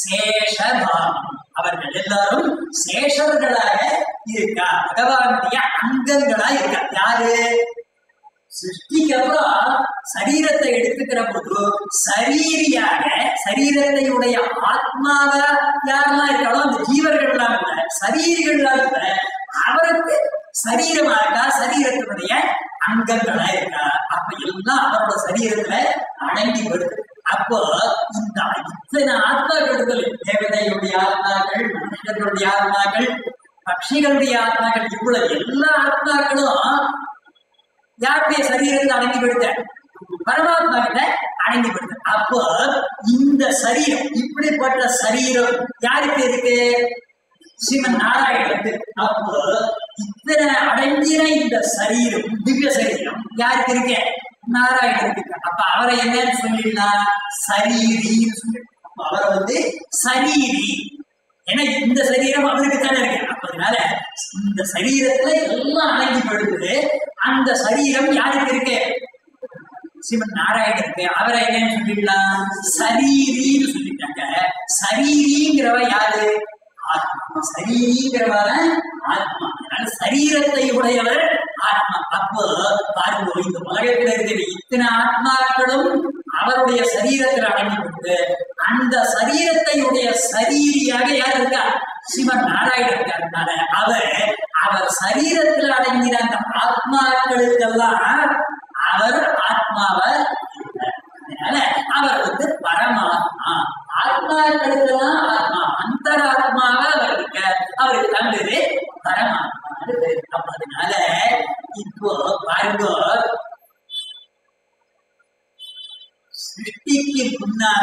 சேஷபாவம் அவர்கள் எல்லாரும் சேஷர்களாக இருக்கா பகவானுடைய அங்கங்களா இருக்கா யாரு சிருஷ்டிக்கு அப்புறம் சரீரத்தை எடுத்துக்கிற போது சரீரியாக சரீரத்தையுடைய ஆத்மாவா யாரெல்லாம் இருக்காளோ அந்த ஜீவர்கள்லாம் இல்ல சரீரிகள்லாம் இல்ல அவருக்கு சரீரமா இருக்கா சரீரத்தினுடைய அங்கங்களா இருக்கா அப்ப எல்லாம் அவரோட சரீரத்துல அடங்கி வருது அப்போ இந்த இத்தனை ஆத்மாக்கள் தேவதையுடைய ஆத்மாக்கள் மனிதர்களுடைய ஆத்மாக்கள் பட்சிகளுடைய ஆத்மாக்கள் இவ்வளவு எல்லா ஆத்மாக்களும் யாருடைய சரீரத்தில் அடங்கி விடுத்த பரமாத்மா கிட்ட அடங்கி விடுத்த அப்போ இந்த சரீரம் இப்படிப்பட்ட சரீரம் யாருக்கு இருக்கு ஸ்ரீமன் நாராயணனுக்கு அப்போ இத்தனை அடங்கின இந்த சரீரம் திவ்ய சரீரம் யாருக்கு இருக்கு நாராயணனுக்கு இருக்கு. அப்ப அவரை என்னன்னு சொல்லிடலாம் சரீரின்னு சொல்லி அப்ப அவரை வந்து சரீரி ஏன்னா இந்த சரீரம் அவருக்கு தானே இருக்கு அப்ப அதனால இந்த சரீரத்துல எல்லாம் அடங்கி படுது அந்த சரீரம் யாருக்கு இருக்கு சிவன் நாராயணருக்கு அவரை என்னன்னு சொல்லிடலாம் சரீரின்னு சொல்லிட்டாங்க சரீரிங்கிறவ யாரு ஆத்மா சரீரிங்கிறவர ஆத்மா அதனால சரீரத்தை உடையவர் ஆத்மா அப்போ பாருங்க இந்த உலகத்தில் இருக்கிற இத்தனை ஆத்மாக்களும் அவருடைய சரீரத்தில் அடங்கிவிட்டு அந்த சரீரத்தை உடைய சரீரியாக யார் இருக்கா சிவன் நாராயணன் இருக்காருனால அவர் அவர் சரீரத்தில் அடங்கின அந்த ஆத்மாக்களுக்கெல்லாம் அவர் ஆத்மாவை இருக்கார். அதனால அவர் வந்து பரமாத்மா ஆத்மாக்களுக்கெல்லாம் ஆத்மா அந்தராத்மாவை அவர் இருக்கார் அவருக்கு தான் பேரு பரமாத்மா அப்ப அதனால இப்போ பாருங்க சிருஷ்டிக்கு முன்னால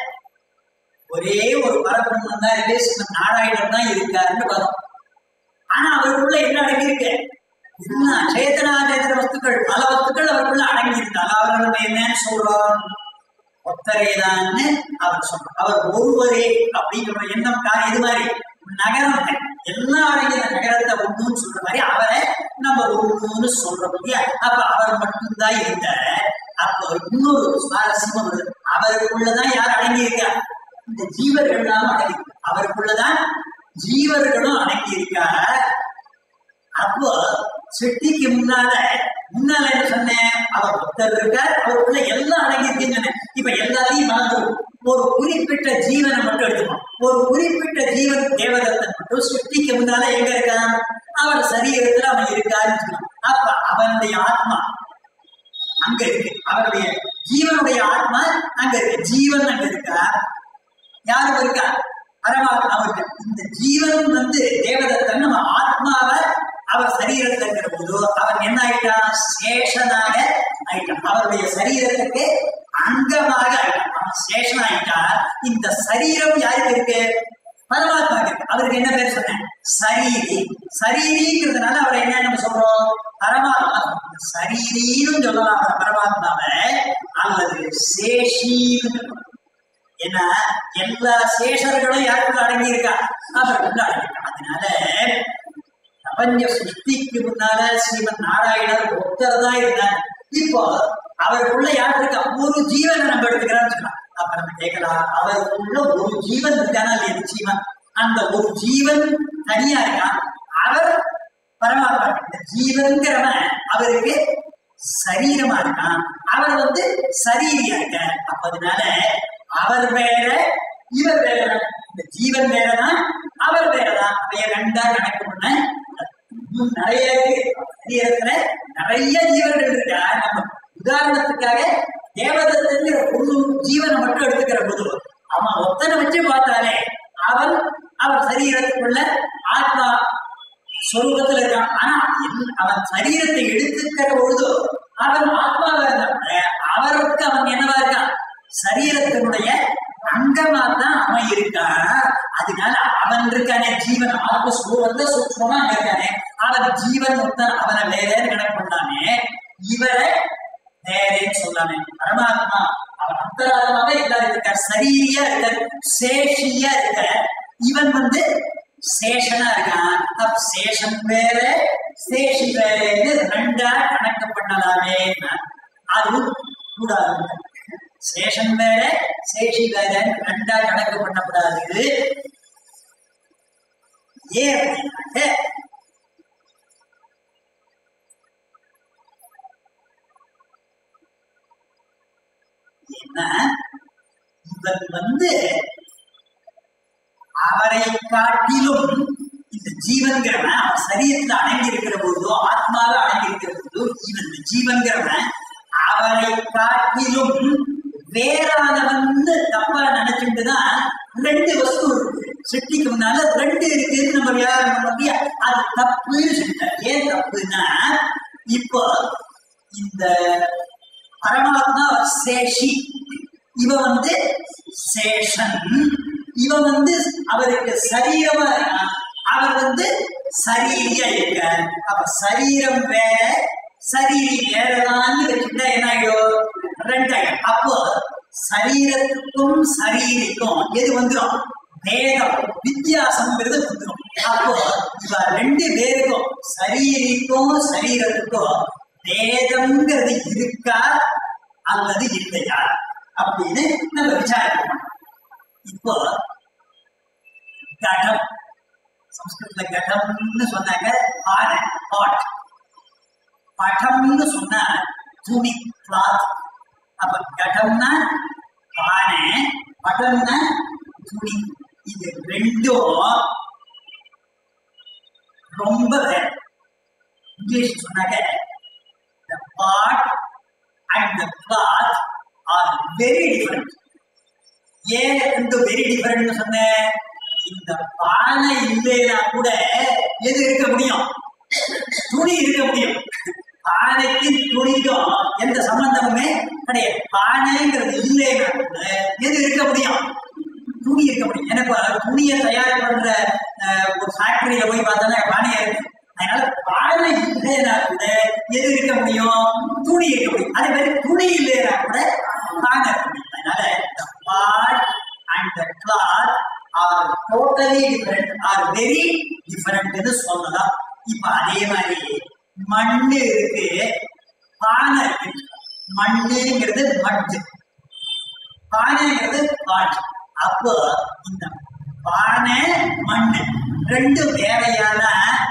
ஒரே ஒரு பரபிரம்மன் தான் இருக்கு சிவன் நாராயணன் தான் இருக்காருன்னு பார்த்தோம் ஆனா அவருக்குள்ள என்ன அடங்கி இருக்கு எல்லாம் சேதனா சேதன வஸ்துக்கள் பல வஸ்துக்கள் அவருக்குள்ள அடங்கி இருக்கு அதாவது நம்ம என்னன்னு சொல்றோம் ஒத்தரேதான்னு அவர் சொல்றார் அவர் ஒருவரே அப்படிங்கிற எண்ணம் கா- இது மாதிரி நகரம் எல்லாம் அடங்கிய நகரத்தை ஒண்ணுன்னு சொல்ற மாதிரி அவரை நம்ம ஒண்ணுன்னு சொல்றோம் இல்லையா அப்ப அவர் மட்டும்தான் இருந்தார் அப்போ இன்னொரு சுவாரஸ்யமா வருது அவருக்குள்ளதான் யார் அடங்கி இருக்கா இந்த ஜீவர்கள்லாம் அடங்கி இருக்கு. அவருக்குள்ளதான் ஜீவர்களும் அடங்கி இருக்கா அப்போ சிட்டிக்கு முன்னால முன்னால என்ன சொன்னேன் அவர் ஒருத்தர் இருக்கார் அவருக்குள்ள எல்லாம் அடங்கி இருக்குன்னு சொன்னேன் இப்ப எல்லாத்தையும் மறந்து ஒரு குறிப்பிட்ட ஜீவனை மட்டும் எடுத்துக்கணும் ஒரு குறிப்பிட்ட ஜீவன் தேவதத்தன் மட்டும் சிருஷ்டிக்கு முன்னால எங்க இருக்கான் அவர் சரீரத்துல அவன் இருக்காருன்னு சொன்னான் அப்ப அவனுடைய ஆத்மா அங்க இருக்கு அவருடைய ஜீவனுடைய ஆத்மா அங்க இருக்கு ஜீவன் அங்க இருக்கா யாருக்கு இருக்கா பரமாத்மா அவருக்கு இந்த ஜீவன் வந்து தேவதத்தன் நம்ம ஆத்மாவை அவர் சரீரத்தில் இருக்கிற போது அவர் என்ன ஆயிட்டான் சேஷனாக ஆயிட்டான் அவருடைய சரீரத்துக்கு அங்கமாக ஆயிட்டான் அவன் சேஷன் ஆயிட்டான் இந்த சரீரம் யாருக்கு இருக்கு பரமாத்மா இருக்கு அவருக்கு என்ன பேர் சொன்னேன் சரீரி சரீரிங்கிறதுனால அவரை என்ன நம்ம சொல்றோம் பரமாத்மா சரீரின்னு சொல்லலாம் அவர் பரமாத்மாவை அல்லது சேஷின்னு சொல்லலாம் ஏன்னா எல்லா சேஷர்களும் யாருக்குள்ள அடங்கி இருக்கா அவருக்குள்ள அடங்கி இருக்கா அதனால பிரபஞ்ச சிருஷ்டிக்கு முன்னால ஸ்ரீமன் நாராயணர் ஒருத்தர் தான் இருந்தார் இப்போ அவருக்குள்ள யார் இருக்கா ஒரு ஜீவனை நம்ம எடுத்துக்கிறான்னு சொன்னா அப்ப நம்ம கேட்கலாம் அவருக்குள்ள ஒரு ஜீவன் இருக்கானா இல்லையா ஜீவன் அந்த ஒரு ஜீவன் தனியா இருக்கான் அவர் பரமாத்மா இந்த ஜீவன்கிறவன் அவருக்கு சரீரமா இருக்கான் அவர் வந்து சரீரியா இருக்க அப்ப அதனால அவர் வேற இவர் வேற இந்த ஜீவன் வேறதான் அவர் வேறதான் அவைய ரெண்டா கணக்கு பண்ண இன்னும் நிறைய இருக்கு சரீரத்துல நிறைய ஜீவர்கள் இருக்கா நம்ம உதாரணத்துக்காக தேவதத்துங்கிற ஒரு ஜீவனை மட்டும் எடுத்துக்கிற போது அவன் ஒத்தனை வச்சு பார்த்தாலே அவன் அவர் சரீரத்துக்குள்ள ஆத்மா சொரூபத்துல இருக்கான் ஆனா எல்- அவன் சரீரத்தை எடுத்துக்கிற பொழுது அவன் ஆத்மாவா இருந்தா அவருக்கு அவன் என்னவா இருக்கான் சரீரத்தினுடைய அங்கமா தான் அவன் இருக்கான் அதனால அவன் இருக்கானே ஜீவன் ஆத்ம ஸ்வரூபத்தை சூக்மமா அங்க இருக்கானே அவன் ஜீவன் ஒருத்தன் அவனை வேறேன்னு கணக்கு பண்ணானே இவரை வேறேன்னு சொல்லாமே பரமாத்மா அவன் அந்தராத்மாவே எல்லாரும் இருக்கார் சரீரியா இருக்கார் சேஷியா இருக்கார் இவன் வந்து சேஷனா இருக்கான் அப்ப சேஷன் வேற சேஷி வேறேன்னு ரெண்டா கணக்கு பண்ணலாமே அதுவும் கூடாது சேஷன் வேற சேஷி வேற ரெண்டா கணக்கு பண்ணக்கூடாது ஏன் அப்படின்னாக்க ஏன்னா இவன் வந்து அவரை காட்டிலும் இந்த ஜீவன்கிறவன் அவன் சரீரத்துல அடங்கி இருக்கிற போதோ ஆத்மாவை அடங்கி இருக்கிற போதோ இவன் இந்த ஜீவன்கிறவன் அவரை காட்டிலும் வேறானவன் தப்பா நினைச்சுட்டு தான் ரெண்டு வஸ்து இருக்கு சிருஷ்டிக்கு முன்னால ரெண்டு இருக்குன்னு நம்ம வியாபாரம் பண்ண முடியா அது தப்புன்னு சொல்லிட்டார் ஏன் தப்புன்னா இப்போ இந்த பரமாத்மா சேஷி இவ வந்து சேஷன் இவ வந்து அவருக்கு சரீரமா இருக்கான் அவர் வந்து சரீரியா இருக்க அப்ப சரீரம் வேற சரீரி வேறதான்னு வச்சுட்டா என்ன ஆயிடும் ரெண்டாயிடும் அப்போ சரீரத்துக்கும் சரீரிக்கும் எது வந்துடும் வேதம் வித்தியாசம்ங்கிறது வந்துடும் அப்போ இவ ரெண்டு பேருக்கும் சரீரிக்கும் சரீரத்துக்கும் வேதம்ங்கிறது இருக்கா அல்லது இல்லையா அப்படின்னு நம்ம விசாரிக்கணும் இப்போ கடம் சம்ஸ்கிருத்ல கடம்னு சொன்னாக்க பானை பாட் படம்னு சொன்னா துணி கிளாத் அப்ப கடம்னா பானை படம்னா துணி இது ரெண்டும் ரொம்ப வேற இங்கிலீஷ் சொன்னாக்க the part and the cloth are very different ஏன் இந்த வெரி டிஃபரெண்ட் சொன்னேன் இந்த பானை இல்லைன்னா கூட எது இருக்க முடியும் துணி இருக்க முடியும் பானைக்கு துணிக்கும் எந்த சம்பந்தமுமே கிடையாது பானைங்கிறது இல்லைன்னா கூட எது இருக்க முடியும் துணி இருக்க முடியும் எனக்கு ஒரு துணியை தயார் பண்ற அஹ், ஒரு ஃபேக்டரியில போய் பார்த்தோன்னா பானையா இருக்கு அதனால பானை இல்லைன்னா கூட எது இருக்க முடியும் துணி இருக்க முடியும் அதே மாதிரி துணி இல்லைன்னா கூட பானை இருக்க முடியும் அதனால the part and the cloth are totally different are very different னு சொல்லலாம் இப்ப அதே மாதிரி மண்ணு இருக்கு பானை இருக்கு மண்ணுங்கிறது மட்டு பானைங்கிறது பாட் அப்போ இந்த பானை மண்ணு ரெண்டு வேறையான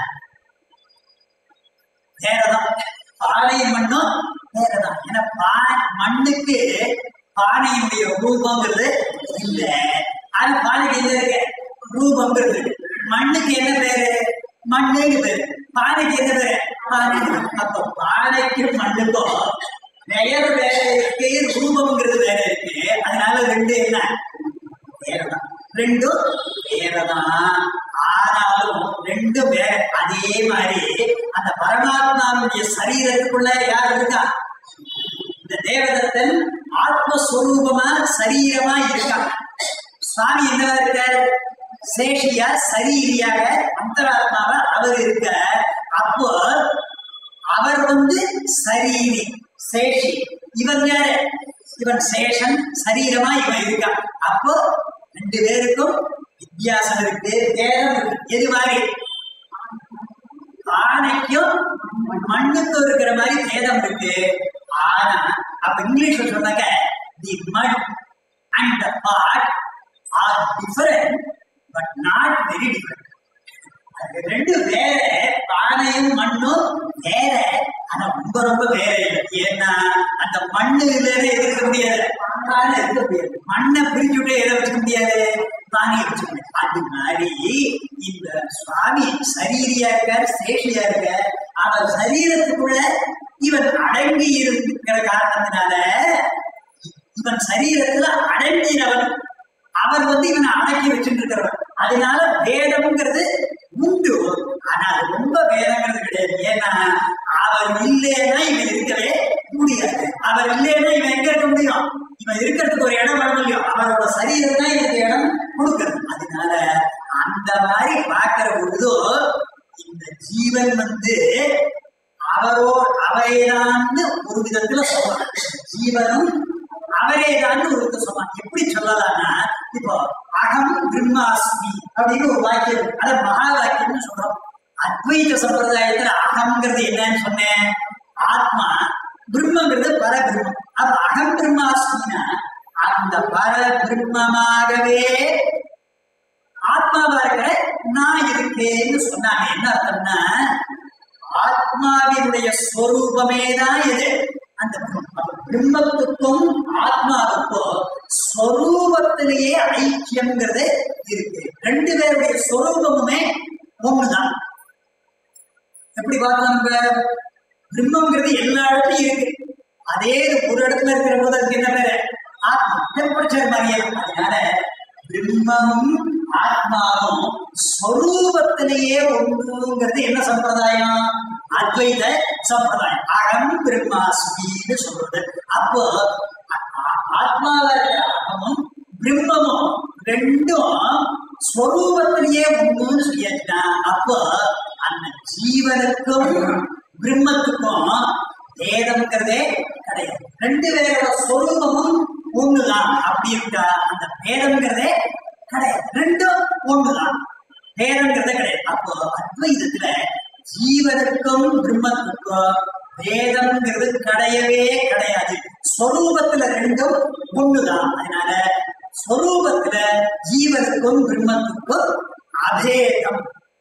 வேறதான் பானை மண்ணும் வேறதான் ஏன்னா பா மண்ணுக்கு பானையினுடைய ரூபங்கிறது இல்ல அது பானைக்கு என்ன இருக்கு ரூபங்கிறது மண்ணுக்கு என்ன பேரு மண்ணுன்னு பேரு பானைக்கு என்ன பேரு பானை அப்ப பானைக்கு மண்ணுக்கும் பெயர் வேற இருக்கு ரூபம்ங்கிறது வேற இருக்கு அதனால ரெண்டு என்ன வேறதான் ரெண்டும் வேறதான் ஆனாலும் ரெண்டும் வேற அதே மாதிரி அந்த பரமாத்மாவுடைய சரீரத்துக்குள்ள யார் இருக்கா இந்த தேவதத்தன் ஆத்மஸ்வரூபமா சரீரமா இருக்கான் சுவாமி என்னவா இருக்கார் சேஷியா சரீரியாக அந்தராத்மாவா அவர் இருக்க அப்போ அவர் வந்து சரீரி சேஷி இவன் யாரு இவன் சேஷன் சரீரமா இவன் இருக்கான் அப்போ ரெண்டு பேருக்கும் வித்தியாசம் இருக்கு வேதம் இருக்கு எது மாதிரி பானைக்கும் மண்ணுக்கும் இருக்கிற மாதிரி வேதம் இருக்கு ஆனா அப்ப இங்கிலீஷ்ல சொன்னாங்க the mud and the pot are different but not very different அது ரெண்டு வேற பானையும் மண்ணும் வேற ஆனா ரொம்ப ரொம்ப வேற இல்லை ஏன்னா அந்த மண்ணு வேற இருக்க முடியாது பானை இருக்க முடியாது மண்ணை பிரிச்சு விட்டு எதை வச்சுக்க முடியாது பானையை வச்சுக்க முடியாது அது மாதிரி இந்த சுவாமி சரீரியா இருக்கார் சேஷியா இருக்க அவர் சரீரத்துக்குள்ள இவன் அடங்கி இருக்கிற காரணத்தினால இவன் சரீரத்துல அடங்கினவன் அவர் வந்து இவனை அடக்கி வச்சுட்டு இருக்கிறவன் அதனால வேதம்ங்கிறது உண்டு ஆனா அது ரொம்ப வேதங்கிறது கிடையாது ஏன்னா அவர் இல்லைன்னா இவன் இருக்கவே முடியாது அவர் இல்லைன்னா இவன் எங்க இருக்க முடியும் இவன் இருக்கிறதுக்கு ஒரு இடம் வேணும் இல்லையோ அவரோட சரீரம் தான் இவனுக்கு இடம் கொடுக்கறது அதனால அந்த மாதிரி பார்க்கிற பொழுதோ இந்த ஜீவன் வந்து அவரோ அவரேதான்னு ஒரு விதத்துல சொல்லலாம் ஜீவனும் அவரேதான் ஒரு விதத்தை சொல்லலாம் எப்படி சொல்லலாம்னா இப்போ அகம் பிரம்மாஸ்மி அப்படின்னு ஒரு வாக்கியம் இருக்கு. அதை மகா வாக்கியம்னு சொல்றோம் அத்வைத சம்பிரதாயத்துல அகம்ங்கிறது என்னன்னு சொன்னேன் ஆத்மா பிரம்மங்கிறது பரபிரம்மம் அப்ப அகம் பிரம்மாஸ்மினா அந்த பரபிரம்மமாகவே ஆத்மாவா இருக்கிற நான் இருக்கேன்னு சொன்னாங்க என்ன அர்த்தம்னா ஆத்மாவினுடைய ஸ்வரூபமே தான் எது அந்த பிரம்மம். பிரம்மத்துக்கும் ஆத்மாவுக்கும் ஸ்வரூபத்திலேயே ஐக்கியம்ங்கிறது இருக்கு ரெண்டு பேருடைய ஸ்வரூபமுமே ஒண்ணுதான் எப்படி பார்த்தோம் நம்ம பிரம்மங்கிறது எல்லா இடத்துலயும் இருக்கு அதே இது ஒரு இடத்துல இருக்கிற போது அதுக்கு என்ன பேரு ஆத்மா படிச்சார் மாதிரியே அதனால பிரம்மமும் ஆத்மாவும் ஸ்வரூபத்திலேயே ஒன்றுங்கிறது என்ன சம்பிரதாயம் அத்வைத சம்பிரதாயம் அகம் பிரம்மாஸ்மின்னு சொல்றது அப்போ ஆ- ஆ- ஆத்மால இருக்கிற அகமும் பிரம்மமும் ரெண்டும் ஸ்வரூபத்திலேயே ஒண்ணுன்னு சொல்லியாச்சுன்னா அப்போ அந்த ஜீவனுக்கும் பிரம்மத்துக்கும் பேதம்ங்கிறதே கிடையாது ரெண்டு பேரோட ஸ்வரூபமும் ஒண்ணுதான் அப்படி இருக்கா அந்த பேதம்ங்கிறதே கிடையாது ரெண்டும் ஒண்ணுதான் பேதம்ங்கிறதே கிடையாது அப்போ அத்வைதத்துல ஜீவனுக்கும் பிரம்மத்துக்கும் பேதம்ங்கிறது கிடையவே கிடையாது ஸ்வரூபத்துல ரெண்டும் ஒண்ணுதான் அதனால ஸ்வரூபத்துல ஜீவனுக்கும் பிரம்மத்துக்கும் அபேதம்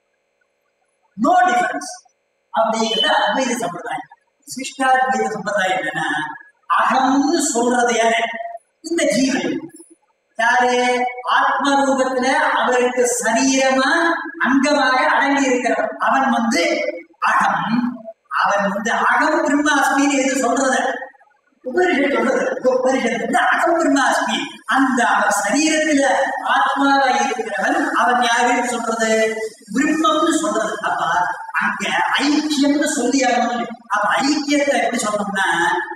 நோ டிஃபரன்ஸ் அப்படிங்கிறது அத்வைத சம்பிரதாயம் சிஷ்டாத்வைத சம்பிரதாயம் என்னன்னா அகம்னு சொல்றது யாரு இந்த ஜீவன் யாரு ஆத்ம ரூபத்துல அவருக்கு சரீரமா அங்கமாக அடங்கி இருக்கிறவன் அவன் வந்து அகம் அவன் வந்து அகம் பிரம்மாஸ்மின்னு எது சொல்றது உபனிஷத் சொல்றது உபனிஷத் வந்து அகம் பிரம்மாஸ்மி அந்த அவன் சரீரத்துல ஆத்மாவா இருக்கிறவன் அவன் யாருன்னு சொல்றது பிரம்மம்னு சொல்றது அப்ப அங்க ஐக்கியம்னு சொல்லி ஆகணும் அப்ப ஐக்கியத்தை எப்படி சொல்லணும்னா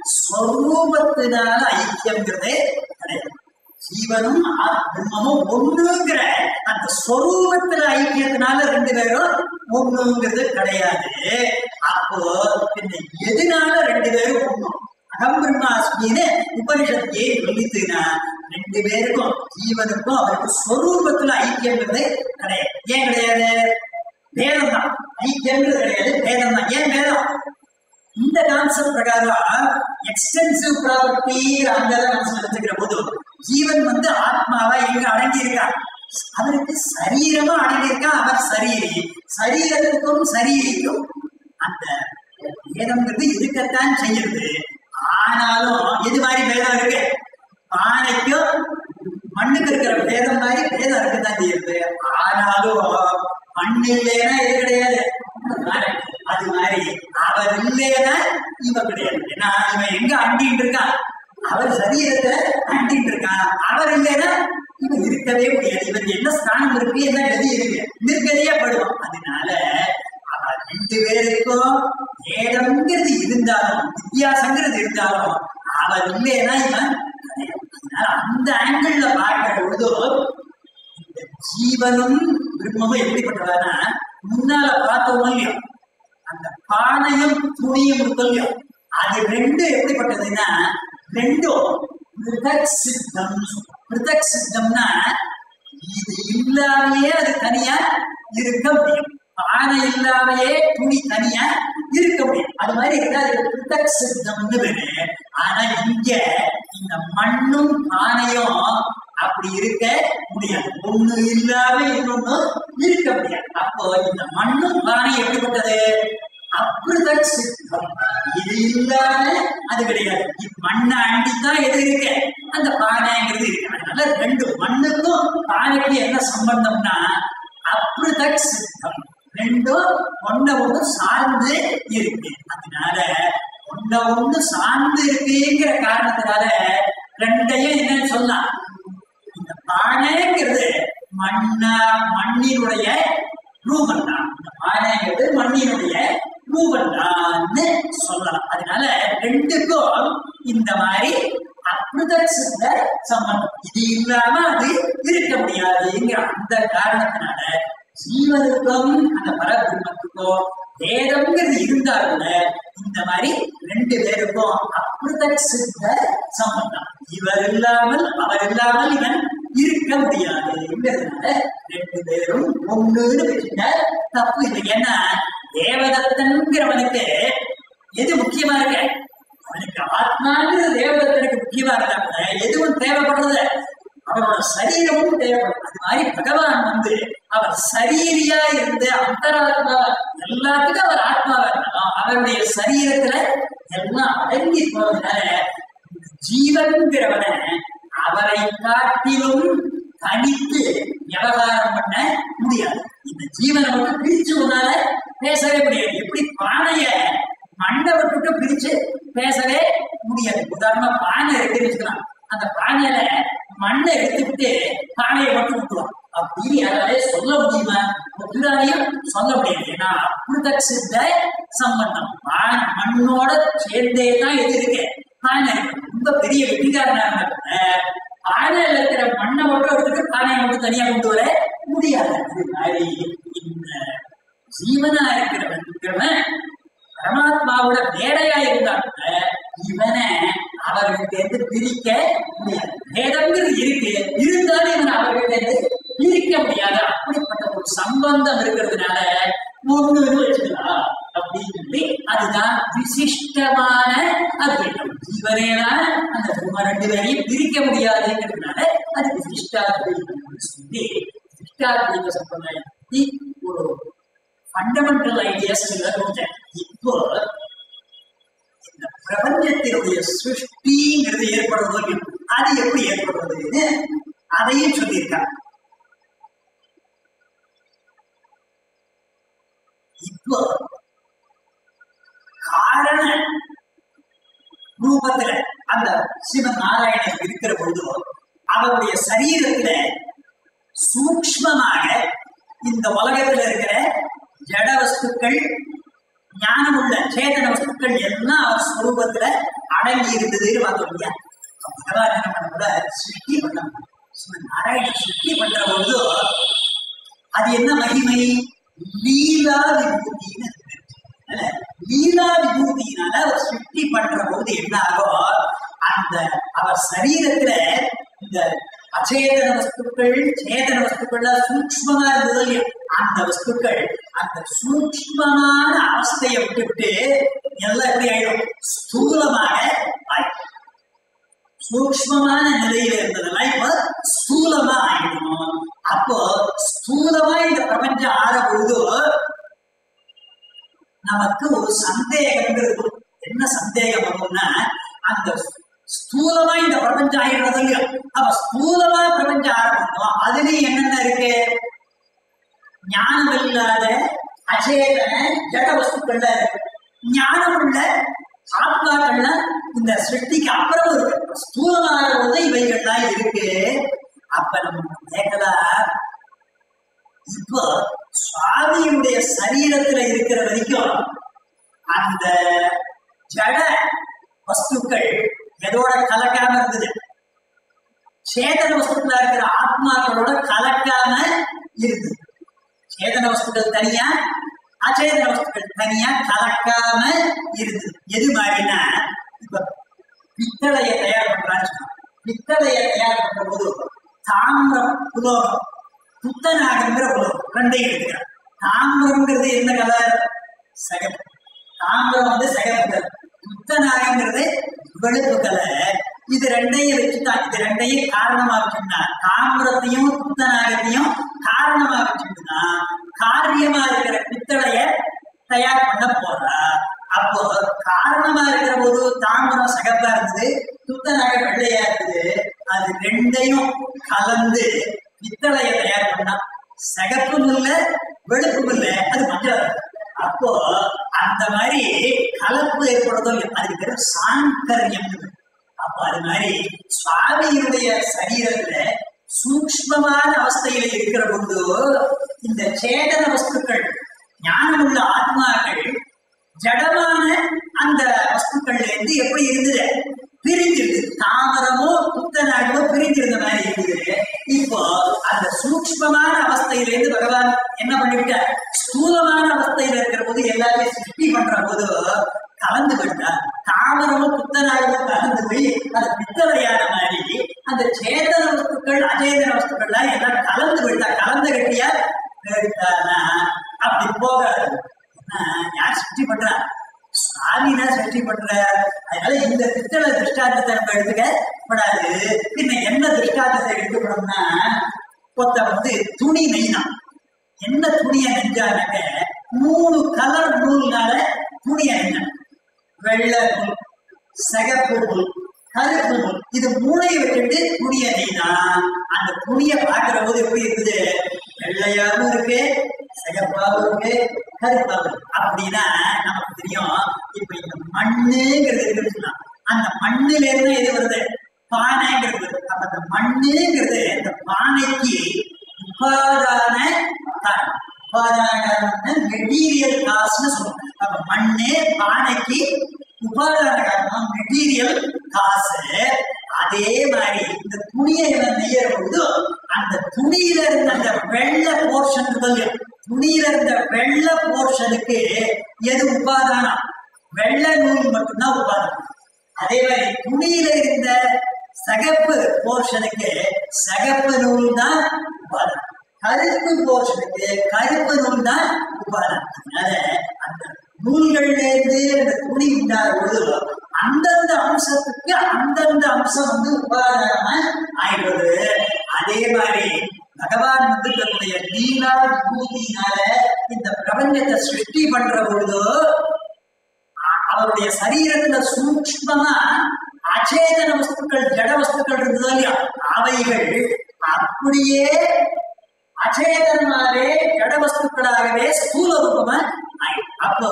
ஸ்வரூபத்தினால ஐக்கியம்ங்கிறதே கிடையாது ஜீவனும் ஆ- பிரம்மமும் ஒண்ணுங்கிற அந்த ஸ்வரூபத்துல ஐக்கியத்தினால ரெண்டு பேரும் ஒண்ணுங்கிறது கிடையாது அப்போ பின்ன எதனால ரெண்டு பேரும் ஒண்ணும் அகம் பிரம்மாஸ்மின்னு உபனிஷத் ஏன் சொல்லித்துனா ரெண்டு பேருக்கும் ஜீவனுக்கும் அவருக்கு ஸ்வரூபத்துல ஐக்கியங்கிறது கிடையாது ஏன் கிடையாது வேதம் தான் ஐக்கியங்கிறது கிடையாது வேதம் தான் ஏன் வேதம் இந்த கான்செப்ட் பிரகாரம் எக்ஸ்டென்சிவ் ப்ராப்பர்ட்டி அந்த மனசுல வச்சுக்கிற போது ஜீவன் வந்து ஆத்மாவா எங்க அடங்கி இருக்கான் அவருக்கு சரீரமா அடங்கி இருக்கான் அவர் சரீரி சரீரத்துக்கும் சரீரிக்கும் அந்த வேதம்ங்கிறது இருக்கத்தான் செய்யுது ஆனாலும் எது மாதிரி வேதம் இருக்கு பானைக்கும் மண்ணுக்கு இருக்கிற பேதம் மாதிரி பேதம் இருக்கத்தான் செய்யுது ஆனாலும் மண் இல்லைன்னா இது கிடையாது அது மாதிரி அவர் இல்லைன்னா இவன் கிடையாது ஏன்னா இவன் எங்க அண்டிட்டு இருக்கான் அவர் சரீரத்தை அண்டிட்டு இருக்கான் அவர் இல்லைன்னா இவன் இருக்கவே முடியாது இவன் என்ன ஸ்தானம் இருக்கு என்ன கதி இருக்கு நிர்கதியா படுவான் அதனால அவன் ரெண்டு பேருக்கும் ஏதம்ங்கிறது இருந்தாலும் வித்தியாசங்கிறது இருந்தாலும் அவர் இல்லைன்னா இவன் கிடையாது அதனால அந்த ஆங்கிள் பார்க்கிற பொழுது இந்த ஜீவனும் பிரம்மமும் எப்படிப்பட்டதானா முன்னால பார்த்தோம் இல்லையோ அந்த பானையும் துணியும் இருக்கும் இல்லையோ அது ரெண்டு எப்படிப்பட்டதுன்னா ரெண்டும் பிருதக் சித்தம் பிருதக் சித்தம்னா இது இல்லாமையே அது தனியா இருக்க முடியும் பானை இல்லாமையே துணி தனியா இருக்க முடியும் அது மாதிரி இருந்தா அது பிருதக் சித்தம்னு பேரு ஆனா இங்க இந்த மண்ணும் பானையும் அப்படி இருக்க முடியாது ஒண்ணு இல்லாம இன்னொன்னு இருக்க முடியாது அப்போ இந்த மண்ணும் பானை எப்படிப்பட்டது அப்ருதக் சித்தம் இது இல்லாம அது கிடையாது இது மண்ணை அண்டித்தான் எது இருக்கு அந்த பானைங்கிறது இருக்கு அதனால ரெண்டு மண்ணுக்கும் பானைக்கும் என்ன சம்பந்தம்னா அப்ருதக் சித்தம் ரெண்டும் ஒன்ன ஒண்ணு சார்ந்து இருக்கு அதனால ஒன்ன ஒண்ணு சார்ந்து இருக்குங்கிற காரணத்தினால ரெண்டையும் என்னன்னு சொல்லலாம் இந்த பானைங்கிறது மண்ணா மண்ணினுடைய ரூபம் தான் இந்த பானைங்கிறது மண்ணினுடைய ரூபம் தான்னு சொல்லலாம் அதனால ரெண்டுக்கும் இந்த மாதிரி அற்புத சித்த சம்பந்தம் இது இல்லாம அது இருக்க முடியாதுங்கிற அந்த காரணத்தினால ஜீவனுக்கும் அந்த பரபிரம்மத்துக்கும் வேதம்ங்கிறது இருந்தா கூட இந்த மாதிரி ரெண்டு பேருக்கும் அற்புத சித்த சம்பந்தம் இவர் இல்லாமல் அவர் இல்லாமல் இவன் இருக்க முடியாதுங்கிறதுனால ரெண்டு பேரும் ஒண்ணுன்னு வச்சுட்ட தப்பு இல்லை ஏன்னா தேவதத்தன்கிறவனுக்கு எது முக்கியமா இருக்கு அவனுக்கு ஆத்மாங்கிறது தேவதத்தனுக்கு முக்கியமா இருந்தா கூட எதுவும் தேவைப்படுறது அவரோட சரீரமும் தேவைப்படும் அது மாதிரி பகவான் வந்து அவர் சரீரியா இருந்து அந்தராத்மா எல்லாத்துக்கும் அவர் ஆத்மாவா இருந்தாலும் அவருடைய சரீரத்துல எல்லாம் அடங்கி போறதுனால இந்த ஜீவன்கிறவன அவரை காட்டிலும் தனித்து விவகாரம் பண்ண முடியாது இந்த ஜீவனை மட்டும் பிரிச்சு உன்னால பேசவே முடியாது எப்படி பானைய மண்ணை விட்டுட்டு பிரிச்சு பேசவே முடியாது உதாரணமா பானை இருக்குன்னு வச்சுக்கலாம் அந்த பானையில மண்ணை எடுத்துக்கிட்டு பானையை மட்டும் விட்டுருவான் அப்படின்னு யாராலே சொல்ல முடியுமா ஒத்துராலையும் சொல்ல முடியாது ஏன்னா அப்ருதக் சித்த சம்பந்தம் மண்- மண்ணோட சேர்ந்தே தான் எது இருக்கு பானை இருக்கு ரொம்ப பெரிய வெட்டிக்காரனா இருந்தா கூட பானையில இருக்கிற மண்ணை மட்டும் எடுத்துட்டு பானையை மட்டும் தனியா கொண்டு வர முடியாது அது மாதிரி இந்த ஜீவனா இருக்கிறவன் இருக்கிறவன் பரமாத்மாவோட வேலையா இருந்தா கூட இவனை அவர்கிட்ட இருந்து பிரிக்க முடியாது வேதம்ங்கிறது இருக்கு இருந்தாலும் இவன் அவர்கிட்ட இருந்து பிரிக்க முடியாது அப்படிப்பட்ட ஒரு சம்பந்தம் இருக்கிறதுனால ஒண்ணுன்னு வச்சுக்கலாம் அப்படின்னு சொல்லி அதுதான் விசிஷ்டமான அத்வைத்தம் ஜீவனேதான் அந்த பிரம்ம ரெண்டு பேரையும் பிரிக்க முடியாதுங்கிறதுனால அது விசிஷ்டாத்வைத்தம் சொல்லி விசிஷ்டாத்வைத சம்பிரதாயத்தை ஒரு ஃபண்டமெண்டல் ஐடியாஸ் கொடுத்தேன் இப்போ இந்த பிரபஞ்சத்தினுடைய சிருஷ்டிங்கிறது ஏற்படுறது அது எப்படி ஏற்படுறதுன்னு அதையும் சொல்லியிருக்காங்க இப்போ காரண ரூபத்துல அந்த சிவன் நாராயணன் இருக்கிற பொழுது அவருடைய சரீரத்துல சூக்ஷ்மமாக இந்த உலகத்துல இருக்கிற ஜட வஸ்துக்கள் ஞானம் உள்ள சேதன வஸ்துக்கள் எல்லாம் அவர் ஸ்வரூபத்துல அடங்கி இருந்ததுன்னு பார்த்தோம் இல்லையா அப்ப பகவான் என்ன பண்ண கூட சிருஷ்டி பண்ண சிவன் நாராயணன் சிருஷ்டி பண்ற பொழுது அது என்ன மகிமை லீலா விபூதின்னு அது பேரு. அதனால லீலா விபூதியினால அவர் சிருஷ்டி பண்ற போது என்ன ஆகும் அந்த அவர் சரீரத்துல இந்த அச்சேதன வஸ்துக்கள் சேதன வஸ்துக்கள்ல சூக்ஷ்மமா இருந்தது இல்லையா அந்த வஸ்துக்கள் அந்த சூக்ஷ்மமான அவஸ்தையை விட்டுவிட்டு எல்லாம் எப்படி ஆயிடும் ஸ்தூலமாக ஆயிடும் சூக்ஷ்மமான நிலையில இருந்ததெல்லாம் இப்ப ஸ்தூலமா ஆயிடும் அப்போ ஸ்தூலமா இந்த பிரபஞ்சம் ஆற பொழுது நமக்கு ஒரு சந்தேகம்ங்கிறது வரும். என்ன சந்தேகம் வரும்னா அந்த ஸ்தூலமா இந்த பிரபஞ்சம் ஆயிடுறது இல்லையா அப்ப ஸ்தூலமா பிரபஞ்சம் ஆரம்பிக்கும் அதுலயும் என்னென்ன இருக்கு ஞானம் இல்லாத அச்சேதன ஜட வஸ்துக்கள்ல இருக்கு ஞானம் உள்ள ஆத்மாக்கள்ல இந்த சிருஷ்டிக்கு அப்புறம் இருக்கு ஸ்தூலமான போது இவைகள்லாம் இருக்கு அப்ப நம்ம கேட்கலாம் இப்போ சுவாமியுடைய சரீரத்துல இருக்கிற வரைக்கும் அந்த ஜட வஸ்துக்கள் எதோட கலக்காம இருந்தது சேதன வஸ்துக்களா இருக்கிற ஆத்மாக்களோட கலக்காம இருந்தது சேதன வஸ்துக்கள் தனியா அச்சேதன வஸ்துக்கள் தனியா கலக்காம இருந்தது எது மாதிரினா இப்ப பித்தளைய தயார் பண்றான்னு சொன்னோம். பித்தளைய தயார் பண்ற போது தாமிரம் உலோகம் புத்தநாகங்கிற உலோகம் ரெண்டையும் எடுக்கிறார் தாமிரம்ங்கிறது என்ன கலர் சகப்பு தாமிரம் வந்து சகப்பு கலர் புத்தநாகங்கிறது வெளுப்பு கலர் இது ரெண்டையும் வச்சுதான் இது ரெண்டையும் காரணமா வச்சுட்டா தாமிரத்தையும் புத்தநாகத்தையும் காரணமா வச்சுட்டுனா காரியமா இருக்கிற பித்தளைய தயார் பண்ண போறா அப்போ காரணமா இருக்கிற போது தாமிரம் சகப்பா இருந்தது துத்தநாக வெள்ளையா இருந்தது அது ரெண்டையும் கலந்து பித்தளைய தயார் பண்ணா சகப்பும் இல்ல வெளுப்பும் இல்ல அது மஞ்சள் இருக்கு. அப்போ அந்த மாதிரி கலப்பு ஏற்படுறதோ இல்லையோ, அதுக்கு பேரு சாங்கரியம் அப்ப அது மாதிரி சுவாமியினுடைய சரீரத்துல சூக்ஷ்மமான அவஸ்தையில இருக்கிற பொழுது இந்த சேதன வஸ்துக்கள் ஞானமுள்ள ஆத்மாக்கள் ஜடமான அந்த வஸ்துக்கள்ல இருந்து எப்படி இருந்தது பிரிஞ்சிருது தாமரமோ புத்தநாகமோ பிரிஞ்சிருந்த மாதிரி இருந்தது இப்போ அந்த சூக்ஷ்மமான அவஸ்தையிலிருந்து பகவான் என்ன பண்ணிவிட்டார் ஸ்தூலமான அவஸ்தையில இருக்கிற போது எல்லாத்தையும் சிருஷ்டி பண்ற போது கலந்து விட்டா தாமரமும் புத்தநாகமும் கலந்து போய் அது பித்தளையான மாதிரி அந்த சேதன வஸ்துக்கள் அச்சேதன வஸ்துக்கள்லாம் எல்லாம் கலந்து விட்டா கலந்த கட்டியா எடுத்தானா அப்படி போகாது ஆனா, யார் சிருஷ்டி பண்றா சுவாமி தான் சிருஷ்டி பண்ற அதனால இந்த பித்தளை திருஷ்டாந்தத்தை நம்ம எடுத்துக்க கூடாது பின்ன என்ன திருஷ்டாந்தத்தை எடுத்துக்கணும்னா ஒருத்த வந்து துணி நெய்தான் என்ன துணியை நெஞ்சானாக்க மூணு கலர் நூல்னால துணியை நெஞ்சான் வெள்ளை நூல் சிகப்பு நூல் கருப்பு நூல் இது மூணையை வச்சுட்டு துணியை நெய்தான் அந்த துணியை பார்க்கிற போது எப்படி இருக்குது வெள்ளையாவும் இருக்கு சிகப்பாவும் இருக்கு கருப்பாவும் இருக்கு. அப்படின்னா நமக்கு தெரியும் இப்ப இந்த மண்ணுங்கிறது இருக்குன்னு சொன்னா அந்த மண்ணுல இருந்து எது வருது பானைங்கிறது வருது. அப்ப அந்த மண்ணுங்கிறது அந்த பானைக்கு உபாதான காரணம் உபாதான காரணம் மெட்டீரியல் காசுன்னு சொல்லுவோம் அப்ப மண்ணு பானைக்கு உபாதான காரணம் மெட்டீரியல் காசு அதே மாதிரி இந்த துணியை இவன் நெய்யற பொழுது அந்த துணியில இருந்த அந்த வெள்ளை போர்ஷன் துணியில இருந்த வெள்ளை போர்ஷனுக்கு எது உபாதானம் வெள்ளை நூல் மட்டும்தான் உபாதானம் அதே மாதிரி துணியில இருந்த சகப்பு போர்ஷனுக்கு சகப்பு நூல் தான் உபாதானம் கருப்பு போர்ஷனுக்கு கருப்பு நூல் தான் உபாதானம் அதனால அந்த நூல்கள்ல இருந்து அந்த துணி உண்டான பொழுது அந்தந்த அம்சத்துக்கு அந்தந்த அம்சம் வந்து உபாதானமா ஆயிடுவது அதே மாதிரி பகவான் வந்து தன்னுடைய லீலா விபூதியினால இந்த பிரபஞ்சத்தை சிருஷ்டி பண்ற பொழுது அ- அவருடைய சரீரத்துல சூக்ஷ்மமா அச்சேதன வஸ்துக்கள் ஜட வஸ்துக்கள் இருந்ததோ இல்லையா அவைகள் அப்படியே அச்சேதனமாவே ஜட வஸ்துக்களாகவே ஸ்தூல ரூபமா ஆயிடும். அப்போ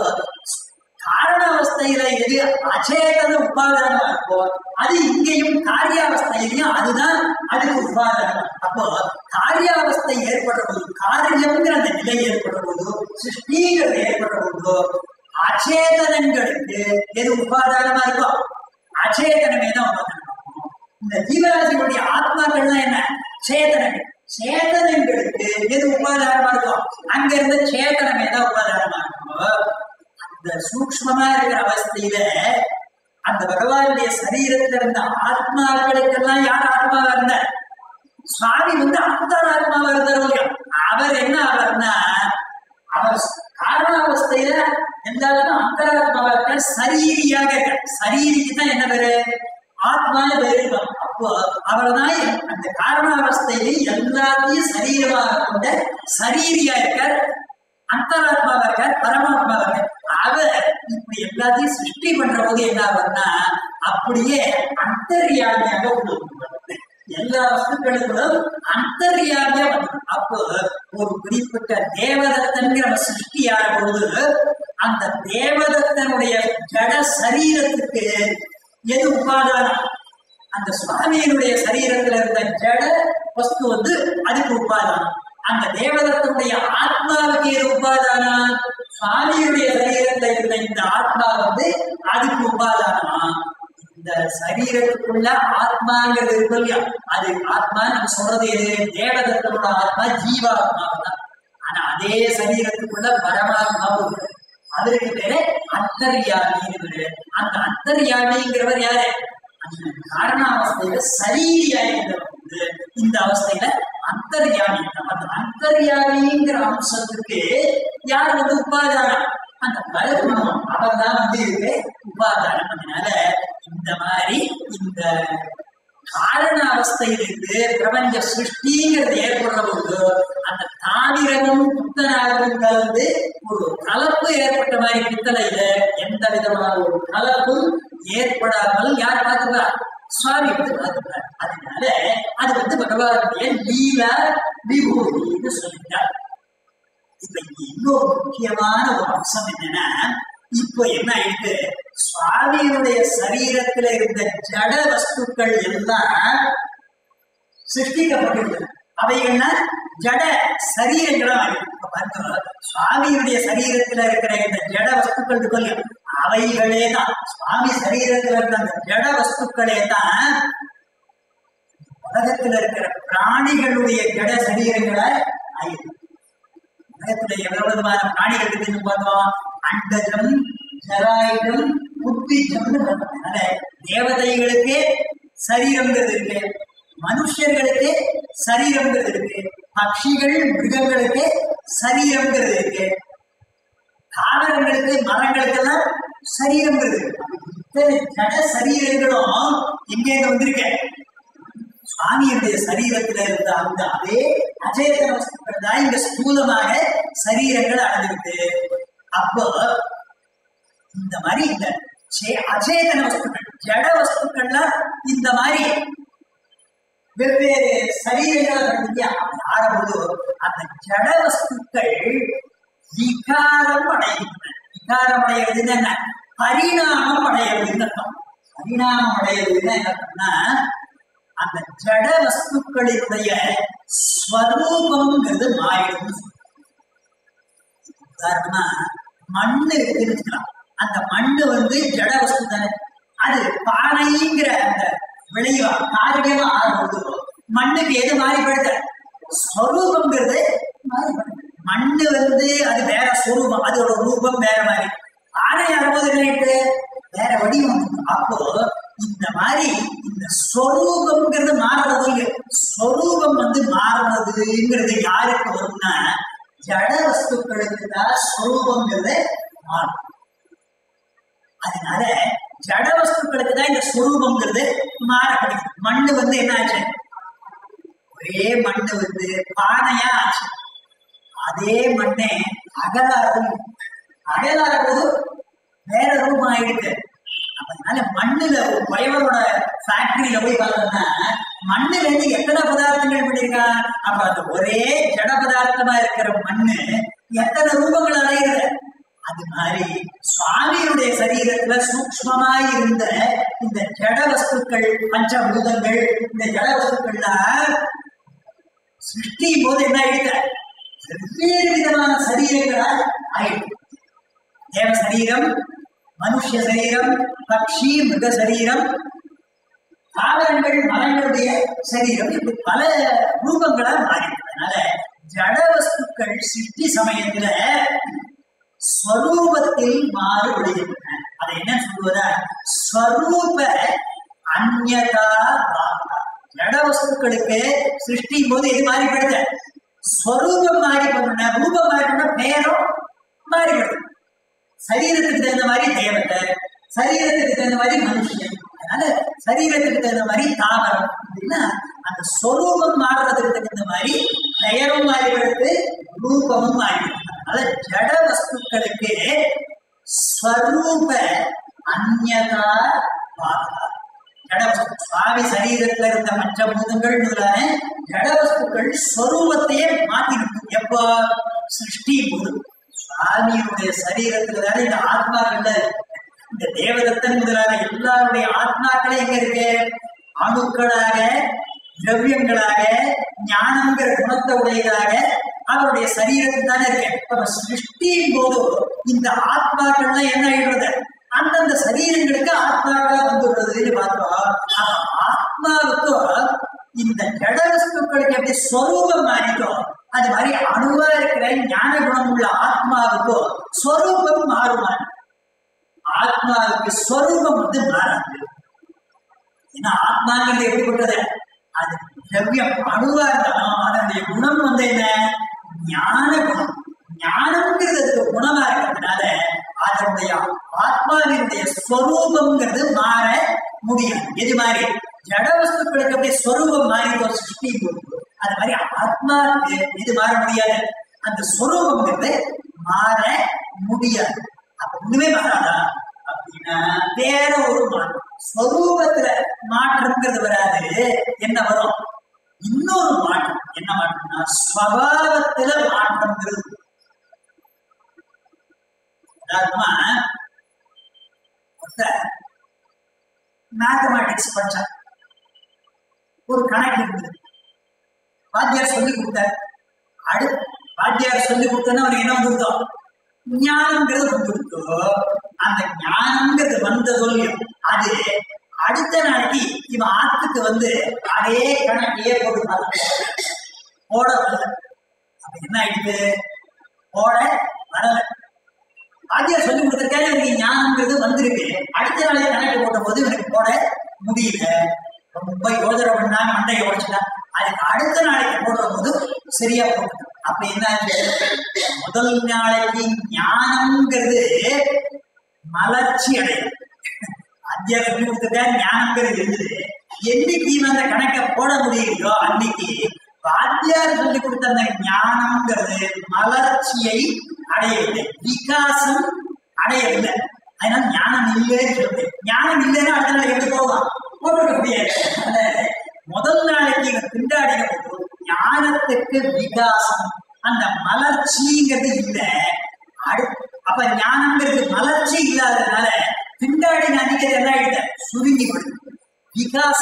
காரணாவஸ்தையில எது அச்சேதன உபாதானமா இருக்கோ அது இங்கேயும் காரியாவஸ்தையிலையும் அதுதான் அதுக்கு உபாதானம் அப்போ காரியாவஸ்தை ஏற்படுற போது காரியம்ங்கிற அந்த நிலை ஏற்படுற போது சிருஷ்டிங்கிறது ஏற்படுற போது அச்சேதனங்களுக்கு எது உபாதானமா இருக்கும் அச்சேதனமே தான் உபாதானம் இந்த ஜீவராசிகளுடைய ஆத்மாக்கள்லாம் என்ன சேதனங்கள் சேதனங்களுக்கு எது உபாதாரமா இருக்கும் அங்க இருந்த சேதனமே தான் உபாதாரமா இருக்கும் அந்த சூக்ஷ்மமா இருக்கிற அவஸ்தையில அந்த பகவானுடைய சரீரத்துல இருந்த ஆத்மாக்களுக்கெல்லாம் யார் ஆத்மாவா இருந்தார் சுவாமி வந்து அந்தராத்மாவா இருந்தார் இல்லையா அவர் என்ன ஆவார்னா அவர் காரணாவஸ்தையில எல்லாருக்கும் அந்தராத்மாவா இருக்க சரீரியாக இருக்க சரீரிக்கு தான் என்ன பேரு ஆத்மான பேரு அப்போ அவர் தான் அந்த காரணாவஸ்தையிலே எல்லாத்தையும் சரீரமாக கொண்ட சரீரியா இருக்கார் அந்தராத்மாவா இருக்கார் பரமாத்மாவா இருக்கார் அவர் இப்படி எல்லாத்தையும் சிருஷ்டி பண்ற போது என்ன ஆகும்னா அப்படியே அந்தர்யாமியாக உள்ளது எல்லா வஸ்துக்களுக்கும் அந்தர்யாமியா வந்து அப்போ ஒரு குறிப்பிட்ட தேவதத்தன்கிற சிருஷ்டியான பொழுது அந்த தேவதத்தனுடைய ஜட சரீரத்துக்கு எது உபாதானம் அந்த சுவாமியினுடைய சரீரத்துல இருந்த ஜட வஸ்து வந்து அதுக்கு உபாதானம் அந்த தேவதத்தனுடைய ஆத்மாவுக்கு எது உபாதானம் சுவாமியுடைய சரீரத்துல இருந்த இந்த ஆத்மா வந்து அதுக்கு உபாதானமா இந்த சரீரத்துக்குள்ள ஆத்மாங்கிறது இருக்கு இல்லையா அது ஆத்மா நம்ம சொல்றது எது தேவதத்தனோட ஆத்மா ஜீவாத்மா தான் ஆனா அதே சரீரத்துக்குள்ள பரமாத்மாவும் இருக்கு அதற்கு பேரு அந்தர்யாமின்னு பேரு அந்த அந்தர்யாமிங்கிறவர் யாரு அந்த காரணாவஸ்தையில சரீரியாயிருந்தவர் வந்து இந்த அவஸ்தையில அந்தர்யாமி அந்த அந்தர்யாமிங்கிற அம்சத்துக்கு யார் வந்து உபாதானம் அந்த பரபிரம்மம் அவர் தான் வந்து இருக்கு உபாதானம் அதனால இந்த மாதிரி இந்த காரண அவஸ்தையிலிருந்து பிரபஞ்ச சிருஷ்டிங்கிறது ஏற்படுற போது அந்த தாமிரமும் புத்தனாகவும் கலந்து ஒரு கலப்பு ஏற்பட்ட மாதிரி பித்தளையில எந்த விதமான ஒரு கலப்பும் ஏற்படாமல் யார் பார்த்துப்பா சுவாமி வந்து பார்த்துப்பார் அதனால அது வந்து பகவானுடைய லீலா விபூதின்னு சொல்லிட்டார் இப்ப இங்க இன்னொரு முக்கியமான ஒரு அம்சம் என்னன்னா இப்போ என்ன ஆயிட்டு சுவாமியினுடைய சரீரத்துல இருந்த ஜட வஸ்துக்கள் எல்லாம் சிருஷ்டிக்கப்பட்டிருந்தன அவைகள்னா ஜட சரீரங்களா ஆயிடும் இப்ப பாருங்க சுவாமியுடைய சரீரத்துல இருக்கிற இந்த ஜட வஸ்துக்கள் இருக்கு இல்லையா அவைகளே தான் சுவாமி சரீரத்துல இருந்த அந்த ஜட வஸ்துக்களே தான் உலகத்துல இருக்கிற பிராணிகளுடைய ஜட சரீரங்களை ஆயிடும் உலகத்துல எவ்வளவு விதமான பிராணிகள் இருக்குன்னு பார்த்தோம் அண்டஜம் ஜராயுடம் உத்பீஜம்னு பார்த்தோம் அதனால தேவதைகளுக்கு சரீரம்ங்கிறது இருக்கு மனுஷர்களுக்கு சரீரம்ங்கிறது இருக்கு பட்சிகள் மிருகங்களுக்கு சரீரம்ங்கிறது இருக்கு தாவரங்களுக்கு மரங்களுக்கெல்லாம் சரீரம்ங்கிறது இருக்கு இத்தனை ஜட சரீரங்களும் எங்கேருந்து வந்திருக்கு சுவாமியுடைய சரீரத்துல இருந்த அந்த அதே அச்சேதன வஸ்துக்கள் தான் இங்க ஸ்தூலமாக சரீரங்கள் அடைஞ்சிருக்கு அப்போ இந்த மாதிரி இந்த சே- அச்சேதன வஸ்துக்கள் ஜட வஸ்துக்கள்லாம் இந்த மாதிரி வெவ்வேறு சரீரங்கள் அடைஞ்சு ஆடும்போது அந்த ஜட வஸ்துக்கள் விகாரம் அடைகின்றன விகாரம் அடைகிறதுன்னு என்ன பரிணாமம் அடைகிறதுன்னு அர்த்தம் பரிணாமம் அடைகிறதுன்னு என்ன அர்த்தம்னா அந்த ஜட வஸ்துக்களினுடைய ஸ்வரூபம்ங்கிறது மாறிடும் உதாரணமா மண்ணு இருக்குன்னு வச்சுக்கலாம் அந்த மண்ணு வந்து ஜட வஸ்து தானே அது பானைங்கிற அந்த விளைவா காரியமா ஆகும்போது மண்ணுக்கு எது மாறிப்படுது ஸ்வரூபம்ங்கிறது மாறிப்படுது மண்ணு வந்து அது வேற ஸ்வரூபம் அதோட ரூபம் வேற மாதிரி பானை ஆகும்போது என்ன ஆயிட்டு வேற வடிவம் வந்துடும். அப்போ இந்த மாதிரி இந்த ஸ்வரூபம்ங்கிறது மாறுறது இல்ல ஸ்வரூபம் வந்து மாறுறதுங்கிறது யாருக்கு வரும்னா ஜட வஸ்துக்களுக்கு தான் ஸ்வரூபங்கிறது மாறும் அதனால ஜட வஸ்துக்களுக்கு தான் இந்த ஸ்வரூபங்கிறது மாறப்படுது மண்ணு வந்து என்ன ஆச்சு ஒரே மண்ணு வந்து பானையா ஆச்சு அதே மண்ணே அகலாறும் அகலாற போது வேற ரூபம் ஆயிடுது அதனால மண்ணுல ஒரு பயவரோட ஃபேக்டரியில போய் பார்த்தோம்னா மண்ணுல இருந்து எத்தனை பதார்த்தங்கள் பண்ணிருக்கா அப்ப அந்த ஒரே ஜட பதார்த்தமா இருக்கிற மண்ணு எத்தனை ரூபங்கள் அடையுது அது மாதிரி சுவாமியுடைய சரீரத்துல சூக்ஷ்மமாய் இருந்த இந்த ஜட வஸ்துக்கள் பஞ்சபூதங்கள் இந்த ஜட வஸ்துக்கள்லாம் சிருஷ்டியும் போது என்ன ஆயிடுது வெவ்வேறு விதமான சரீரங்களால் ஆயிடுது தேவ சரீரம் மனுஷ சரீரம் பக்ஷி மிருக சரீரம் தாவரங்கள் மரங்களுடைய சரீரம் இப்படி பல ரூபங்களா மாறிடுறதுனால ஜட வஸ்துக்கள் சிருஷ்டி சமயத்துல ஸ்வரூபத்தில் மாறுபடுகின்றன அதை என்ன சொல்வதா ஸ்வரூப அந்யதா பாவா. ஜட வஸ்துக்களுக்கு சிருஷ்டி போது எது மாறிப்படுது ஸ்வரூபம் மாறிப்படுன ரூபம் மாறிப்படுன பெயரும் மாறிப்படுது சரீரத்துக்கு தகுந்த மாதிரி தேவத்தை சரீரத்துக்கு தகுந்த மாதிரி மனுஷன் அதனால சரீரத்துக்கு தகுந்த மாதிரி தாவரம் அப்படின்னா அந்த ஸ்வரூபம் மாறுறதுக்கு தகுந்த மாதிரி பெயரும் மாறிவிடுது ரூபமும் மாறிவிடுது அதனால ஜட வஸ்துக்களுக்கு ஸ்வரூப அந்யதா பாதா ஜடவஸ்து சுவாமி சரீரத்துல இருந்த பஞ்சபூதங்கள் முதலான ஜடவஸ்துக்கள் ஸ்வரூபத்தையே மாத்திருக்கு எப்போ சிருஷ்டி போது சுவாமியுடைய சரீரத்துல தானே இந்த ஆத்மாக்கள்ல இருக்கு. இந்த தேவதத்தன் முதலான எல்லாருடைய ஆத்மாக்களே எங்க இருக்கு அணுக்களாக திரவியங்களாக ஞானங்கிற குணத்தை உடையதாக அவருடைய சரீரத்தில் தானே இருக்கு அப்ப சிருஷ்டியின் போது இந்த ஆத்மாக்கள்லாம் என்ன ஆயிடுறது அந்தந்த சரீரங்களுக்கு ஆத்மாக்களா வந்துடுறதுன்னு பார்த்தோம் அப்ப ஆத்மாவுக்கும் இந்த ஜட வஸ்துக்களுக்கு எப்படி ஸ்வரூபம் மாறிக்கும் அது மாதிரி அணுவா இருக்கிற ஞான குணம் உள்ள ஆத்மாவுக்கும் ஸ்வரூபம் மாறுமா ஆத்மாவுக்கு ஸ்வரூபம் வந்து மாறாது ஏன்னா ஆத்மாங்கிறது எப்படிப்பட்டது அது திரவியம் அணுவா இருந்தாலும் அதனுடைய குணம் வந்து என்ன ஞான குணம் ஞானம்ங்கிறது அதுக்கு குணமா இருக்கிறதுனால அதனுடைய ஆத்மாவினுடைய ஸ்வரூபம்ங்கிறது மாற முடியாது எது மாதிரி ஜட வஸ்துக்களுக்கு அப்படியே ஸ்வரூபம் மாறி ஒரு சிருஷ்டி போகுது அது மாதிரி ஆத்மாவுக்கு இது மாற முடியாது அந்த ஸ்வரூபம்ங்கிறது மாற முடியாது அப்ப ஒண்ணுமே மாறாதா அப்படின்னா வேற ஒரு மாற்றம் ஸ்வரூபத்துல மாற்றம்ங்கிறது வராது என்ன வரும் இன்னொரு மாற்றம் என்ன மாற்றம்னா ஸ்வபாவத்துல மாற்றம்ங்கிறது உதாரணமா ஒருத்தர் மேத்தமேட்டிக்ஸ் படிச்சார் ஒரு கணக்கு இருந்தது வாத்தியார் சொல்லி கொடுத்தார் அடு வாத்தியார் சொல்லி கொடுத்தோன்னா அவனுக்கு என்ன வந்து கொடுத்தோம் ஞானம்ங்கிறது வந்து கொடுத்தோ அந்த ஞானம்ங்கிறது வந்த சொல்லியும் அது அடுத்த நாளைக்கு இவன் ஆத்துக்கு வந்து அதே கணக்கையே போட்டு பார்த்தான் போட வரல அப்ப என்ன ஆயிடுது போட வரல வாத்தியார் சொல்லி கொடுத்திருக்காரு இவனுக்கு ஞானம்ங்கிறது வந்திருக்கு அடுத்த நாளைக்கு கணக்கு போட்ட போது இவனுக்கு போட முடியல ரொம்ப யோசனை பண்ணா மண்டையை உடைச்சுட்டான் அதுக்கு அடுத்த நாளைக்கு போடுற போது சரியா போட்டு அப்ப என்ன ஆச்சு? முதல் நாளைக்கு ஞானம்ங்கிறது மலர்ச்சி அடையும் அத்தியா சொல்லி கொடுத்துருக்காரு ஞானம்ங்கிறது இருந்தது என்னைக்கு இவன் அந்த கணக்கை போட முடியலையோ அன்னைக்கு வாத்தியார் சொல்லி கொடுத்த அந்த ஞானம்ங்கிறது மலர்ச்சியை அடையவில்லை விகாசம் அடையவில்லை அதனால ஞானம் இல்லைன்னு சொல்லுது ஞானம் இல்லைன்னா அடுத்த நாள் எப்படி போகலாம் போட்டுக்க முடியாது அதனால முதல் நாளைக்கு இவன் திண்டாடின போது ஞானத்துக்கு விகாசம் அந்த மலர்ச்சிங்கிறது இல்லை அடு அப்ப ஞானம்ங்கிறது மலர்ச்சி இல்லாததுனால திண்டாடி நதிக்கிறது என்ன ஆயிடுது சுருங்கி விடுது விகாசம்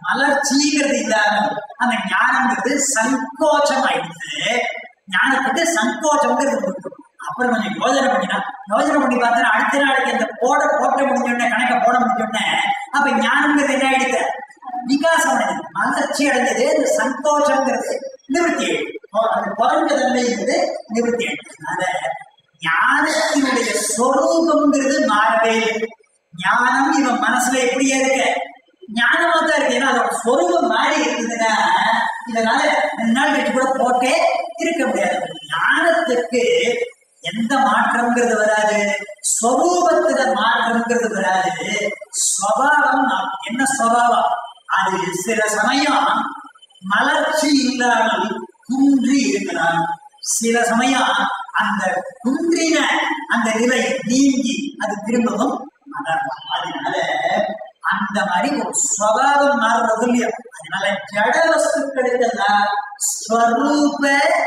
மலர்ச்சிங்கிறது இல்லாமல் அந்த ஞானம்ங்கிறது சங்கோச்சம் ஆயிடுது ஞானத்துக்கு சங்கோச்சம்ங்கிறது இருக்கும் அப்புறம் கொஞ்சம் யோஜனை பண்ணினா யோஜனை பண்ணி பார்த்தா அடுத்த நாளைக்கு அந்த போட போட்ட முடிஞ்ச உடனே கணக்க போட முடிஞ்ச உடனே அப்ப ஞானம்ங்கிறது என்ன ஆயிடுது விகாசம் அடைஞ்சது மலர்ச்சி அடைஞ்சது இந்த சங்கோச்சம்ங்கிறது நிவர்த்தி ஆயிடுது அந்த குறைஞ்ச தன்மைங்கிறது நிவர்த்தி ஆயிடுது அதனால ஞானத்தினுடைய சொரூபம்ங்கிறது மாறவே இல்லை ஞானம் இவன் மனசுல எப்படியே இருக்க ஞானமா தான் இருக்கு ஏன்னா அதோட சொரூபம் மாறி இருக்குதுன்னா இதனால ரெண்டு நாள் கழிச்சு கூட போட்டே இருக்க முடியாது ஞானத்துக்கு எந்த மாற்றம்ங்கிறது வராது ஸ்வரூபத்துல மாற்றம்ங்கிறது வராது ஸ்வபாவம் நா- என்ன ஸ்வபாவம் அது சில சமயம் மலர்ச்சி இல்லாமல் குன்றி இருக்கலாம் சில சமயம் அந்த குன்றின அந்த நிலை நீங்கி அது திரும்பவும் மலரலாம் அதனால அந்த மாதிரி ஒரு ஸ்வபாவம் மாறுறது இல்லையா அதனால ஜட வஸ்துக்களுக்கெல்லாம் ஸ்வரூப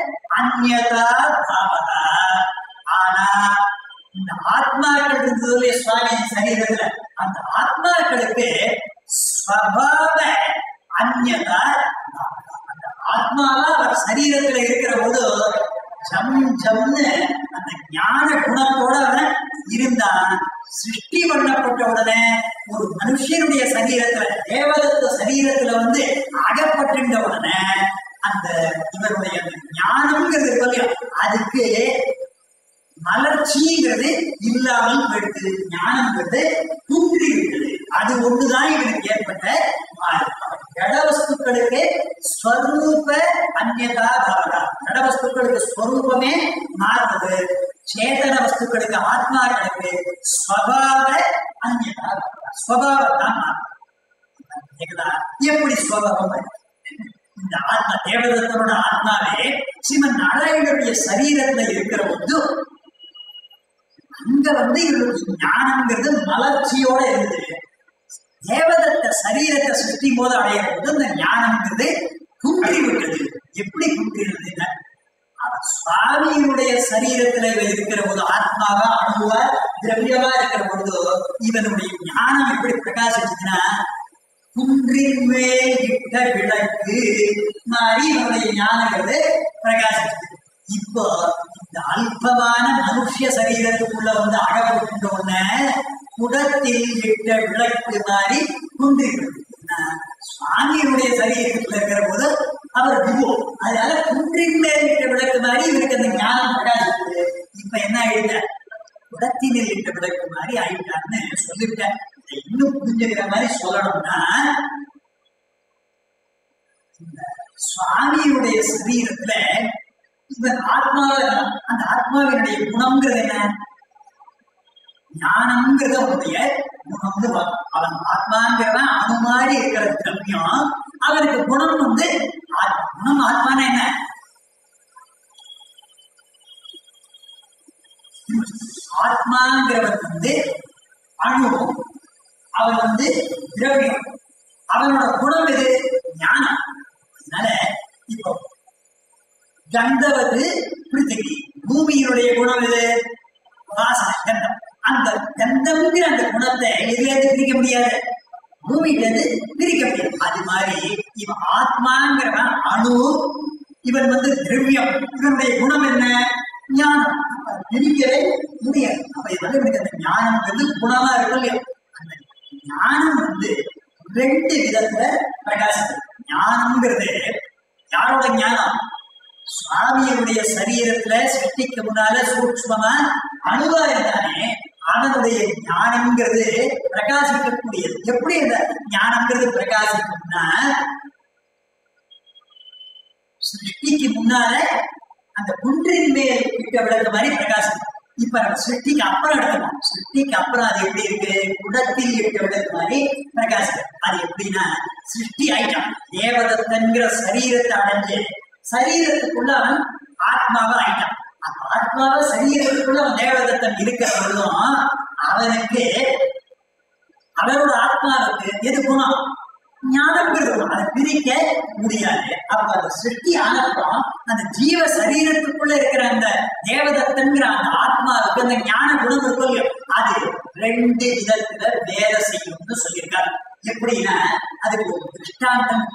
அந்யதா பாவதா ஆனா இந்த ஆத்மாக்கள் இருந்தது இல்லையா சுவாமி சரீரத்துல அந்த ஆத்மாக்களுக்கு ஸ்வபாவ அந்யதா பாவதா. அந்த ஆத்மாவா அவர் சரீரத்துல இருக்கிற போது ஜம் ஜம்னு அந்த ஞான குணத்தோட அவன் இருந்தான் சிருஷ்டி பண்ணப்பட்ட உடனே ஒரு மனுஷனுடைய சரீரத்துல தேவதத்த சரீரத்துல வந்து அகப்பட்டுட்ட உடனே அந்த இவருடைய அந்த ஞானம்ங்கிறது இருக்கு இல்லையா அதுக்கு மலர்ச்சிங்கிறது இல்லாமல் போயிடுது ஞானம்ங்கிறது குன்றி விட்டது அது ஒண்ணுதான் இவனுக்கு ஏற்பட்ட மாறு ஜட வஸ்துக்களுக்கு ஸ்வரூப அந்யதா பாவனா ஜட வஸ்துக்களுக்கு ஸ்வரூபமே மாறுவது சேதன வஸ்துக்களுக்கு ஆத்மாக்களுக்கு ஸ்வபாவ அந்யதா பாவனா. ஸ்வபாவம் தான் மாறும் கேக்குதா எப்படி ஸ்வபாவம் வருது? இந்த ஆத்மா தேவதத்தனோட ஆத்மாவே ஸ்ரீமன் நாராயணனுடைய சரீரத்துல இருக்கிற போது அங்க வந்து இவருக்கு ஞானம்ங்கிறது மலர்ச்சியோட இருந்தது தேவதத்த சரீரத்தை சுற்றி போது அடையும் போது அந்த ஞானம்ங்கிறது குன்றி விட்டது எப்படி குன்றினதுன்னா அவர் சுவாமியினுடைய சரீரத்துல இவன் இருக்கிற போது ஆத்மாவா அணுவா திரவியமா இருக்கிற பொழுது இவனுடைய ஞானம் எப்படி பிரகாசிச்சுதுன்னா குன்றின் மேல் இட்ட விளக்கு மாதிரி இவனுடைய ஞானங்கிறது பிரகாசிச்சது இப்போ இந்த அல்பமான மனுஷ சரீரத்துக்குள்ள வந்து அகப்பட்டு உடனே குடத்தில் இட்ட விளக்கு மாதிரி குன்றிருக்கு சுவாமியினுடைய சரீரத்துல இருக்கிற போது அவர் விபோ அதனால குன்றின் மேல் இட்ட விளக்கு மாதிரி இவருக்கு அந்த ஞானம் பிரகாசிச்சது இப்ப என்ன ஆயிட்ட குடத்தினில் இட்ட விளக்கு மாதிரி ஆயிட்டான்னு சொல்லிவிட்டேன் இதை இன்னும் புரிஞ்சுக்கிற மாதிரி சொல்லணும்னா இந்த சுவாமியுடைய சரீரத்துல இவன் ஆத்மாவை அந்த ஆத்மாவினுடைய குணம்ங்கிறது என்ன ஞானம்ங்கிறது அவனுடைய குணம்னு வரும். அவன் ஆத்மாங்கிறவன் அணு மாதிரி இருக்கிற திரவியம் அவனுக்கு குணம் வந்து ஆத்மா. குணம் ஆத்மான என்ன ஆத்மாங்கிறவன் வந்து அணு அவன் வந்து திரவியம் அவனோட குணம் எது ஞானம் அதனால இப்போ கந்தவது பிருத்திவி பூமியினுடைய குணம் எது வாசனை கந்தம் அந்த கந்தம்ங்கிற அந்த குணத்தை எதுல இருந்து பிரிக்க முடியாது பூமியில இருந்து பிரிக்க முடியாது அது மாதிரி இவன் ஆத்மாங்கிறவன் அணு இவன் வந்து திரவியம் இவனுடைய குணம் என்ன ஞானம் அப்ப பிரிக்கவே முடியாது அப்ப இது வந்து இவனுக்கு அந்த ஞானம்ங்கிறது குணமா இருக்கும் இல்லையா அந்த ஞானம் வந்து ரெண்டு விதத்துல பிரகாசிக்கும் ஞானம்ங்கிறது யாரோட ஞானம் சுவாமியினுடைய சரீரத்துல சிருஷ்டிக்கு முன்னால சூக்ஷ்மமா அணுவா இருந்தானே அவனுடைய ஞானம்ங்கிறது பிரகாசிக்கக்கூடியது எப்படி அந்த ஞானம்ங்கிறது பிரகாசிக்கும்னா சிருஷ்டிக்கு முன்னால அந்த குன்றின் மேல் கிட்ட விளக்க மாதிரி பிரகாசிக்கும் இப்ப நம்ம சிருஷ்டிக்கு அப்புறம் எடுக்கணும் சிருஷ்டிக்கு அப்புறம் அது எப்படி இருக்கு குடத்தில் இருக்க விளக்கு மாதிரி பிரகாசிக்கும் அது எப்படின்னா சிருஷ்டி ஆயிட்டான் தேவதத்தன்கிற சரீரத்தை அடைஞ்சு சரீரத்துக்குள்ள அவன் ஆத்மாவா ஆயிட்டான் அந்த ஆத்மாவ சரீரத்துக்குள்ள அவன் தேவதத்தன் இருக்கிற பொழுதும் அவனுக்கு அவரோட ஆத்மாவுக்கு எது குணம் ஞானம்ங்கிறது குணம் அதை பிரிக்க முடியாது அப்ப அந்த சிருஷ்டி ஆனப்புறம் அந்த ஜீவ சரீரத்துக்குள்ள இருக்கிற அந்த தேவதத்தன்கிற அந்த ஆத்மாவுக்கு அந்த ஞான குணம் இருக்கும் இல்லையோ அது ரெண்டு விதத்துல வேலை செய்யும்னு சொல்லியிருக்காரு எப்படின்னா அதுக்கு ஒரு திருஷ்ட திருஷ்டாந்தம்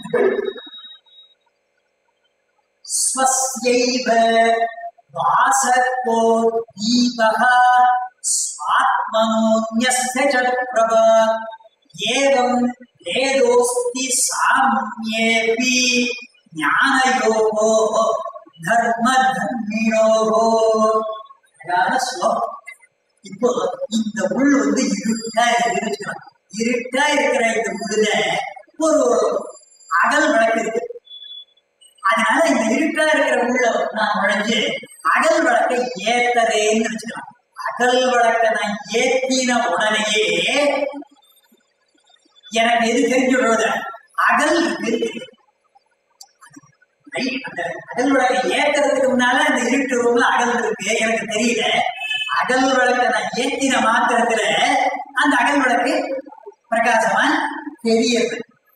स्वस्यैव वासको दीपः स्वात्मनोऽन्यस्य च प्रभ एवं वेदोऽस्ति साम्येऽपि ज्ञानयोगो धर्मधर्मिणोः அழகான ஸ்லோகம் இப்போ இந்த முள் வந்து இருட்டா இருக்கிறான் இருட்டா இருக்கிற இந்த முள்ளுல ஒரு அகல் விளக்கு இருக்கு அதனால இந்த இருட்டா இருக்கிற உள்ள நான் நுழைஞ்சு அகல் விளக்கை ஏத்ததேன்னு வச்சுக்கலாம் அகல் விளக்கை நான் ஏத்தின உடனேயே எனக்கு எது தெரிஞ்சு விடுவது அகல் இருக்கு Right? அந்த அகல் விளக்கை ஏத்துறதுக்கு முன்னால அந்த இருட்டு ரூம்ல அகல் இருக்கு எனக்கு தெரியல அகல் விளக்கை நான் ஏத்தின மாத்திரத்துல அந்த அகல் விளக்கு பிரகாசமா தெரியுது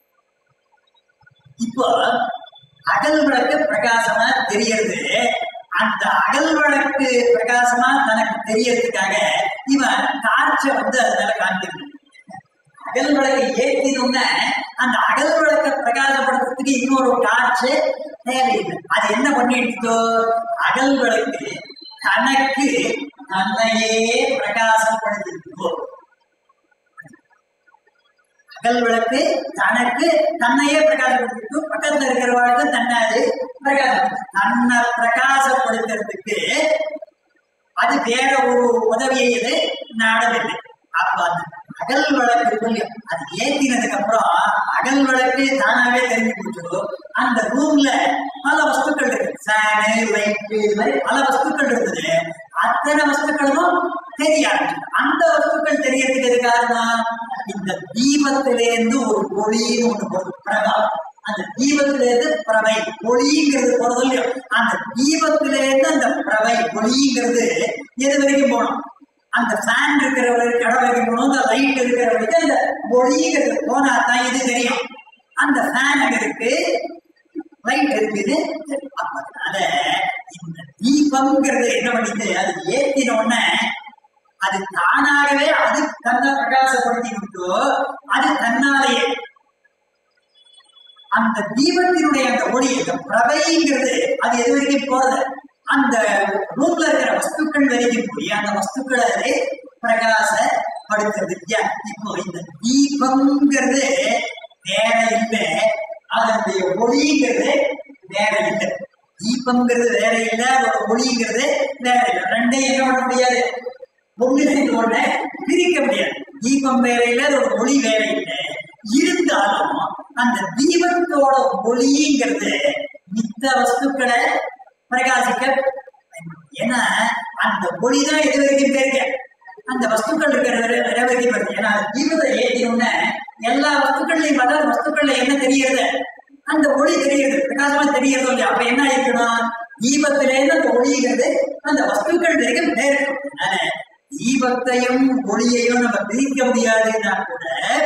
இப்போ அகல் விளக்கு பிரகாசமா தெரியறது அந்த அகல் விளக்கு பிரகாசமா தனக்கு தெரியறதுக்காக இவன் டார்ச்ச வந்து அதனால காண்பிக்கிறான் அகல் விளக்கை ஏற்றினோம்னா அந்த அகல் விளக்கை பிரகாசப்படுத்துறதுக்கு இன்னொரு டார்ச் தேவையில்லை அது என்ன பண்ணிடுச்சோ அகல் விளக்கு தனக்கு தன்னையே பிரகாசப்படுத்திருக்கோ அகல் விளக்கு தனக்கு தன்னையே பிரகாசப்படுத்திட்டு பக்கத்துல இருக்கிறவளுக்கு தன்னை அது பிரகாசம் தன்னை பிரகாசப்படுத்துறதுக்கு அது வேற ஒரு உதவியை இது நாடவில்லை அப்ப அந்த அகல் விளக்கு இருக்கு இல்லையா, அது ஏத்தினதுக்கு அப்புறம் அகல் விளக்கு தானாவே தெரிஞ்சு போச்சு அந்த ரூம்ல பல வஸ்துக்கள் இருக்கு ஃபேனு லைட்டு இது மாதிரி பல வஸ்துக்கள் இருக்குது அத்தனை வஸ்துக்களும் தெரிய ஆரம்பிச்சு அந்த வஸ்துக்கள் தெரியறதுக்கு எது காரணம் இந்த தீபத்திலேருந்து ஒரு ஒளின்னு ஒண்ணு போகுது பிரகாம் அந்த தீபத்திலேருந்து பிரவை ஒளிங்கிறது போறது இல்லையோ அந்த தீபத்திலேருந்து அந்த பிரவை ஒளிங்கிறது எது வரைக்கும் போகணும் அந்த ஃபேன் இருக்கிற வரைக்கும் கடை வரைக்கும் போகணும் அந்த லைட் இருக்கிற வரைக்கும் அந்த ஒளிங்கிறது போனா தான் இது தெரியும் அந்த ஃபேன் அங்க இருக்கு லைட் இருக்குது அப்ப அதனால இந்த தீபம்ங்கிறது என்ன பண்ணிட்டு அது ஏத்தின உடனே அது தானாகவே அது தன்னை பிரகாசப்படுத்தி விட்டோ அது தன்னாலேயே அந்த தீபத்தினுடைய அந்த ஒளி அந்த பிரபைங்கிறது அது எது வரைக்கும் போறது அந்த ரூம்ல இருக்கிற வஸ்துக்கள் வரைக்கும் போய் அந்த வஸ்துக்களை அது பிரகாசப்படுத்துறது இல்லையா இப்போ இந்த தீபம்ங்கிறது வேற இல்லை அதனுடைய ஒளிங்கிறது வேற இல்லை தீபம்ங்கிறது வேற இல்லை அதோட ஒளிங்கிறது வேற இல்லை ரெண்டையும் என்ன பண்ண முடியாது ஒண்ணு ரெண்டு ஒண்ணு பிரிக்க முடியாது தீபம் வேற இல்லை அதோட ஒளி வேற இல்லை இருந்தாலும் அந்த தீபத்தோட ஒளிங்கிறது மித்த வஸ்துக்களை பிரகாசிக்க ஏன்னா அந்த ஒளி தான் எது வரைக்கும் தெரியுங்க அந்த வஸ்துக்கள் இருக்கிற வரை வரை வரைக்கும் வருது ஏன்னா அந்த தீபத்தை ஏற்றினோம்னா எல்லா வஸ்துக்கள்லையும் பார்த்தா அந்த வஸ்துக்கள்ல என்ன தெரியுது அந்த ஒளி தெரியுது பிரகாசமா தெரியுது இல்லையா அப்ப என்ன ஆயிருக்கணும் தீபத்திலேருந்து அந்த ஒளிங்கிறது அந்த வஸ்துக்கள் வரைக்கும் நேரம் அதனால தீபத்தையும் ஒளியையும் நம்ம பிரிக்க முடியாதுன்னா கூட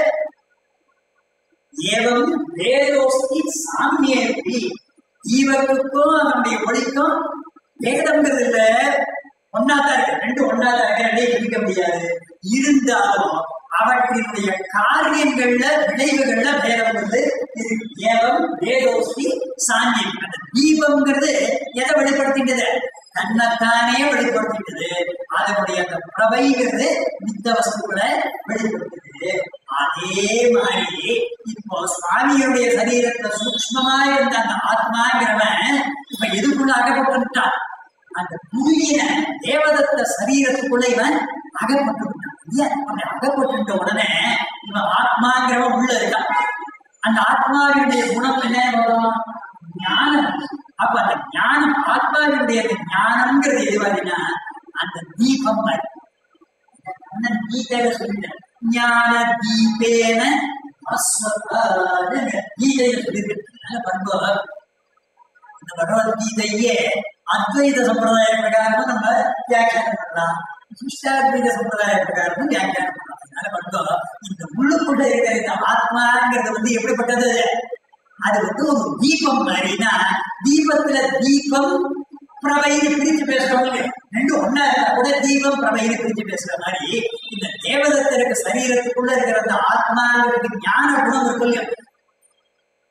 ஏவம் வேதோஸ்தி சாமியேபி ஜீவத்துக்கும் அதனுடைய ஒளிக்கும் வேதம்ங்கிறது இல்ல ஒன்னாதான் இருக்கு ரெண்டு ஒன்னாதான் இருக்கு ரெண்டையும் பிரிக்க முடியாது இருந்தாலும் அவற்றினுடைய காரியங்கள்ல விளைவுகள்ல வேதம் வந்து இருக்கு ஏவம் வேதோஸ்தி சாங்கியம் அந்த தீபம்ங்கிறது எதை வெளிப்படுத்திட்டது தன்னைத்தானே வெளிப்படுத்திட்டது அதனுடைய அந்த பிரபைங்கிறது மித்த வஸ்துக்களை வெளிப்படுத்துது அதே மாதிரி இப்போ சுவாமியுடைய சரீரத்துல சூக்மமா இருந்த அந்த ஆத்மாங்கிறவன் இப்ப எதுக்குள்ள அகப்பட்டுட்டான் அந்த புதிய தேவதத்த சரீரத்துக்குள்ள இவன் அகப்பட்டு விட்டான் இல்லையா? அப்படி அகப்பட்டுட்ட உடனே இவன் ஆத்மாங்கிறவன் உள்ள இருக்கான் அந்த ஆத்மாவினுடைய குணம் என்ன வரும் ஞானம் அப்ப அந்த ஞானம் ஆத்மாவினுடைய அந்த ஞானம்ங்கிறது எது மாதிரினா அந்த தீபம் மாதிரி அண்ணன் கீதையில சொல்லிட்டேன் ஞான தீபேன அஸ்வத்தான கீதையில சொல்லியிருக்கு நல்ல பண்பு இந்த பகவத்கீதையே அத்வைத சம்பிரதாய பிரகாரமும் நம்ம வியாக்கியானம் பண்ணலாம் சிஷ்டாத்வைத சம்பிரதாய பிரகாரமும் வியாக்கியானம் பண்ணலாம் அதனால பண்பு இந்த உள்ளுக்குள்ள இருக்கிற இந்த ஆத்மாங்கிறது வந்து எப்படிப்பட்டது அது வந்து ஒரு தீபம் மாதிரினா தீபத்துல தீபம் பிரபைன்னு பிரிச்சு பேசுறோம் இல்லையா ரெண்டு ஒன்னா இருந்தா கூட தீபம் பிரபைன்னு பிரிச்சு பேசுற மாதிரி இந்த தேவதத்திற்கு சரீரத்துக்குள்ள இருக்கிற அந்த ஆத்மாங்கிறதுக்கு ஞான குணம் இருக்கும் இல்லையா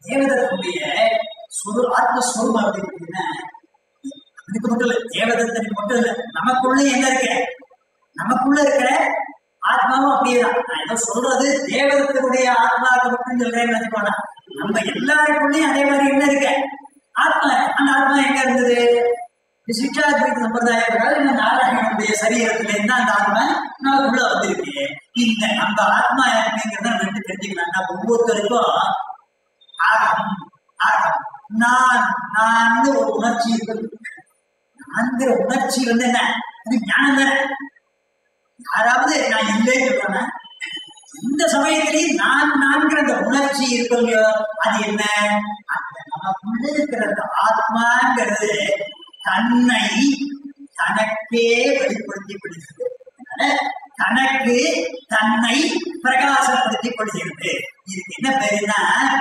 தேவதத்தினுடைய சொரு ஆத்மஸ்வரூபம் அப்படி இருக்குன்னா இதுக்கு மட்டும் இல்ல தேவதத்தனுக்கு மட்டும் இல்ல நமக்குள்ள என்ன இருக்கு நமக்குள்ள இருக்கிற ஆத்மாவும் அப்படியேதான் நான் ஏதோ சொல்றது தேவதத்தினுடைய ஆத்மாவுக்கு மட்டும் சொல்றேன்னு நினைச்சுக்கோனா நம்ம எல்லாருக்குள்ளயும் அதே மாதிரி என்ன இருக்கு ஆத்மா அந்த ஆத்மா எங்க இருந்தது சிக்ஷாத்வைத சம்பிரதாய பிரகாரம் இந்த நாராயணனுடைய சரீரத்துல இருந்து அந்த ஆத்மா நமக்குள்ள வந்திருக்கு இந்த நம்ம ஆத்மா எப்படிங்கிறத நம்ம எப்படி தெரிஞ்சுக்கலாம் நம்ம ஒவ்வொருத்தருக்கும் ஆகம் ஆகம் நான் நான் ஒரு உணர்ச்சி இருக்குது நான்கிற உணர்ச்சி வந்து என்ன அது ஞானம் தானே யாராவது நான் இல்லைன்னு சொல்றேன்னா இந்த சமயத்திலேயும் நான் நான்கிற அந்த உணர்ச்சி இருக்கும் இல்லையோ அது என்ன அந்த நமக்குள்ள இருக்கிற அந்த ஆத்மாங்கிறது தன்னை தனக்கே வெளிப்படுத்தி விடுகிறது அதனால தனக்கு தன்னை பிரகாசப்படுத்திக் கொள்கிறது இதுக்கு என்ன பேருன்னா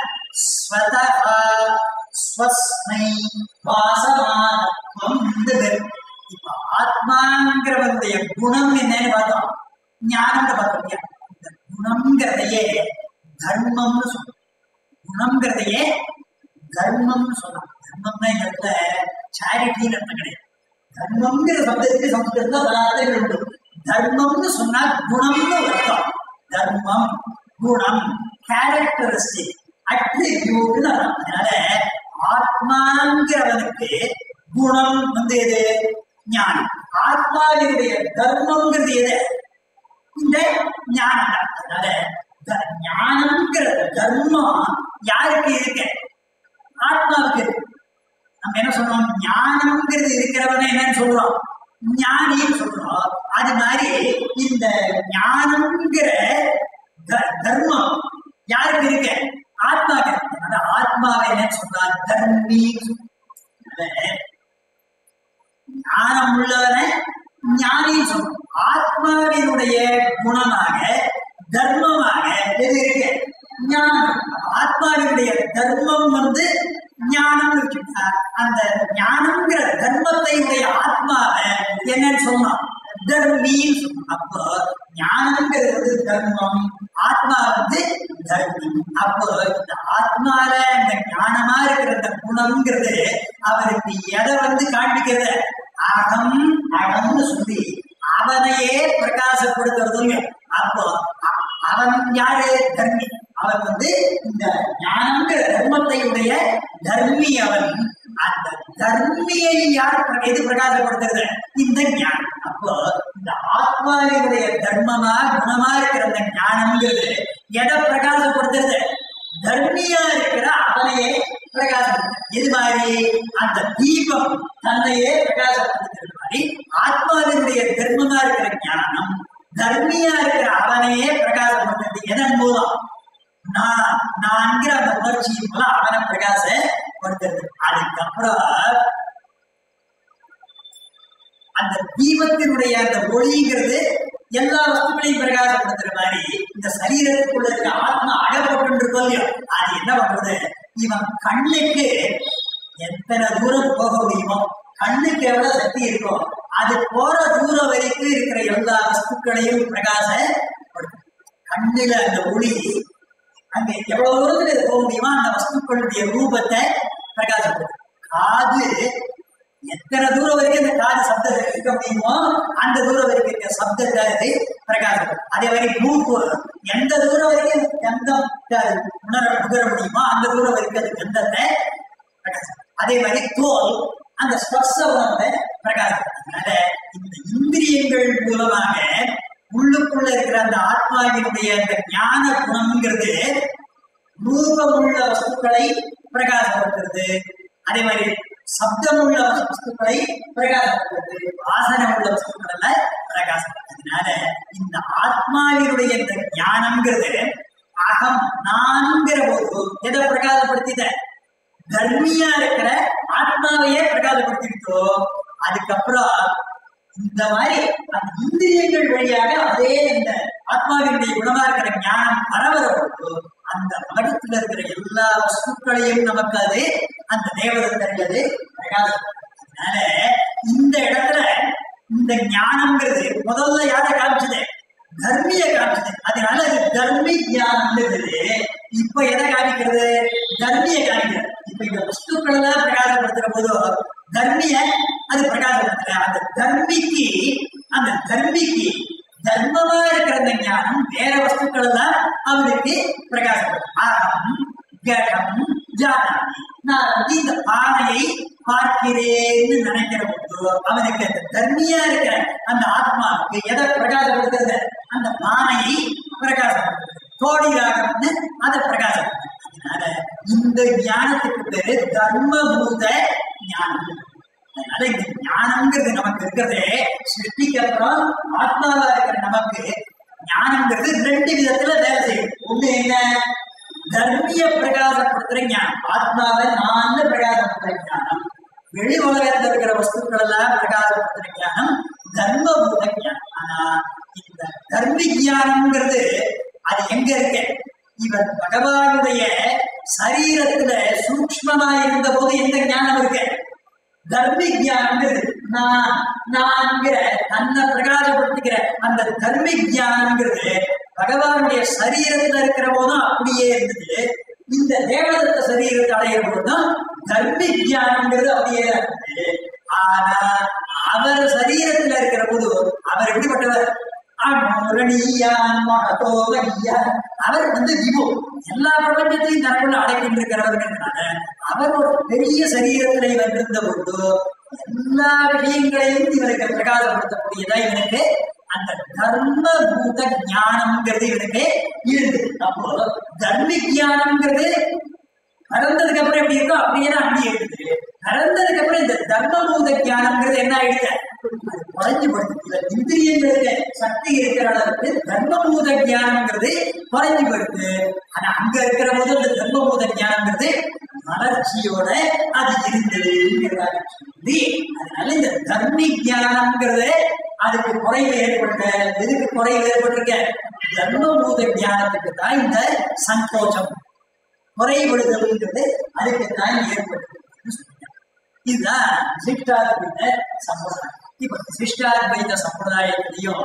ஸ்வதஹா ஸ்வஸ்மை வாசமானத்துவம் இந்த பேரு இப்ப ஆத்மாங்கிறவனுடைய குணம் என்னன்னு பார்த்தோம் ஞானம்னு பார்த்தோம் இல்லையா? இந்த குணம்ங்கிறதையே தர்மம்னு சொல்றோம் குணம்ங்கிறதையே தர்மம்னு சொல்லலாம் தர்மம்னா இந்த இடத்துல சேரிட்டின்னு அர்த்தம் கிடையாது தர்மம்ங்கிற சப்தத்துக்கு சம்ஸ்கிருதத்துல பல அர்த்தங்கள் உண்டு தர்மம்னு சொன்னா குணம்னு ஒரு அர்த்தம் தர்மம் குணம் கேரக்டரிஸ்டிக் அட்ரிபியூட்னு அர்த்தம் அதனால ஆத்மாங்கிறவனுக்கு குணம் வந்து எது ஞானம் ஆத்மாவினுடைய தர்மம்ங்கிறது எது இந்த ஞானம் தான் அதனால த- ஞானம்ங்கிற தர்மம் யாருக்கு இருக்கு ஆத்மாவுக்கு இருக்கு நம்ம என்ன சொல்றோம் ஞானம்ங்கிறது இருக்கிறவன என்னன்னு சொல்றோம் ஞானின்னு சொல்றோம் அது மாதிரி இந்த ஞானம்ங்கிற த- தர்மம் யாருக்கு இருக்கு ஆத்மாவுக்கு இருக்கு அதனால ஆத்மாவை என்ன சொல்றா தர்மி ஞானம் உள்ளவனை ஞானின்னு சொல்றோம் ஆத்மாவினுடைய குணமாக தர்மமாக எது இருக்கு ஞானம் அப்ப ஆத்மாவினுடைய தர்மம் வந்து ஞானம் இருக்குன்னா அந்த ஞானம்ங்கிற தர்மத்தை உடைய ஆத்மாவை என்னன்னு சொன்னோம் தர்மின்னு சொன்னோம் அப்போ ஞானம்ங்கிறது வந்து தர்மம் ஆத்மா வந்து தர்மி அப்போ இந்த ஆத்மால இந்த ஞானமா இருக்கிற இந்த குணம்ங்கிறது அவருக்கு எதை வந்து காண்பிக்கிறது அகம் அகம்னு சொல்லி அவனையே பிரகாசப்படுத்துறது இல்லையா? அப்போ அ- அவன் யாரு தர்மி அவன் வந்து இந்த ஞானங்கிற தர்மத்தை உடைய தர்மி அவன் அந்த தர்மியை யார் பிர- எது பிரகாசப்படுத்துறது இந்த ஞானம் அப்போ இந்த ஆத்மாவினுடைய தர்மமா குணமா இருக்கிற அந்த ஞானம்ங்கிறது எதை பிரகாசப்படுத்துறது தர்மியா இருக்கிற அவனையே பிரகாசப்படுத்துறது இது மாதிரி அந்த தீபம் தன்னையே பிரகாசப்படுத்துறது மாதிரி ஆத்மாவினுடைய தர்மமா இருக்கிற ஞானம் தர்மியா இருக்கிற அவனையே பிரகாசப்படுத்துறது எதன் மூலம் நான் நான்கிற அந்த உணர்ச்சியின் மூலம் அவனை பிரகாசப்படுத்துறது அதுக்கப்புறம் அந்த தீபத்தினுடைய அந்த ஒளிங்கிறது எல்லா வஸ்துக்களையும் பிரகாசப்படுத்துற மாதிரி இந்த சரீரத்துக்குள்ள இருக்க ஆத்மா அகப்பட்டு இருக்கோம் இல்லையோ அது என்ன பண்றது இவன் கண்ணுக்கு எத்தனை தூரம் போக முடியுமோ கண்ணுக்கு எவ்வளவு சக்தி இருக்கோ அது போற தூரம் வரைக்கும் இருக்கிற எல்லா வஸ்துக்களையும் பிரகாசப்படுத்தும் கண்ணுல அந்த ஒளி அங்க எவ்வளவு தூரத்துல இது போக முடியுமோ அந்த வஸ்துக்களுடைய ரூபத்தை பிரகாசப்படுத்தும் காது எத்தனை தூரம் வரைக்கும் அந்த காது சப்தத்தை இருக்க முடியுமோ அந்த தூரம் வரைக்கும் இருக்க சப்தத்தை அது பிரகாசப்படுத்தும் அதே மாதிரி மூக்கு எந்த தூரம் வரைக்கும் அந்த கந்தம் அது உணர நுகர முடியுமோ அந்த தூரம் வரைக்கும் அது கந்தத்தை பிரகாசம் அதே மாதிரி தோல் அந்த ஸ்பர்ச உணர்வை பிரகாசப்படுத்தும் அதனால இந்த இந்திரியங்கள் மூலமாக உள்ளுக்குள்ள இருக்கிற அந்த ஆத்மாவினுடைய அந்த ஞான குணம்ங்கிறது ரூபமுள்ள வஸ்துக்களை பிரகாசப்படுத்துறது அதே மாதிரி சப்தமுள்ள வஸ்துக்களை பிரகாசப்படுத்துறது வாசனை உள்ள வஸ்துக்களை பிரகாசப்படுத்துறதுனால இந்த ஆத்மாவினுடைய இந்த ஞானம்ங்கிறது அகம் நான்கிற போது எதை பிரகாசப்படுத்தித தர்மியா இருக்கிற ஆத்மாவையே பிரகாசப்படுத்திட்டோ அதுக்கப்புறம் இந்த மாதிரி அந்த இந்திரியங்கள் வழியாக அதே இந்த ஆத்மாவினுடைய குணமா இருக்கிற ஞானம் பரவற பொழுது அந்த மகத்துல இருக்கிற எல்லா வஸ்துக்களையும் நமக்கு அது அந்த தேவதத்தர்கள் பிரகாசப்படுத்தும் அதனால இந்த இடத்துல இந்த ஞானம்ங்கிறது முதல்ல யாரை காமிச்சது தர்மிய காமிச்சது அதனால அது தர்மி ஞானம்ங்கிறது இப்ப எதை காமிக்கிறது தர்மிய காமிக்கிறார் இப்ப இந்த வஸ்துக்கள் எல்லாம் பிரகாசப்படுத்துற போதோ தர்மிய அது பிரகாசப்படுத்துற அந்த தர்மிக்கு அந்த தர்மிக்கு தர்மமா இருக்கிற அந்த ஞானம் வேற வஸ்துக்கள் எல்லாம் அவனுக்கு பிரகாசப்படும் அகம் கடம் ஜானாமி நான் வந்து இந்த பானையை பார்க்கிறேன்னு நினைக்கிற போது அவனுக்கு அந்த தர்மியா இருக்கிற அந்த ஆத்மாவுக்கு எதை பிரகாசப்படுத்துறது அந்த பானையை பிரகாசப்படுத்துறது தோடி ராகம்னு அதை பிரகாசப்படுத்துறது அதனால இந்த ஞானத்துக்கு பேரு தர்மபூத ஞானம் அதனால இந்த ஞானம்ங்கிறது நமக்கு இருக்கிறதே சிருஷ்டிக்கு அப்புறம் ஆத்மாவா இருக்கிற நமக்கு ஞானம்ங்கிறது ரெண்டு விதத்துல வேலை செய்யும் ஒண்ணு என்ன தர்மிய பிரகாசப்படுத்துற ஞானம் ஆத்மாவை நான் பிரகாசப்படுத்துற ஞானம் வெளி உலகத்துல இருக்கிற வஸ்துக்கள் எல்லாம் பிரகாசப்படுத்துற ஞானம் தர்மபூத ஞானம் ஆனா இந்த தர்மி ஞானம்ங்கிறது அது எங்க இருக்கு இவர் பகவானுடைய சரீரத்துல சூக்ஷ்மமா இருந்த போது எந்த ஞானம் இருக்கு தர்மி ஞானம்ங்கிறது நான் நான்கிற தன்னை பிரகாசப்படுத்திக்கிற அந்த தர்மி ஞானம்ங்கிறது பகவானுடைய சரீரத்துல இருக்கிற போதும் அப்படியே இருந்தது இந்த தேவதத்த சரீரத்தை அடையிற போதும் தர்மி ஞானம்ங்கிறது அப்படியே தான் இருந்தது ஆனா அவர் சரீரத்துல இருக்கிற போது அவர் எப்படிப்பட்டவர் அனுரணியான் மகதோகனியான். அவர் வந்து விபு எல்லா பிரபஞ்சத்தையும் தனக்குள்ள அடக்கிட்டு இருக்கிறவர்னால அவர் ஒரு பெரிய சரீரத்திலே வந்திருந்த பொழுது எல்லா விஷயங்களையும் இவருக்கு பிரகாசப்படுத்தக்கூடியதா இவனுக்கு அந்த தர்ம பூத ஞானம்ங்கிறது இவனுக்கு இருந்தது அப்போ தர்மி ஞானம்ங்கிறது பிறந்ததுக்கு அப்புறம் எப்படி இருக்கோ அப்படியே தான் அடி எடுக்குது பிறந்ததுக்கு அப்புறம் இந்த தர்மபூத ஞானம்ங்கிறது என்ன ஆயிடுச்சு அது குறைஞ்சு போயிடுது இதுல இந்திரியங்களுக்கு சக்தி இருக்கிற அளவுக்கு தர்மபூத ஞானம்ங்கிறது குறைஞ்சு போயிடுது ஆனா அங்க இருக்கிற போது அந்த தர்மபூத ஞானம்ங்கிறது வளர்ச்சியோட அது இருந்ததுங்கிறதாக சொல்லி அதனால இந்த தர்மி ஞானம்ங்கிறது அதுக்கு குறைவு ஏற்பட்ட எதுக்கு குறைவு ஏற்பட்டிருக்க தர்மபூத ஞானத்துக்கு தான் இந்த சங்கோச்சம் குறைபடுதல்ங்கிறது அதுக்கு தான் ஏற்பட்டது இதுதான் சிஷ்டாத்வைத சம்பிரதாயம் இப்ப சிஷ்டாத்வைத சம்பிரதாயத்திலையும்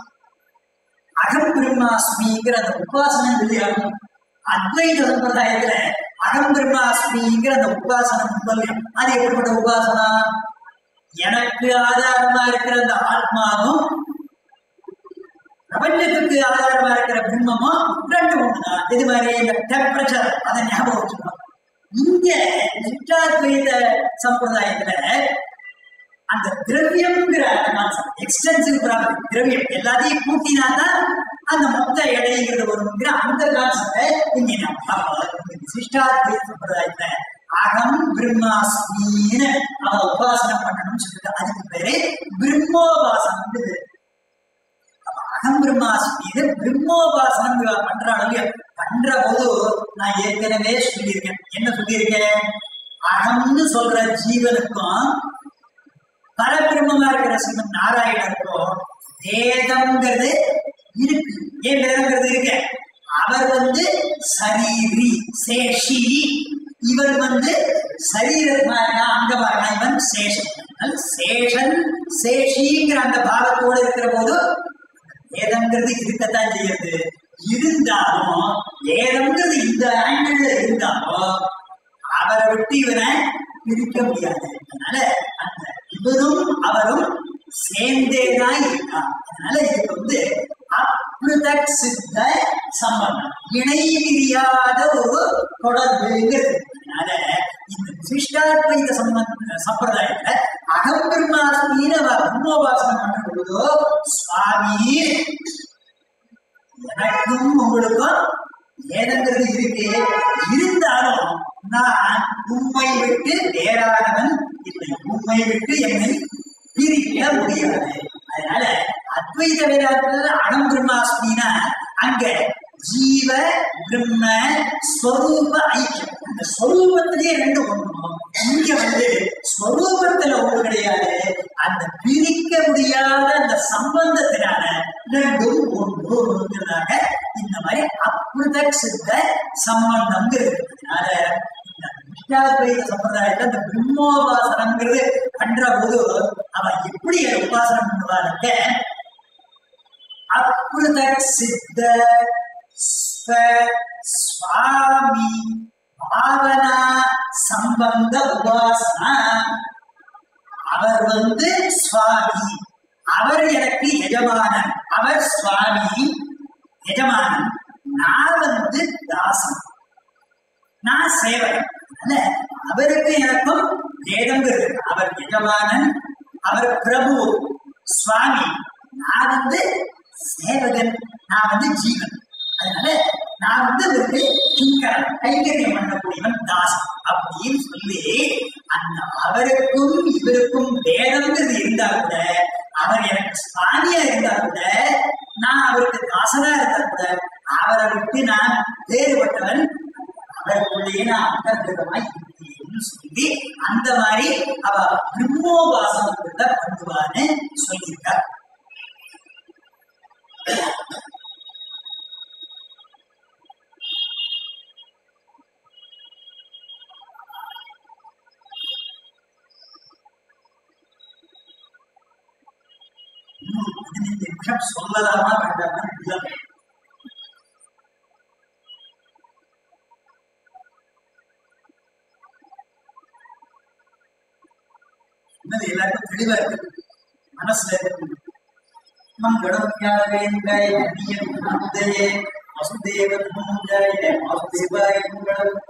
அகம் பிரம்மாஸ்மிங்கிற அந்த உபாசனம் இல்லையாகும் அத்வைத சம்பிரதாயத்துல அகம் பிரம்மாஸ்மிங்கிற அந்த உபாசனம் முதல்யம் அது எப்படிப்பட்ட உபாசனா எனக்கு ஆதாரமா இருக்கிற அந்த ஆத்மாவும் பிரபஞ்சத்துக்கு ஆதாரமா இருக்கிற பிரம்மமும் ரெண்டு ஒண்ணுதான் இது மாதிரி இந்த டெம்பரேச்சர் அதை ஞாபகம் வச்சுக்கணும் இங்க சித்தாத்வைத சம்பிரதாயத்துல அந்த திரவியம்ங்கிற கான்செப்ட் எக்ஸ்டென்சிவ் ப்ராப்பர்ட்டி திரவியம் எல்லாத்தையும் கூட்டினா தான் அந்த மொத்த எடைங்கிறது வருங்கிற அந்த கான்செப்டை இங்க நம்ம பார்க்கலாம் சிஷ்டாத்வைத சம்பிரதாயத்துல அகம் பிரம்மாஸ்மின்னு அவ உபாசனம் பண்ணணும்னு சொல்லிட்டு அதுக்கு பேரு பிரம்மோபாசனம் அகம் பிரம்மாஸ்மின்னு பிரம்மோபாசனம் இவ பண்றாங்க இல்லையா பண்ற போது நான் ஏற்கனவே சொல்லியிருக்கேன் என்ன சொல்லியிருக்கேன் அகம்னு சொல்ற ஜீவனுக்கும் பரபிரம்மமா இருக்கிற சிவன் நாராயணருக்கும் வேதம்ங்கிறது இருக்கு ஏன் வேதம்ங்கிறது இருக்கு அவர் வந்து சரீரி சேஷி இவன் வந்து சரீரமாக அங்கமாக இவன் சேஷன் அதனால சேஷன் சேஷிங்கிற அந்த பாவத்தோடு இருக்கிற போது வேதம்ங்கிறது இருக்கத்தான் செய்யுது இருந்தாலும் வேதம்ங்கிறது இந்த ஆங்கிள் இருந்தாலும் அவரை விட்டு இவனை பிரிக்க முடியாது அதனால அந்த இவரும் அவரும் சேர்ந்தேதான் இருக்கான் அதனால இதுக்கு வந்து அப்ருதக் சித்த சம்பந்தம் இணை விரியாத ஒரு தொடர்புங்கிறது அதனால இந்த விசிஷ்டாத்வைத சம்பந்த சம்பிரதாயத்துல அகம் பிரம்மாஸ்மின்னு அவ பிரம்மோபாசனம் பண்ணும் பொழுதோ சுவாமி எனக்கும் உங்களுக்கும் ஏதங்கிறது இருக்கு இருந்தாலும் நான் உண்மை விட்டு வேறானவன் இல்லை உண்மை விட்டு என்னை பிரிக்க முடியாது அதனால அத்வைத வேதாந்தத்துல அகம் பிரம்மாஸ்மினா அங்க ஜீவ பிரம்ம ஸ்வரூப ஐக்கியம் அந்த ஸ்வரூபத்திலேயே ரெண்டு ஒண்ணும் இங்க வந்து ஸ்வரூபத்துல ஒண்ணு கிடையாது அந்த பிரிக்க முடியாத அந்த சம்பந்தத்தினால ரெண்டும் ஒன்றுங்கிறதாக இந்த மாதிரி அப்ருத சித்த சம்பந்தம் இருக்கிறதுனால இந்த விஷ்டாத்வைத சம்பிரதாயத்துல இந்த பிரம்மோபாசனம்ங்கிறது பண்ற போது அவன் எப்படி அதை உபாசனம் பண்ணுவாருங்க அப்ருத சித்த ஸ்வ சுவாமி பாவனா சம்பந்த உபாசனா அவர் வந்து சுவாமி அவர் எனக்கு எஜமானன் அவர் சுவாமி எஜமானன் நான் வந்து தாசன் நான் சேவகன் அதனால அவருக்கு எனக்கும் வேதங்கிறது இருக்கு. அவர் எஜமானன் அவர் பிரபு சுவாமி நான் வந்து சேவகன் நான் வந்து ஜீவன் அதனால நான் வந்து அவருக்கு கிங்கரன் கைங்கரியம் பண்ணக்கூடியவன் தாசன் அப்படின்னு சொல்லி அந்த அவருக்கும் இவருக்கும் வேதம்ங்கிறது இருந்தா கூட அவர் எனக்கு சுவாமியா இருந்தா கூட நான் அவருக்கு தாசனா இருந்தா கூட அவரை விட்டு நான் வேறுபட்டவன் அதற்குள்ளேயே நான் அந்தர்கதமாய் இருப்பேன்னு சொல்லி அந்த மாதிரி அவ பிரம்மோபாசனத்துல பண்ணுவான்னு சொல்லியிருக்கார் இன்னும் பதினைந்து நிமிஷம் சொல்லலாமா வேண்டாமா இதுதான் சொன்னது எல்லாருக்கும் தெளிவா இருக்கு மனசுல இருக்கு மங்களம் யாவேந்தாய மதியம் வசுதேவ பூஜாய வாசுதேவாய மங்களம்